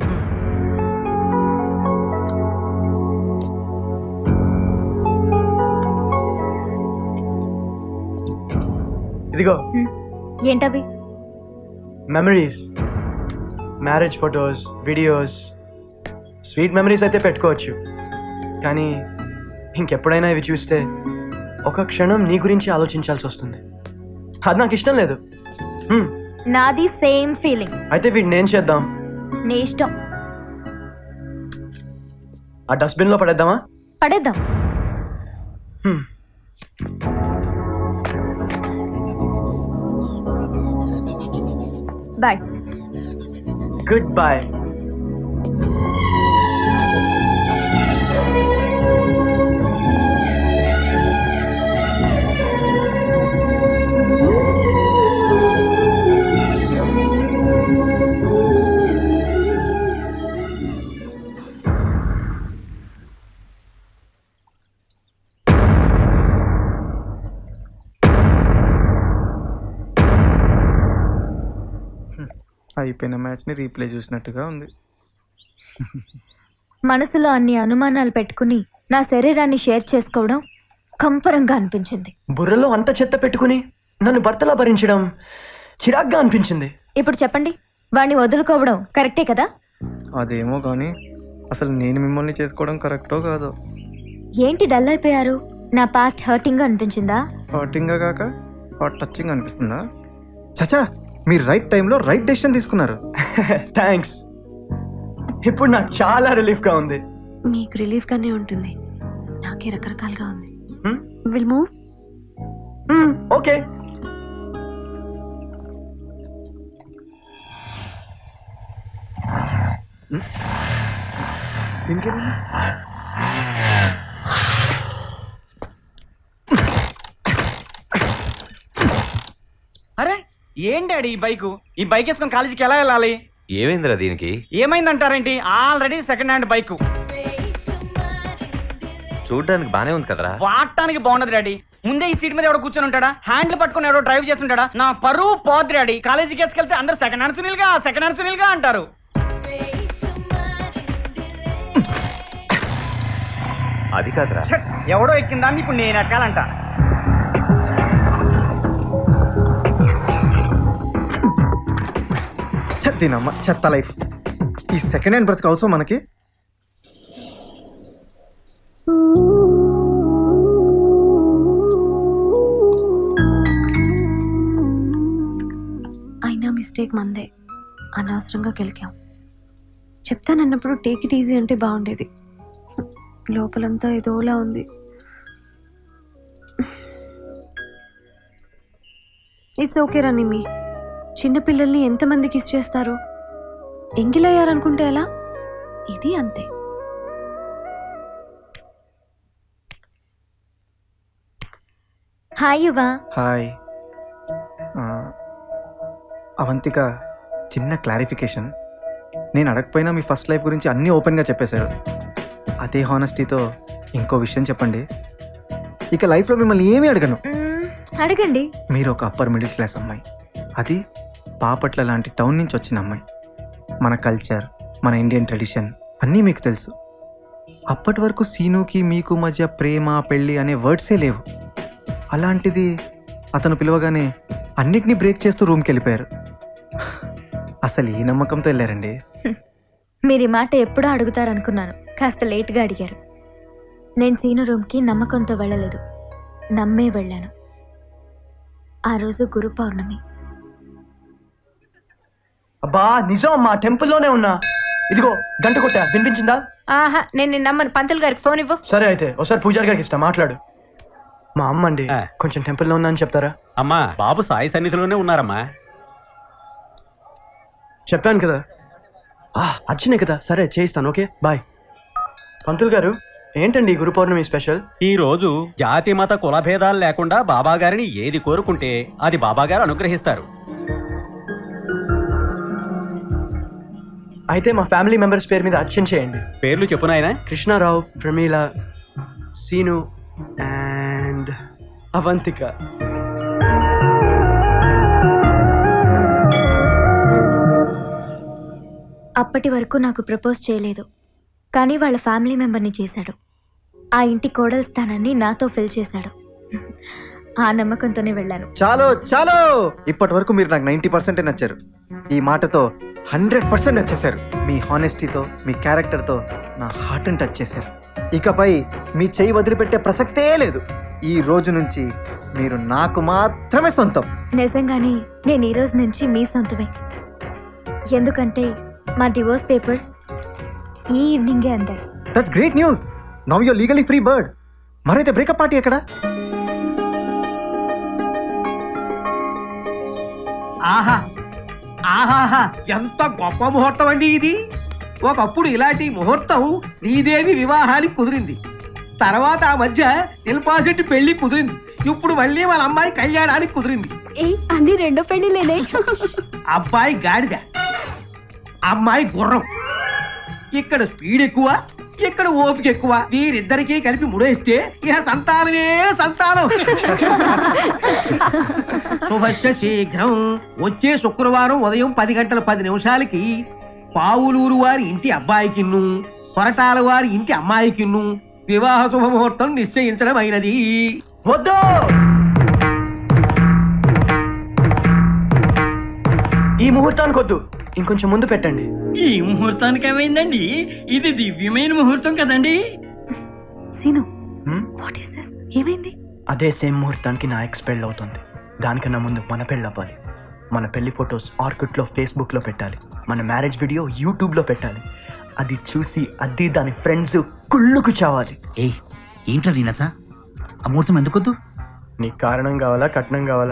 ఇదిగో ఏంటవి memories marriage photos videos sweet memories అయితే పెట్టుకోవచ్చు కానీ ఇంకెప్పుడైనా ఇవి చూస్తే ఒక క్షణం నీ గురించి ఆలోచించాల్సి వస్తుంది అది నాకు ఇష్టం లేదు హ్మ్, నాది సేమ్ ఫీలింగ్ అయితే వీడిని ఏం చేద్దాం నీ ఇష్టం ఆ డస్ట్బిన్లో పడేద్దామా పడేద్దాం హ్మ్. బాయ్ గుడ్ బాయ్ అయిపోయిన మ్యాచ్ని రీప్లే చూసినట్టుగా ఉంది మనసులో అన్ని అనుమానాలు పెట్టుకుని నా శరీరాన్ని షేర్ చేసుకోవడం కంపరంగా అనిపించింది బుర్రలో అంత చెత్త పెట్టుకుని నన్ను భర్తలా భరించడం చిరాగ్గా అనిపించింది ఇప్పుడు చెప్పండి వాడిని వదులుకోవడం కరెక్టే కదా అదేమో కానీ అసలు నేను మిమ్మల్ని చేసుకోవడం కరెక్టో కాదో ఏంటి డల్ అయిపోయారు నా పాస్ట్ హర్టింగ్ అనిపించిందా హాటింగ్గా కాక హాట్ టచింగ్ అనిపిస్తుందా చచా మీరు రైట్ టైంలో రైట్ డెసిషన్ తీసుకున్నారు థ్యాంక్స్ ఇప్పుడు నాకు చాలా రిలీఫ్గా ఉంది మీకు రిలీఫ్గానే ఉంటుంది నాకే రకరకాలుగా ఉంది విల్ మూవ్ ఓకే దీనికేమైంది అరే ఏం డాడీ ఈ బైకు ఈ బైక్ వేసుకొని కాలేజీకి ఎలా వెళ్ళాలి ఏమైందిరా దీనికి ఏమైందంటారేంటి ఆల్రెడీ సెకండ్ హ్యాండ్ బైక్ చూడడానికి బానే ఉంది కదరా వాడటానికి బాగుండదు డాడీ ముందే ఈ సీట్ మీద ఎవడో కూర్చొని ఉంటాడా హ్యాండిల్ పట్టుకొని ఎవడో డ్రైవ్ చేస్తుంటాడా నా పరువు పోద్ది డాడీ కాలేజీకి వేసుకెళ్తే అందరు సెకండ్ హ్యాండ్ సునీల్ గా సెకండ్ హ్యాండ్ సునీల్ గా అంటారు అది కాదురా ఛ, ఎవడో ఎక్కిందాన్ని ఇప్పుడు నేను ఎక్కాలంట చెత్తినమ్మ చెత్త లైఫ్ ఈ సెకండ్ హ్యాండ్ బ్రతికి అవసరం మనకి అయినా మిస్టేక్ మందే అనవసరంగా గెలికాం చెప్తానన్నప్పుడు టేక్ ఇట్ ఈజీ అంటే బాగుండేది లోపలంతా ఏదోలా ఉంది ఇట్స్ ఓకే రనిమి చిన్నపిల్లల్ని ఎంతమంది కిస్ చేస్తారు ఎంగిలయ్యారనుకుంటే ఎలా ఇది అంతే హాయ్ యువా హాయ్ ఆ, అవంతిక చిన్న క్లారిఫికేషన్ నేను అడగపోయినా మీ ఫస్ట్ లైఫ్ గురించి అన్నీ ఓపెన్గా చెప్పేశారు అదే హానెస్టీతో ఇంకో విషయం చెప్పండి ఇక లైఫ్లో మిమ్మల్ని ఏమీ అడగను అడగండి మీరు ఒక అప్పర్ మిడిల్ క్లాస్ అమ్మాయి అది బాపట్ల లాంటి టౌన్ నుంచి వచ్చిన అమ్మాయి మన కల్చర్ మన ఇండియన్ ట్రెడిషన్ అన్నీ మీకు తెలుసు అప్పటి వరకు సీనుకి మీకు మధ్య ప్రేమ పెళ్ళి అనే వర్డ్సే లేవు అలాంటిది అతను పిలవగానే అన్నిటినీ బ్రేక్ చేస్తూ రూమ్కి వెళ్ళిపోయారు అసలు ఈ నమ్మకంతో వెళ్ళారండి మీరు ఈ మాట ఎప్పుడో అడుగుతారనుకున్నాను కాస్త లేట్గా అడిగారు నేను సీను రూమ్కి నమ్మకంతో వెళ్ళలేదు నమ్మే వెళ్ళాను ఆ రోజు గురు పౌర్ణమి అబ్బా నిజం అమ్మా టెంపుల్లోనే ఉన్నా ఇదిగో గంట కొట్టా వినిపించిందా ఆహా నేను నిన్న నమ్మను పంతులు గారికి ఫోన్ ఇవ్వు సరే అయితే ఒకసారి పూజారి గారికి ఇస్తా మాట్లాడు మా అమ్మ అండి కొంచెం టెంపుల్లో ఉన్నా అని చెప్తారా అమ్మా బాబు సాయి సన్నిధిలోనే ఉన్నారమ్మా చెప్పాను కదా ఆ, అర్జునే కదా సరే చేయిస్తాను ఓకే బాయ్ పంతులు గారు ఏంటండి ఈ గురు పౌర్ణమి స్పెషల్ ఈ రోజు జాతి మత కుల భేదాలు లేకుండా బాబా గారిని ఏది కోరుకుంటే అది బాబా గారు అనుగ్రహిస్తారు అయితే మా ఫ్యామిలీ మెంబర్స్ పేరు మీద అర్చన చేయండి పేర్లు చెప్పు నాయనా కృష్ణారావు ప్రమీల సీను అండ్ అవంతిక అప్పటి వరకు నాకు ప్రపోజ్ చేయలేదు కానీ వాళ్ళ ఫ్యామిలీ మెంబర్ని చేశాడు ఆ ఇంటి కోడల స్థానాన్ని నాతో ఫిల్ చేశాడు ఆ నమ్మకంతోనే వెళ్ళాను చాలో చాలో ఇప్పటి వరకు మీరు నాకు నైంటీ పర్సెంటే నచ్చారు ఈ మాటతో హండ్రెడ్ పర్సెంట్ నచ్చేశారు మీ హానెస్టీతో మీ క్యారెక్టర్తో నా హార్ట్ని టచ్ చేశారు ఇకపై మీ చెయ్యి వదిలిపెట్టే ప్రసక్తే లేదు ఈ రోజు నుంచి మీరు నాకు మాత్రమే సొంతం నిజంగానే నేను ఈ రోజు నుంచి మీ సొంతమే ఎందుకంటే మా డివోర్స్ పేపర్స్ ఈ ఈవినింగే అందాయి that's great news now you legally free bird మరైతే బ్రేకప్ పార్టీ ఎక్కడ ఆహా ఆహాహా ఎంత గొప్ప ముహూర్తం అండి ఇది ఒకప్పుడు ఇలాంటి ముహూర్తం శ్రీదేవి వివాహానికి కుదిరింది తర్వాత ఆ మధ్య శిల్పా శెట్టి పెళ్లి కుదిరింది ఇప్పుడు మళ్ళీ వాళ్ళ అమ్మాయి కళ్యాణానికి కుదిరింది అన్ని రెండో పెళ్లిలేనే అబ్బాయి గాడిద అమ్మాయి గుర్రం ఇక్కడ స్పీడ్ ఎక్కువ ఇక్కడ ఓపిక ఎక్కువ వీరిద్దరికీ కలిపి ముడేస్తే ఇక సంతానమే సంతానం శుభస్య శీఘ్రం వచ్చే శుక్రవారం ఉదయం పది గంటల పది నిమిషాలకి పావులూరు వారి ఇంటి అబ్బాయికిన్ను కొరటాల వారి ఇంటి అమ్మాయికిన్ను వివాహ శుభముహూర్తం నిశ్చయించడం అయినది వద్దు ఈ ముహూర్తానికి వద్దు ఇంకొంచెం ముందు పెట్టండి ఈ ముహూర్తానికి ఏమైందండి ఇది దివ్యమైన ముహూర్తం కదండి సీను వాట్ ఈస్ దిస్ ఏమైంది అదే సేమ్ ముహూర్తానికి నా ఎక్స్ పెళ్ళి అవుతుంది దానికన్నా ముందు మన పెళ్ళి అవ్వాలి మన పెళ్లి ఫొటోస్ ఆర్కుట్లో ఫేస్బుక్లో పెట్టాలి మన మ్యారేజ్ వీడియో యూట్యూబ్లో పెట్టాలి అది చూసి అది దాని ఫ్రెండ్స్ కుళ్ళుకు చావాలి ఏ ఏంటో నీనసా ఆ ముహూర్తం ఎందుకొద్దు నీకు కారణం కావాలా కట్నం కావాలా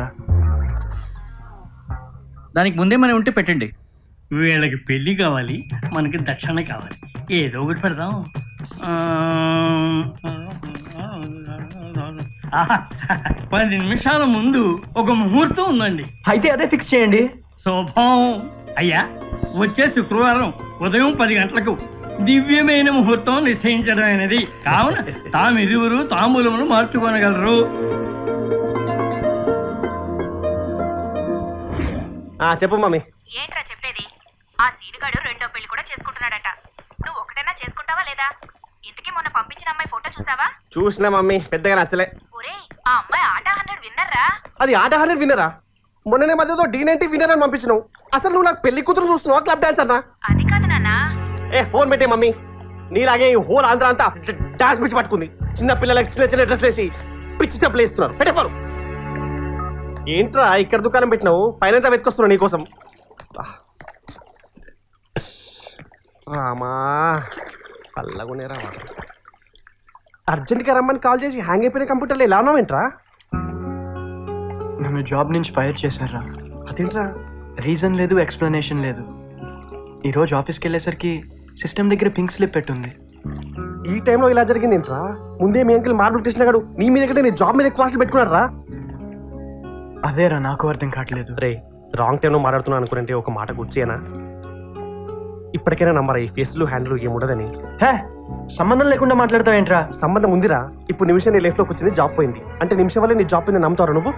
దానికి ముందే మనం ఉంటే పెట్టండి వీళ్ళకి పెళ్లి కావాలి మనకి దక్షిణ కావాలి ఏదో ఒకటి పెడదాం ఆ, ఆహా, పది నిమిషాల ముందు ఒక ముహూర్తం ఉందండి అయితే అదే ఫిక్స్ చేయండి శుభం అయ్యా వచ్చే శుక్రవారం ఉదయం పది గంటలకు దివ్యమైన ముహూర్తం నిశ్చయించడం అనేది కావున తామిరువురు తాంబూలమును మార్చుకోనగలరు చెప్పు మమ్మీ ఏంట్రా చెప్పేది ఆ సీనుగాడు రెండో పెళ్లి కూడా చేసుకుంటున్నాడట నువ్వు ఒకటైనా చేసుకుంటావా లేదా ఇంతకీ మొన్న పంపించిన అమ్మాయి ఫోటో చూసావా చూసినా మమ్మీ పెద్దగా నచ్చలే ఒరేయ్ ఆ అమ్మాయి ఆట హండ్రెడ్ విన్నర్రా అది ఆట హండ్రెడ్ విన్నరా మొన్ననే మధ్యలో డీ నైన్టీ విన్నర్ అని పంపించినావు అసలు నువ్వు నాకు పెళ్లి కూతురు చూస్తున్నావు క్లబ్ డాన్సర్ నా అది కాదు నాన్న ఏ ఫోన్ పెట్టే మమ్మీ నీలాగే ఈ హోల్ ఆంధ్ర అంతా డాన్స్ పిచ్చి పట్టుకుంది చిన్న పిల్లలకి చిన్న చిన్న డ్రెస్ వేసి పిచ్చి చెప్పులు వేస్తున్నారు పెట్టే ఫోన్ ఏంట్రా ఇక్కడ దుకాణం పెట్టినావు పైన వెతుకొస్తున్నావు నీకోసం రామా చల్లగునే రామా అర్జెంట్గా రమ్మని కాల్ చేసి హ్యాంగ్ అయిపోయిన కంప్యూటర్లో ఎలా ఉన్నావేంట్రా నన్ను జాబ్ నుంచి ఫైర్ చేశారా అదేంట్రా రీజన్ లేదు ఎక్స్ప్లెనేషన్ లేదు ఈరోజు ఆఫీస్కి వెళ్ళేసరికి సిస్టమ్ దగ్గర పింక్ స్లిప్ పెట్టుంది ఈ టైంలో ఇలా జరిగింది ఏంట్రా ముందే మీ అంకిల్ మార్బుల్ కృష్ణ గారు నీ మీద కంటే నీ జాబ్ మీద ఎక్కువ ఆశలు పెట్టుకున్నారా అదేరా నాకు అర్థం కావట్లేదు రే రాంగ్ టైంలో మాట్లాడుతున్నాను అనుకుంటే ఒక మాట గుర్చేనా ఇప్పటికైనా నమ్మరా ఈ ఫేస్లు హ్యాండిల్ ఏముండదని హే సంబంధం లేకుండా మాట్లాడతావేంట్రా సంబంధం ఉందిరా ఇప్పుడు నిమిషం నీ లైఫ్లోకి వచ్చింది జాబ్ పోయింది అంటే నిమిషం వల్ల నీ జాబ్ పోయింది నమ్ముతారా నువ్వు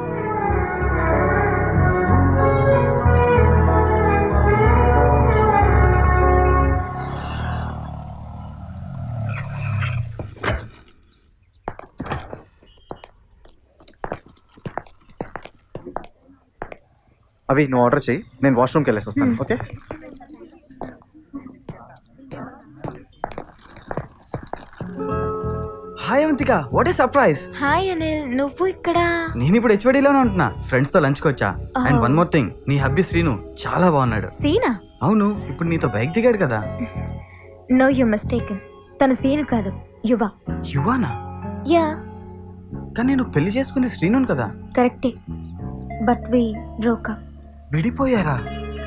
అవి నువ్వు ఆర్డర్ చేయి నేను వాష్రూమ్కి వెళ్ళేసి వస్తాను okay hi Avantika what a surprise hi Anil నువ్వు ఇక్కడ నేను ఇప్పుడు హెచ్వడిలోనే ఉంటున్నా ఫ్రెండ్స్ తో లంచ్కి వచ్చా and Oh. One more thing నీ హబ్బీ శ్రీను చాలా బాగున్నాడు సీనా అవును ఇప్పుడు నీతో బైక్ దిగాడు కదా నో యు మిస్టేకన్ తను సీను కాదు యువ యువానా యా కానీ నేను పెళ్లి చేసుకుంది శ్రీను కదా కరెక్టే బట్ వి బ్రోకప్ విడిపోయారా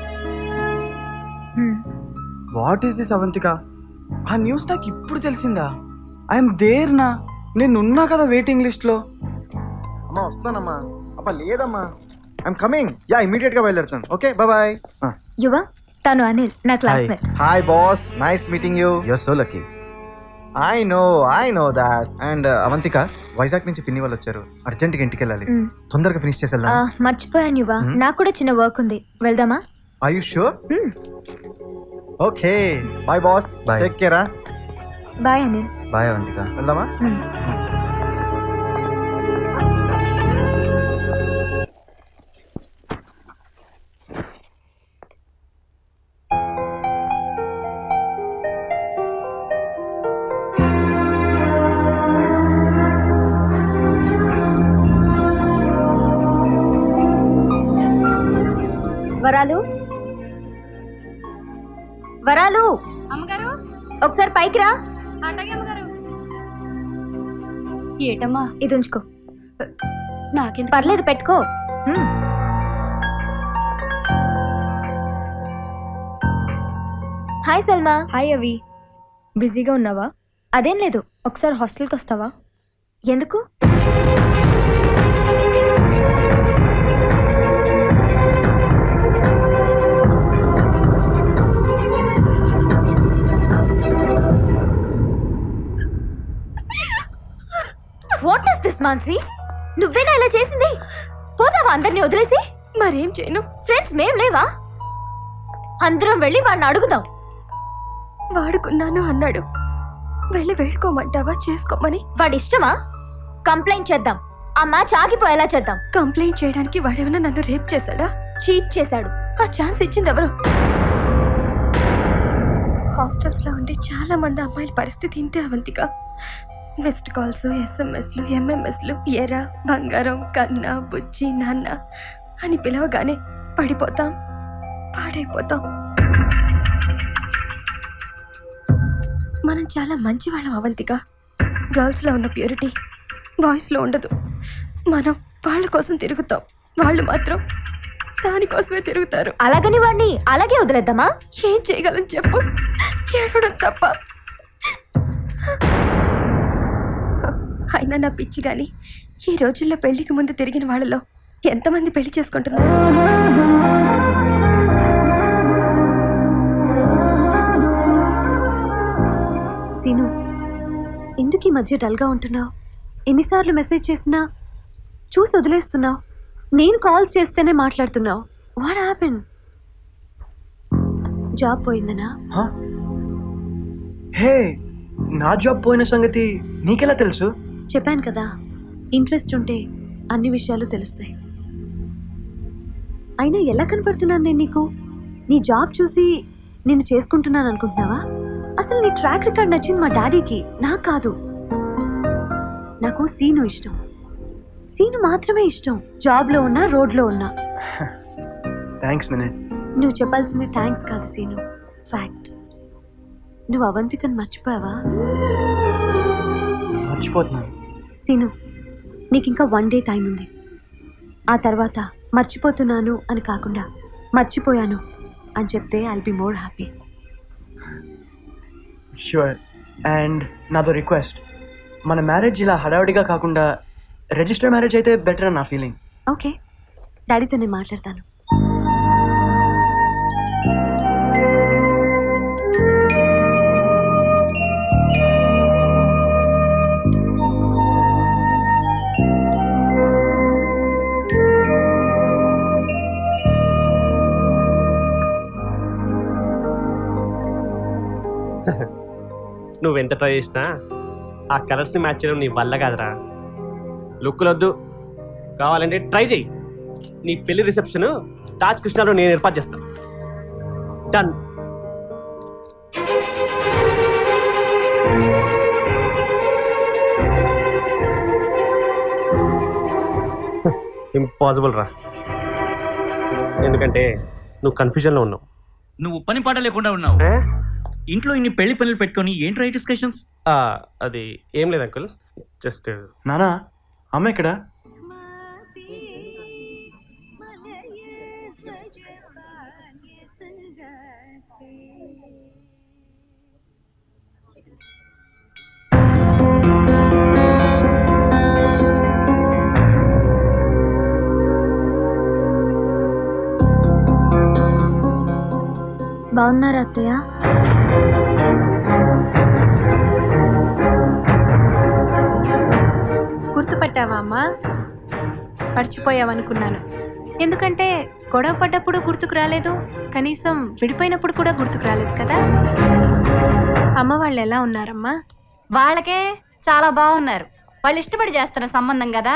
వాట్ ఈస్ దిస్ అవంతిక ఆ న్యూస్ నాకు ఇప్పుడు తెలిసిందా ఐఎమ్ దేర్ నా నేను ఉన్నా కదా వెయిటింగ్ లిస్ట్ లో అమ్మా వస్తానమ్మా అబ్బా లేదమ్మా ఐఎమ్ కమింగ్ యా ఇమీడియట్ గా బయలుదేరుతాను ఓకే బాయ్ యువ తను అనిల్ నా classmate hi boss nice meeting you your so lucky I know I know that and Avantika Vizag నుంచి పిన్ని వాళ్ళు వచ్చారు అర్జెంట్గా ఇంటికి వెళ్ళాలి మ్. తొందరగా ఫినిష్ చేసి వెళ్దాం మర్చిపోయాను యువా Hmm? నాకు కూడా చిన్న వర్క్ ఉంది వెళ్దామా I you sure Hmm. Okay bye boss Bye. Take కేరా బాయ్ అనిల్ బాయ్ అవంతిక వెళ్దామా Hmm. వరాలు వరాలు అమ్మగారు ఒకసారి పైకి రా అట్టగే అమ్మగారు ఏటమ్మా ఇది ఉంచుకో నాకేంటి పర్లేదు పెట్టుకో మ్. హాయ్ సల్మా హాయ్ అవి బిజీగా ఉన్నావా అదేం లేదు ఒకసారి హాస్టల్కి వస్తావా ఎందుకు వాట్ ఇస్ దిస్ మాన్సీ నువ్వేనా ఇలా చేసింది పోతావా అందరినీ వదిలేసి మరేం చేయను ఫ్రెండ్స్ మేం లేవా అందరం వెళ్ళి వాడిని అడుగుదాం వాడుకున్నాను అన్నాడు వెళ్ళి వేడుకోమంటావా చేసుకోమని వాడి ఇష్టమా కంప్లైంట్ చేద్దాం ఆ మ్యాచ్ ఆగిపోయేలా చేద్దాం కంప్లైంట్ చేయడానికి వాడేమైనా నన్ను రేప్ చేశాడా చీట్ చేశాడు ఆ ఛాన్స్ ఇచ్చింది ఎవరు హాస్టల్స్ లో ఉండే చాలా మంది అమ్మాయిల పరిస్థితి ఇంతే అవంతిక మిస్డ్ కాల్స్ ఎస్ఎంఎస్లు ఎంఎంఎస్లు ఎరా బంగారం కన్నా బుజ్జి నాన్న అని పిలవగానే పడిపోతాం పాడైపోతాం మనం చాలా మంచి వాళ్ళం అవంతిక గర్ల్స్లో ఉన్న ప్యూరిటీ బాయ్స్లో ఉండదు మనం వాళ్ళ కోసం తిరుగుతాం వాళ్ళు మాత్రం దానికోసమే తిరుగుతారు అలాగని వాడిని అలాగే వదిలేద్దామా ఏం చేయగలం చెప్పు ఏడవడం తప్ప అయినా నా పిచ్చి గాని ఈ రోజుల్లో పెళ్లికి ముందు తిరిగిన వాళ్ళలో ఎంతమంది పెళ్లి చేసుకుంటున్నారు సీను ఎందుకు ఈ మధ్య డల్గా ఉంటున్నావు ఎన్నిసార్లు మెసేజ్ చేసినా చూసి వదిలేస్తున్నావు నేను కాల్స్ చేస్తేనే మాట్లాడుతున్నావు వాట్ హ్యాపెన్ జాబ్ పోయిందనా హే నా జాబ్ పోయిన సంగతి నీకెలా తెలుసు చెప్పాను కదా ఇంట్రెస్ట్ ఉంటే అన్ని విషయాలు తెలుస్తాయి అయినా ఎలా కనపడుతున్నాను నేను నీకు నీ జాబ్ చూసి నేను చేసుకుంటున్నాను అనుకుంటున్నావా అసలు నీ ట్రాక్ రికార్డ్ నచ్చింది మా డాడీకి నాకు కాదు నాకు సీను ఇష్టం సీను మాత్రమే ఇష్టం జాబ్లో ఉన్నా రోడ్లో ఉన్నా థ్యాంక్స్ మినిట్ నువ్వు చెప్పాల్సింది థ్యాంక్స్ కాదు సీను ఫ్యాక్ట్ నువ్వు అవంతికని మర్చిపోయావా మర్చిపోతున్నాను సీను నీకు ఇంకా వన్ డే టైం ఉంది ఆ తర్వాత మర్చిపోతున్నాను అని కాకుండా మర్చిపోయాను అని చెప్తే I'll be more happy sure and నాదో రిక్వెస్ట్ మన మ్యారేజ్ ఇలా హడావిడిగా కాకుండా రిజిస్టర్ మ్యారేజ్ అయితే బెటర్ నా ఫీలింగ్ ఓకే డాడీతో నేను మాట్లాడతాను నువ్వెంత ట్రై చేసినా ఆ కలర్స్ని మ్యాచ్ చేయడం నీ వల్ల కాదురా లుక్కులు వద్దు కావాలంటే ట్రై చేయి నీ పెళ్లి రిసెప్షన్ తాజ్ కృష్ణాలో నేను ఏర్పాటు చేస్తాను డన్ ఇంపాసిబుల్ రా ఎందుకంటే నువ్వు కన్ఫ్యూజన్లో ఉన్నావు నువ్వు పని పాట లేకుండా ఉన్నావు ఇంట్లో ఇన్ని పెళ్లి పనులు పెట్టుకొని ఏంటి రైట్ డిస్కషన్స్ ఆ, అది ఏం లేదు అంకుల్ జస్ట్ నానా అమ్మ ఇక్కడ బాగున్నారా అత్తయ్య గుర్తుపట్టావా అమ్మా మర్చిపోయావనుకున్నాను ఎందుకంటే గొడవ పడ్డప్పుడు గుర్తుకు రాలేదు కనీసం విడిపోయినప్పుడు కూడా గుర్తుకు రాలేదు కదా అమ్మ వాళ్ళు ఎలా ఉన్నారమ్మా వాళ్ళకే చాలా బాగున్నారు వాళ్ళు ఇష్టపడి చేస్తున్న సంబంధం కదా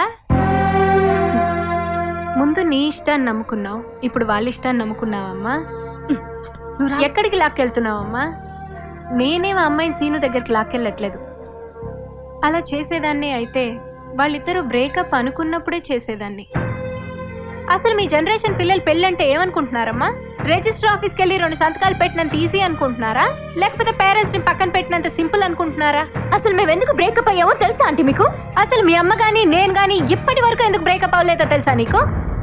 ముందు నీ ఇష్టాన్ని నమ్ముకున్నావు ఇప్పుడు వాళ్ళ ఇష్టాన్ని నమ్ముకున్నావమ్మా ఎక్కడికి లాక్కెళ్తున్నావమ్మా నేనే మా అమ్మాయిని సీను దగ్గరికి లాక్కెళ్ళట్లేదు అలా చేసేదాన్ని అయితే వాళ్ళిద్దరూ బ్రేకప్ అనుకున్నప్పుడే చేసేదాన్ని అసలు మీ జనరేషన్ పిల్లలు పెళ్ళంటే ఏమనుకుంటున్నారమ్మా రిజిస్టర్ ఆఫీస్కి వెళ్ళి రెండు సంతకాలు పెట్టినంత ఈజీ అనుకుంటున్నారా లేకపోతే పేరెంట్స్ ని పక్కన పెట్టినంత సింపుల్ అనుకుంటున్నారా అసలు మేము ఎందుకు బ్రేకప్ అయ్యామో తెలుసా ఆంటీ మీకు అసలు మీ అమ్మ గానీ నేను గానీ ఇప్పటి వరకు ఎందుకు బ్రేకప్ అవ్వలేదో తెలుసా నీకు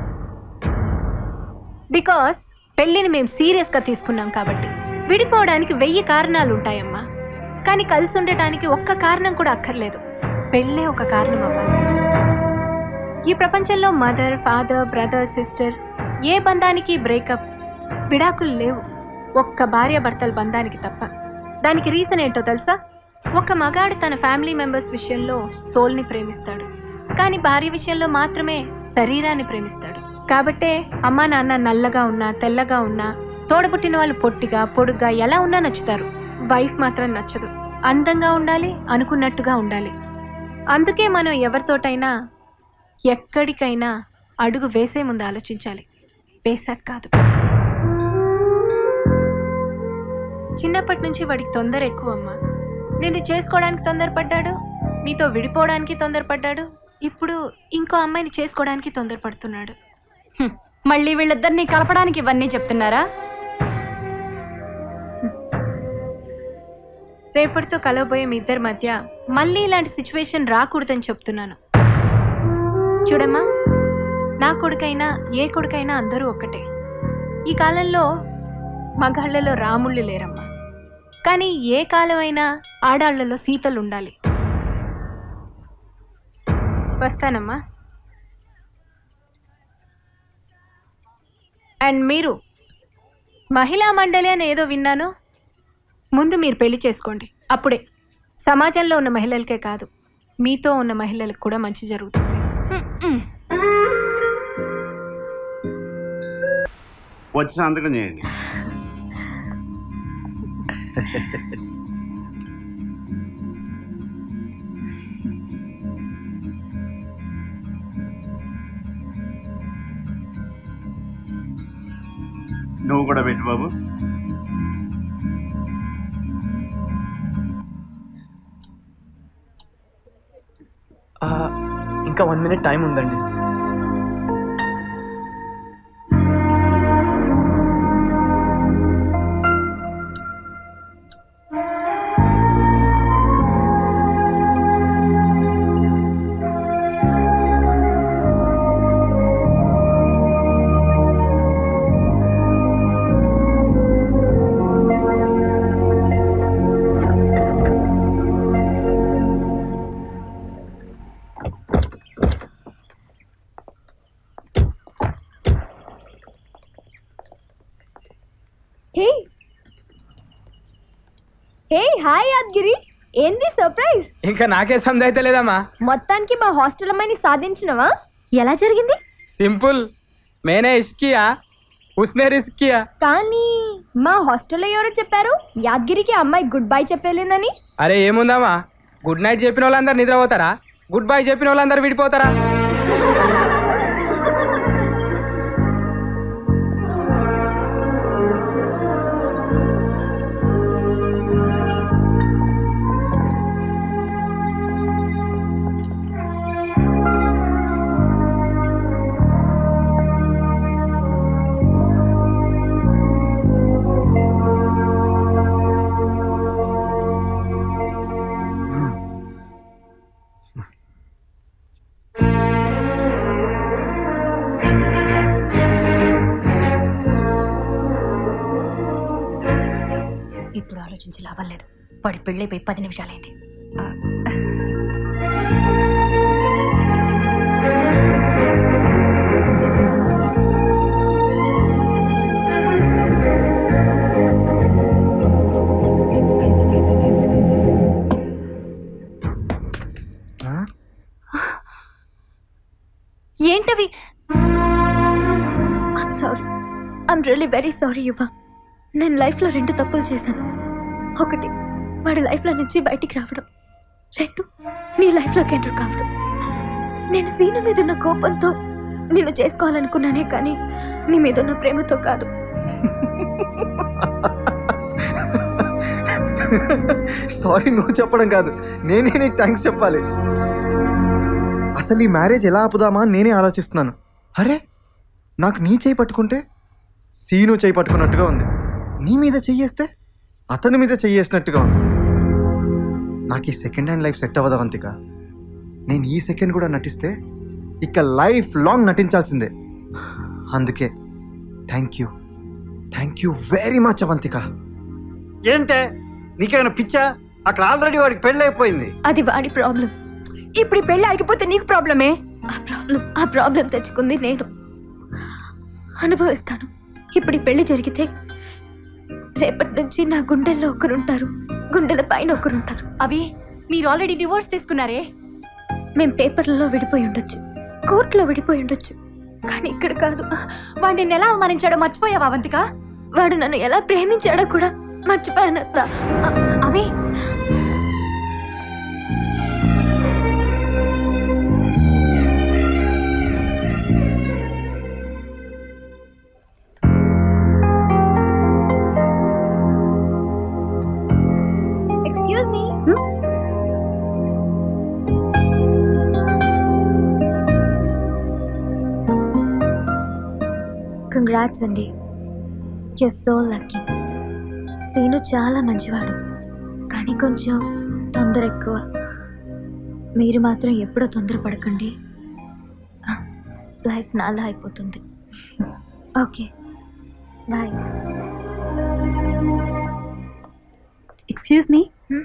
బికాస్ పెళ్ళిని మేము సీరియస్గా తీసుకున్నాం కాబట్టి విడిపోవడానికి వెయ్యి కారణాలు ఉంటాయమ్మా కానీ కలిసి ఉండటానికి ఒక్క కారణం కూడా అక్కర్లేదు పెళ్ళే ఒక కారణం అవ్వాలి ఈ ప్రపంచంలో మదర్ ఫాదర్ బ్రదర్ సిస్టర్ ఏ బంధానికి బ్రేకప్ విడాకులు లేవు ఒక్క భార్య భర్తల బంధానికి తప్ప దానికి రీజన్ ఏంటో తెలుసా ఒక మగాడు తన ఫ్యామిలీ మెంబర్స్ విషయంలో సోల్ని ప్రేమిస్తాడు కానీ భార్య విషయంలో మాత్రమే శరీరాన్ని ప్రేమిస్తాడు కాబట్టే అమ్మా నాన్న నల్లగా ఉన్నా తెల్లగా ఉన్నా తోడబుట్టిన వాళ్ళు పొట్టిగా పొడుగ్గా ఎలా ఉన్నా నచ్చుతారు వైఫ్ మాత్రం నచ్చదు అందంగా ఉండాలి అనుకున్నట్టుగా ఉండాలి అందుకే మనం ఎవరితోటైనా ఎక్కడికైనా అడుగు వేసే ముందు ఆలోచించాలి వేసాక కాదు చిన్నప్పటి నుంచి వాడికి తొందర ఎక్కువ అమ్మా నిన్ను చేసుకోవడానికి తొందరపడ్డాడు నీతో విడిపోవడానికి తొందరపడ్డాడు ఇప్పుడు ఇంకో అమ్మాయిని చేసుకోవడానికి తొందరపడుతున్నాడు హ్మ్. మళ్ళీ వీళ్ళిద్దరిని కలపడానికి ఇవన్నీ చెప్తున్నారా రేపటితో కలవబోయే మీ ఇద్దరి మధ్య మళ్ళీ ఇలాంటి సిచ్యువేషన్ రాకూడదని చెప్తున్నాను చూడమ్మా నా కొడుకైనా ఏ కొడుకైనా అందరూ ఒక్కటే ఈ కాలంలో మగాళ్ళలో రాముళ్ళు లేరమ్మా కానీ ఏ కాలమైనా ఆడాళ్లలో సీతలు ఉండాలి వస్తానమ్మా అండ్ మీరు మహిళా మండలి అని ఏదో విన్నాను ముందు మీరు పెళ్లి చేసుకోండి అప్పుడే సమాజంలో ఉన్న మహిళలకే కాదు మీతో ఉన్న మహిళలకు కూడా మంచి జరుగుతుంది వచ్చి సంతకం చేయండి నువ్వు కూడా పెట్టు బాబు ఆ, ఇంకా వన్ మినిట్ టైం ఉందండి హే హే హాయ్ యాద్గిరి ఏంది సర్ప్రైజ్ ఇంకా నాకే సంద అయితే లేదమ్మా మొత్తానికి మా హాస్టల్ అమ్మాయిని సాధించినవా ఎలా జరిగింది సింపుల్ మేనే ఇస్కియా ఉస్నే రిస్కియా కానీ మా హాస్టల్లో ఎవరో చెప్పారు యాద్గిరికి ఆ అమ్మాయి గుడ్ బై చెప్పేలేదని అరే ఏముందమ్మా గుడ్ నైట్ చెప్పిన వాళ్ళందరూ నిద్రపోతారా గుడ్ బై చెప్పిన వాళ్ళందరూ విడిపోతారా ఇప్పుడు ఆలోచించి లాభం లేదు వాడి పెళ్ళైపోయి పది నిమిషాలైంది ఏంటవి I'm sorry I'm really very sorry Yuva నేను లైఫ్లో రెండు తప్పులు చేశాను ఒకటి వాడి లైఫ్లో నుంచి బయటికి రావడం రెండు నీ లైఫ్లోకి ఎంటర్ కావడం నేను సీను మీద ఉన్న కోపంతో నిన్ను చేసుకోవాలనుకున్నానే కానీ నీ మీద ఉన్న ప్రేమతో కాదు సారీ నువ్వు చెప్పడం కాదు నేనే నీకు థ్యాంక్స్ చెప్పాలి అసలు ఈ మ్యారేజ్ ఎలా ఆపుదామా అని నేనే ఆలోచిస్తున్నాను అరే నాకు నీ చేయి పట్టుకుంటే సీను చేయి పట్టుకున్నట్టుగా ఉంది నీ మీద చెయ్యేస్తే అతని మీద చెయ్యేసినట్టుగా ఉంది నాకు ఈ సెకండ్ హ్యాండ్ లైఫ్ సెట్ అవ్వదా వంతిక నేను ఈ సెకండ్ కూడా నటిస్తే ఇక లైఫ్ లాంగ్ నటించాల్సిందే అందుకే thank you thank you very much Avantika ఏంటే నీకేమైనా పిచ్చా అక్కడ ఆల్రెడీ వాడికి పెళ్ళి అయిపోయింది అది వాడి ప్రాబ్లం ఇప్పుడు ఈ పెళ్లి ఆగిపోతే నీకు ప్రాబ్లమే ఆ ప్రాబ్లం ఆ ప్రాబ్లం తెచ్చుకుంది నేను అనుభవిస్తాను ఇప్పుడు ఈ పెళ్లి జరిగితే రేపటి నుంచి నా గుండెల్లో ఒకరుంటారు గుండెల పైన ఒకరుంటారు అవి మీరు ఆల్రెడీ డివోర్స్ తీసుకున్నారే మేం పేపర్లలో విడిపోయి ఉండొచ్చు కోర్టులో విడిపోయి ఉండొచ్చు కానీ ఇక్కడ కాదు వాడు నిన్ను ఎలా అవమానించాడో మర్చిపోయావా అవంతిక వాడు నన్ను ఎలా ప్రేమించాడో కూడా మర్చిపోయాను అత్త అవి ఎక్స్క్యూజ్ మీ కంగ్రాట్స్ అండి యూ సో లక్కీ సీను చాలా మంచివాడు కానీ కొంచెం తొందర ఎక్కువ మీరు మాత్రం ఎప్పుడూ తొందరపడకండి లైఫ్ నాలా అయిపోతుంది okay bye excuse me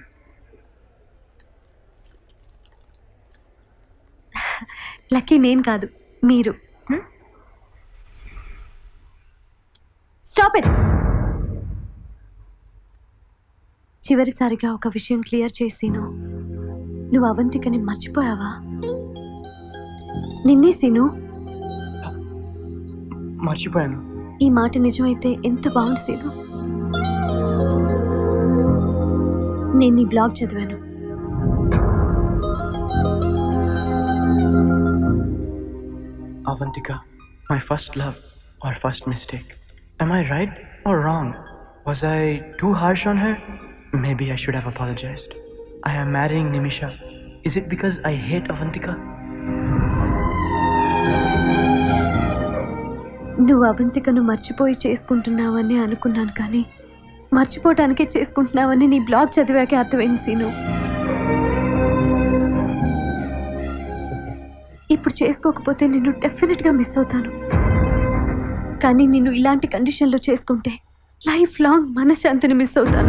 lucky నేను కాదు మీరు స్టాప్ ఇట్ చివరిసారిగా ఒక విషయం క్లియర్ చేసిను నువ్వు అవంతికని మర్చిపోయావా నిన్నే సీను మర్చిపోయాను ఈ మాట నిజమైతే ఎంత బాగుంది సీను నేను నీ బ్లాగ్ చదివాను Avantika, my first love or first mistake. Am I right or wrong? Was I too harsh on her? Maybe I should have apologized. I am marrying Nimisha. Is it because I hate Avantika? నువ్వు అవంతికను మర్చిపోయి చేసుకుంటున్నావని అనుకున్నాను కానీ మర్చిపోవటానికే చేసుకుంటున్నావని నీ blog చదివాకే అర్థమైంది scene ఇప్పుడు చేసుకోకపోతే నిన్ను డెఫినెట్గా మిస్ అవుతాను కానీ నిన్ను ఇలాంటి కండిషన్లో చేసుకుంటే లైఫ్ లాంగ్ మనశ్శాంతిని మిస్ అవుతాను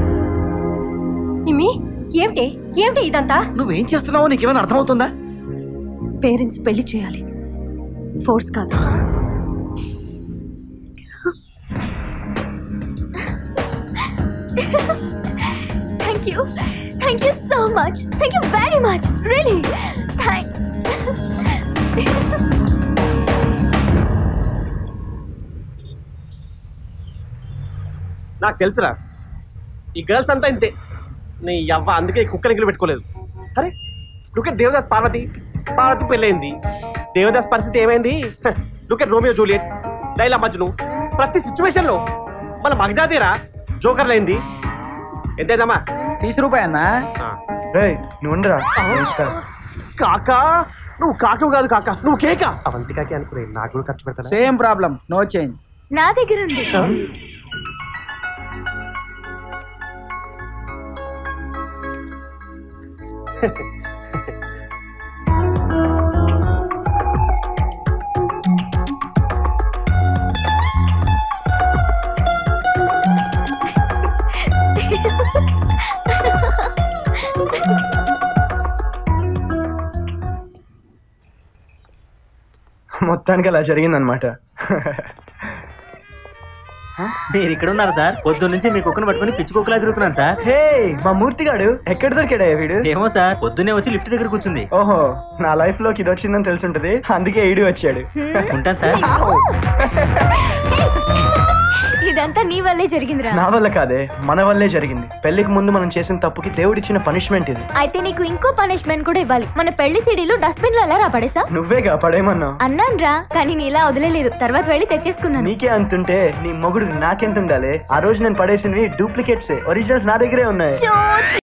నిమి ఏమిటి ఏమిటి ఇదంతా నువ్వేం చేస్తున్నావో నీకేమైనా అర్థమవుతుందా పేరెంట్స్ పెళ్లి చేయాలి ఫోర్స్ కాదు thank you thank you so much thank you very much really thanks నాకు తెలుసురా ఈ గర్ల్స్ అంతా ఇంతే నీ అవ్వ అందుకే ఈ కుక్క నిగులు పెట్టుకోలేదు అరే లుక్ ఎట్ దేవదాస్ పార్వతి పార్వతి పెళ్ళైంది దేవదాస్ పరిస్థితి ఏమైంది look at Romeo Juliet Laila Majnu ప్రతి సిచ్యువేషన్ లో మన మగజాతీరా జోకర్ లేంది ఎంతైందమ్మా తీసి రూపాయి అన్నా రే నువ్వు ఉండరా కాకా నువ్వు కాకవు కాదు కాక నువ్వు కేక అవంతికాకి అనుకునే నాకు కూడా ఖర్చు పెడతా సేమ్ ప్రాబ్లం నో చేంజ్ నా దగ్గర ఉంది మొత్తానికి అలా జరిగిందనమాట మీరు ఇక్కడ ఉన్నారు సార్ పొద్దు నుంచి మీ కుక్కను పట్టుకుని పిచ్చి కుక్కలా తిరుగుతున్నాను సార్ హే మా మూర్తిగాడు ఎక్కడ దొరికాడా వీడు ఏమో సార్ పొద్దున్నే వచ్చి లిఫ్ట్ దగ్గర కూర్చుంది ఓహో నా లైఫ్ లోకి ఇది వచ్చిందని తెలుసుంటది అందుకే ఈడు వచ్చాడు ఉంటాను సార్ ఇదంతా నీ వల్లే జరిగిందిరా నా వల్ల కాదే మన వల్లే జరిగింది పెళ్లికి ముందు మనం చేసిన తప్పుకి దేవుడిచ్చిన పనిష్మెంట్ ఇది అయితే నీకు ఇంకో పనిష్మెంట్ కూడా ఇవ్వాలి మన పెళ్లి సీడీలు డస్ట్బిన్ లో ఎలా రా పడేసా నువ్వేగా పడేమన్నావు అన్నాను రా కానీ నీ ఇలా వదిలేదు తర్వాత వెళ్ళి తెచ్చేసుకున్నాను నీకే అంతుంటే నీ మొగుడు నాకెంత ఉండాలి ఆ రోజు నేను పడేసినవి డూప్లికేట్సే ఒరిజినల్స్ నా దగ్గరే ఉన్నాయి